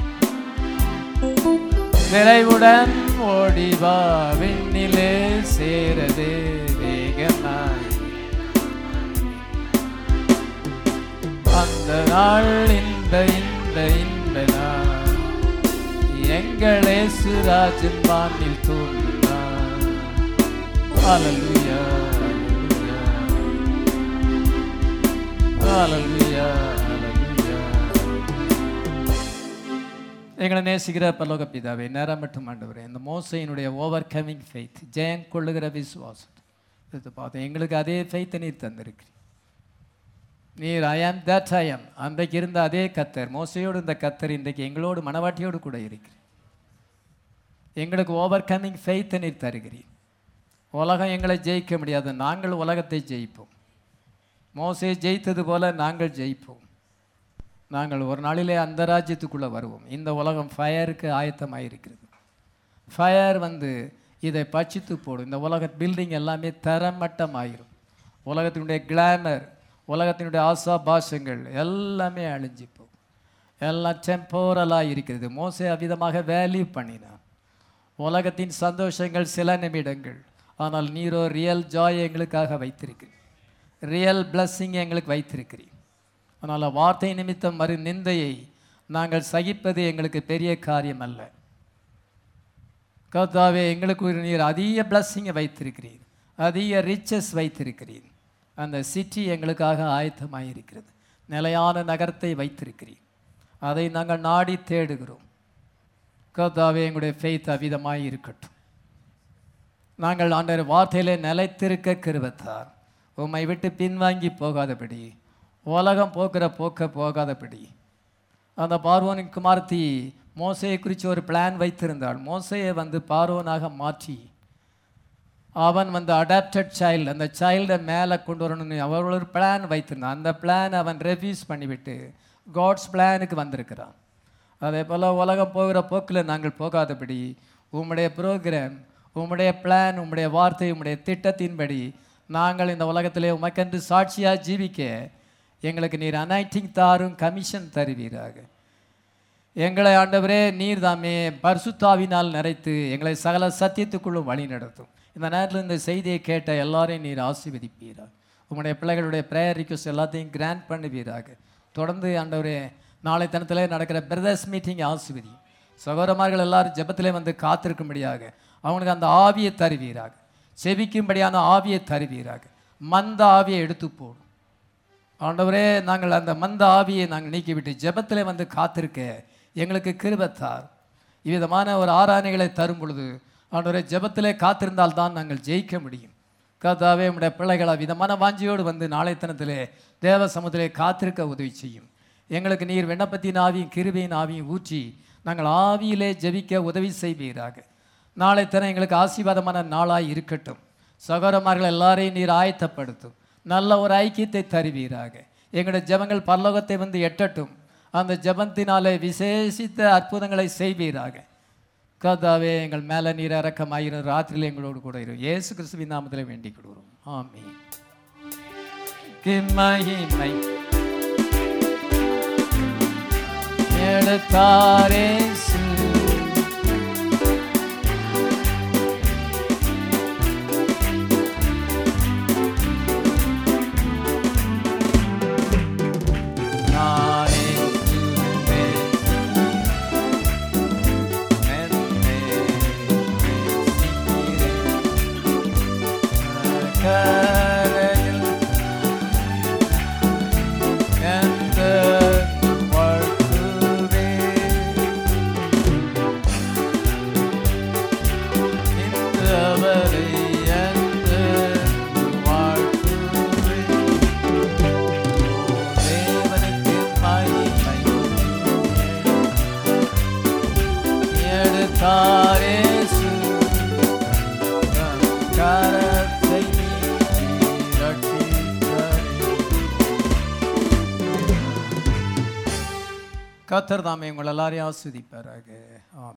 விரைவுடன் ஓடிவா விண்ணிலே சேரது வேகமாய் அந்த நாள் இந்த இந்த இந்த நாள் எங்களே சுராஜன் வானில் தோன்றினார் Hallelujah, hallelujah. Hallelujah, hallelujah. எங்களை நேசிக்கிற பரலோக பிதாவே நேரம் மட்டும் ஆண்டவரே இந்த மோசையினுடைய ஓவர் கமிங் ஃபெய்த் ஜெயம் கொள்ளுகிற விசுவாசம் இது பார்த்தோம் எங்களுக்கு அதே ஃபெய்த்தை நீர் தந்திருக்கிறீர் நீர் ஐ ஆம் தட் ஐ ஆம் அன்றைக்கு இருந்த அதே கத்தர் மோசையோடு இந்த கத்தர் இன்றைக்கு எங்களோடு மனவாட்டியோடு கூட இருக்கிறீர் எங்களுக்கு ஓவர் கமிங் ஃபெய்த்தை நீர் தருகிறீர் உலகம் எங்களை ஜெயிக்க முடியாது நாங்கள் உலகத்தை ஜெயிப்போம் மோசே ஜெயித்தது போல நாங்கள் ஜெயிப்போம் நாங்கள் ஒரு நாளிலே அந்த ராஜ்யத்துக்குள்ளே வருவோம் இந்த உலகம் ஃபயருக்கு ஆயத்தமாக இருக்கிறது ஃபயர் வந்து இதை பட்சித்து போடும் இந்த உலக பில்டிங் எல்லாமே தரமட்டமாயிரும் உலகத்தினுடைய கிளாமர் உலகத்தினுடைய ஆசா பாசங்கள் எல்லாமே அழிஞ்சு போகும் எல்லாம் டெம்போரலாக இருக்கிறது மோசே அவ்விதமாக வேல்யூ பண்ணினான் உலகத்தின் சந்தோஷங்கள் சில நிமிடங்கள் ஆனால் நீரோ ரியல் ஜாய் எங்களுக்காக வைத்திருக்கிறீர் ரியல் blessing எங்களுக்கு வைத்திருக்கிறீர் அதனால் வார்த்தை நிமித்தம் மறு நிந்தையை நாங்கள் சகிப்பது எங்களுக்கு பெரிய காரியம் அல்ல கர்த்தாவே எங்களுக்கு ஒரு நீர் அதிக பிளஸ்ஸிங்கை வைத்திருக்கிறீர் அதிக ரிச்சஸ் வைத்திருக்கிறீர் அந்த சிட்டி எங்களுக்காக ஆயத்தமாக இருக்கிறது நிலையான நகரத்தை வைத்திருக்கிறீர் அதை நாங்கள் நாடி தேடுகிறோம் கர்த்தாவே எங்களுடைய ஃபெய்த் அவிதமாய் இருக்கட்டும் நாங்கள் ஆண்டவர் வார்த்தையிலே நிலைத்திருக்க கிருபத்தார் உம்மை விட்டு பின்வாங்கி போகாதபடி உலகம் போக்குற போக்க போகாதபடி அந்த பார்வோனின் குமார்த்தி மோசையை குறித்து ஒரு பிளான் வைத்திருந்தாள் மோசையை வந்து பார்வோனாக மாற்றி அவன் வந்து அடாப்டட் சைல்டு அந்த சைல்டை மேலே கொண்டு வரணும்னு அவள் ஒரு பிளான் வைத்திருந்தான் அந்த பிளான் அவன் ரெஃப்யூஸ் பண்ணிவிட்டு காட்ஸ் பிளானுக்கு வந்திருக்கிறான் அதே போல் உலகம் போகிற போக்கில் நாங்கள் போகாதபடி உம்முடைய ப்ரோக்ராம் உம்முடைய பிளான் உம்முடைய வார்த்தை உம்முடைய திட்டத்தின்படி நாங்கள் இந்த உலகத்திலே உமக்கென்று சாட்சியாக ஜீவிக்க எங்களுக்கு நீர் அனைட்டிங் தாரும் கமிஷன் தருவீராக எங்களை ஆண்டவரே நீர் தாமே பரிசுத்தாவினால் நிறைத்து எங்களை சகல சத்தியத்துக்குள்ளும் வழி நடத்தும் இந்த நேரத்தில் இந்த செய்தியை கேட்ட எல்லாரையும் நீர் ஆசீர்வதிப்பீராக உங்களுடைய பிள்ளைகளுடைய ப்ரேயர் ரிக்வஸ்ட் எல்லாத்தையும் கிராண்ட் பண்ணுவீராக தொடர்ந்து ஆண்டவரே நாளை தினத்திலே நடக்கிற பிரதர்ஸ் மீட்டிங் ஆசிர்வதி சகோதரமார்கள் எல்லாரும் ஜெபத்திலே வந்து காத்திருக்கும்படியாக அவனுக்கு அந்த ஆவியை தருவீராக செவிக்கும்படியான ஆவியை தருவீராக மந்த ஆவியை எடுத்து போடும் ஆண்டவரே நாங்கள் அந்த மந்த ஆவியை நாங்கள் நீக்கிவிட்டு ஜெபத்திலே வந்து காத்திருக்க எங்களுக்கு கிருபத்தார் இவ்விதமான ஒரு ஆராதனைகளை தரும் பொழுது ஆண்டவரே ஜெபத்திலே காத்திருந்தால் தான் நாங்கள் ஜெயிக்க முடியும் கர்த்தாவே உம்முடைய பிள்ளைகள் விதமான வாஞ்சியோடு வந்து நாளை தினத்திலே தேவ சமுதிலே காத்திருக்க உதவி செய்யும் எங்களுக்கு நீர் விண்ணப்பத்தின் ஆவியும் கிருபையின் ஆவியும் ஊற்றி நாங்கள் ஆவியிலே ஜெபிக்க உதவி செய்வீராக நாளை தினம் எங்களுக்கு ஆசீர்வாதமான நாளாய் இருக்கட்டும் சகோதரமார்கள் எல்லாரையும் நீர் ஆயத்தப்படுத்தும் நல்ல ஒரு ஐக்கியத்தை தருவீராக எங்களுடைய ஜெபங்கள் பரலோகத்தை வந்து எட்டட்டும் அந்த ஜெபத்தினாலே விசேஷித்த அற்புதங்களை செய்வீராக கர்த்தாவே எங்கள் மேலே நீர் இறக்கமாயிரும் ராத்திரியில் எங்களோடு கூட இரு இயேசு கிறிஸ்துவின் நாமத்தில் வேண்டிக் கொள்கிறோம் ஆமென் மகிமை எடுத்தாரேசு நானே துருவே என்னே நேசிக்கிறேன். கரையில் எந்த வாழ்த்துவே கத்தர் தாமே உங்கள் எல்லாரையும் ஆஸ்வதிப்பாராக ஆமென்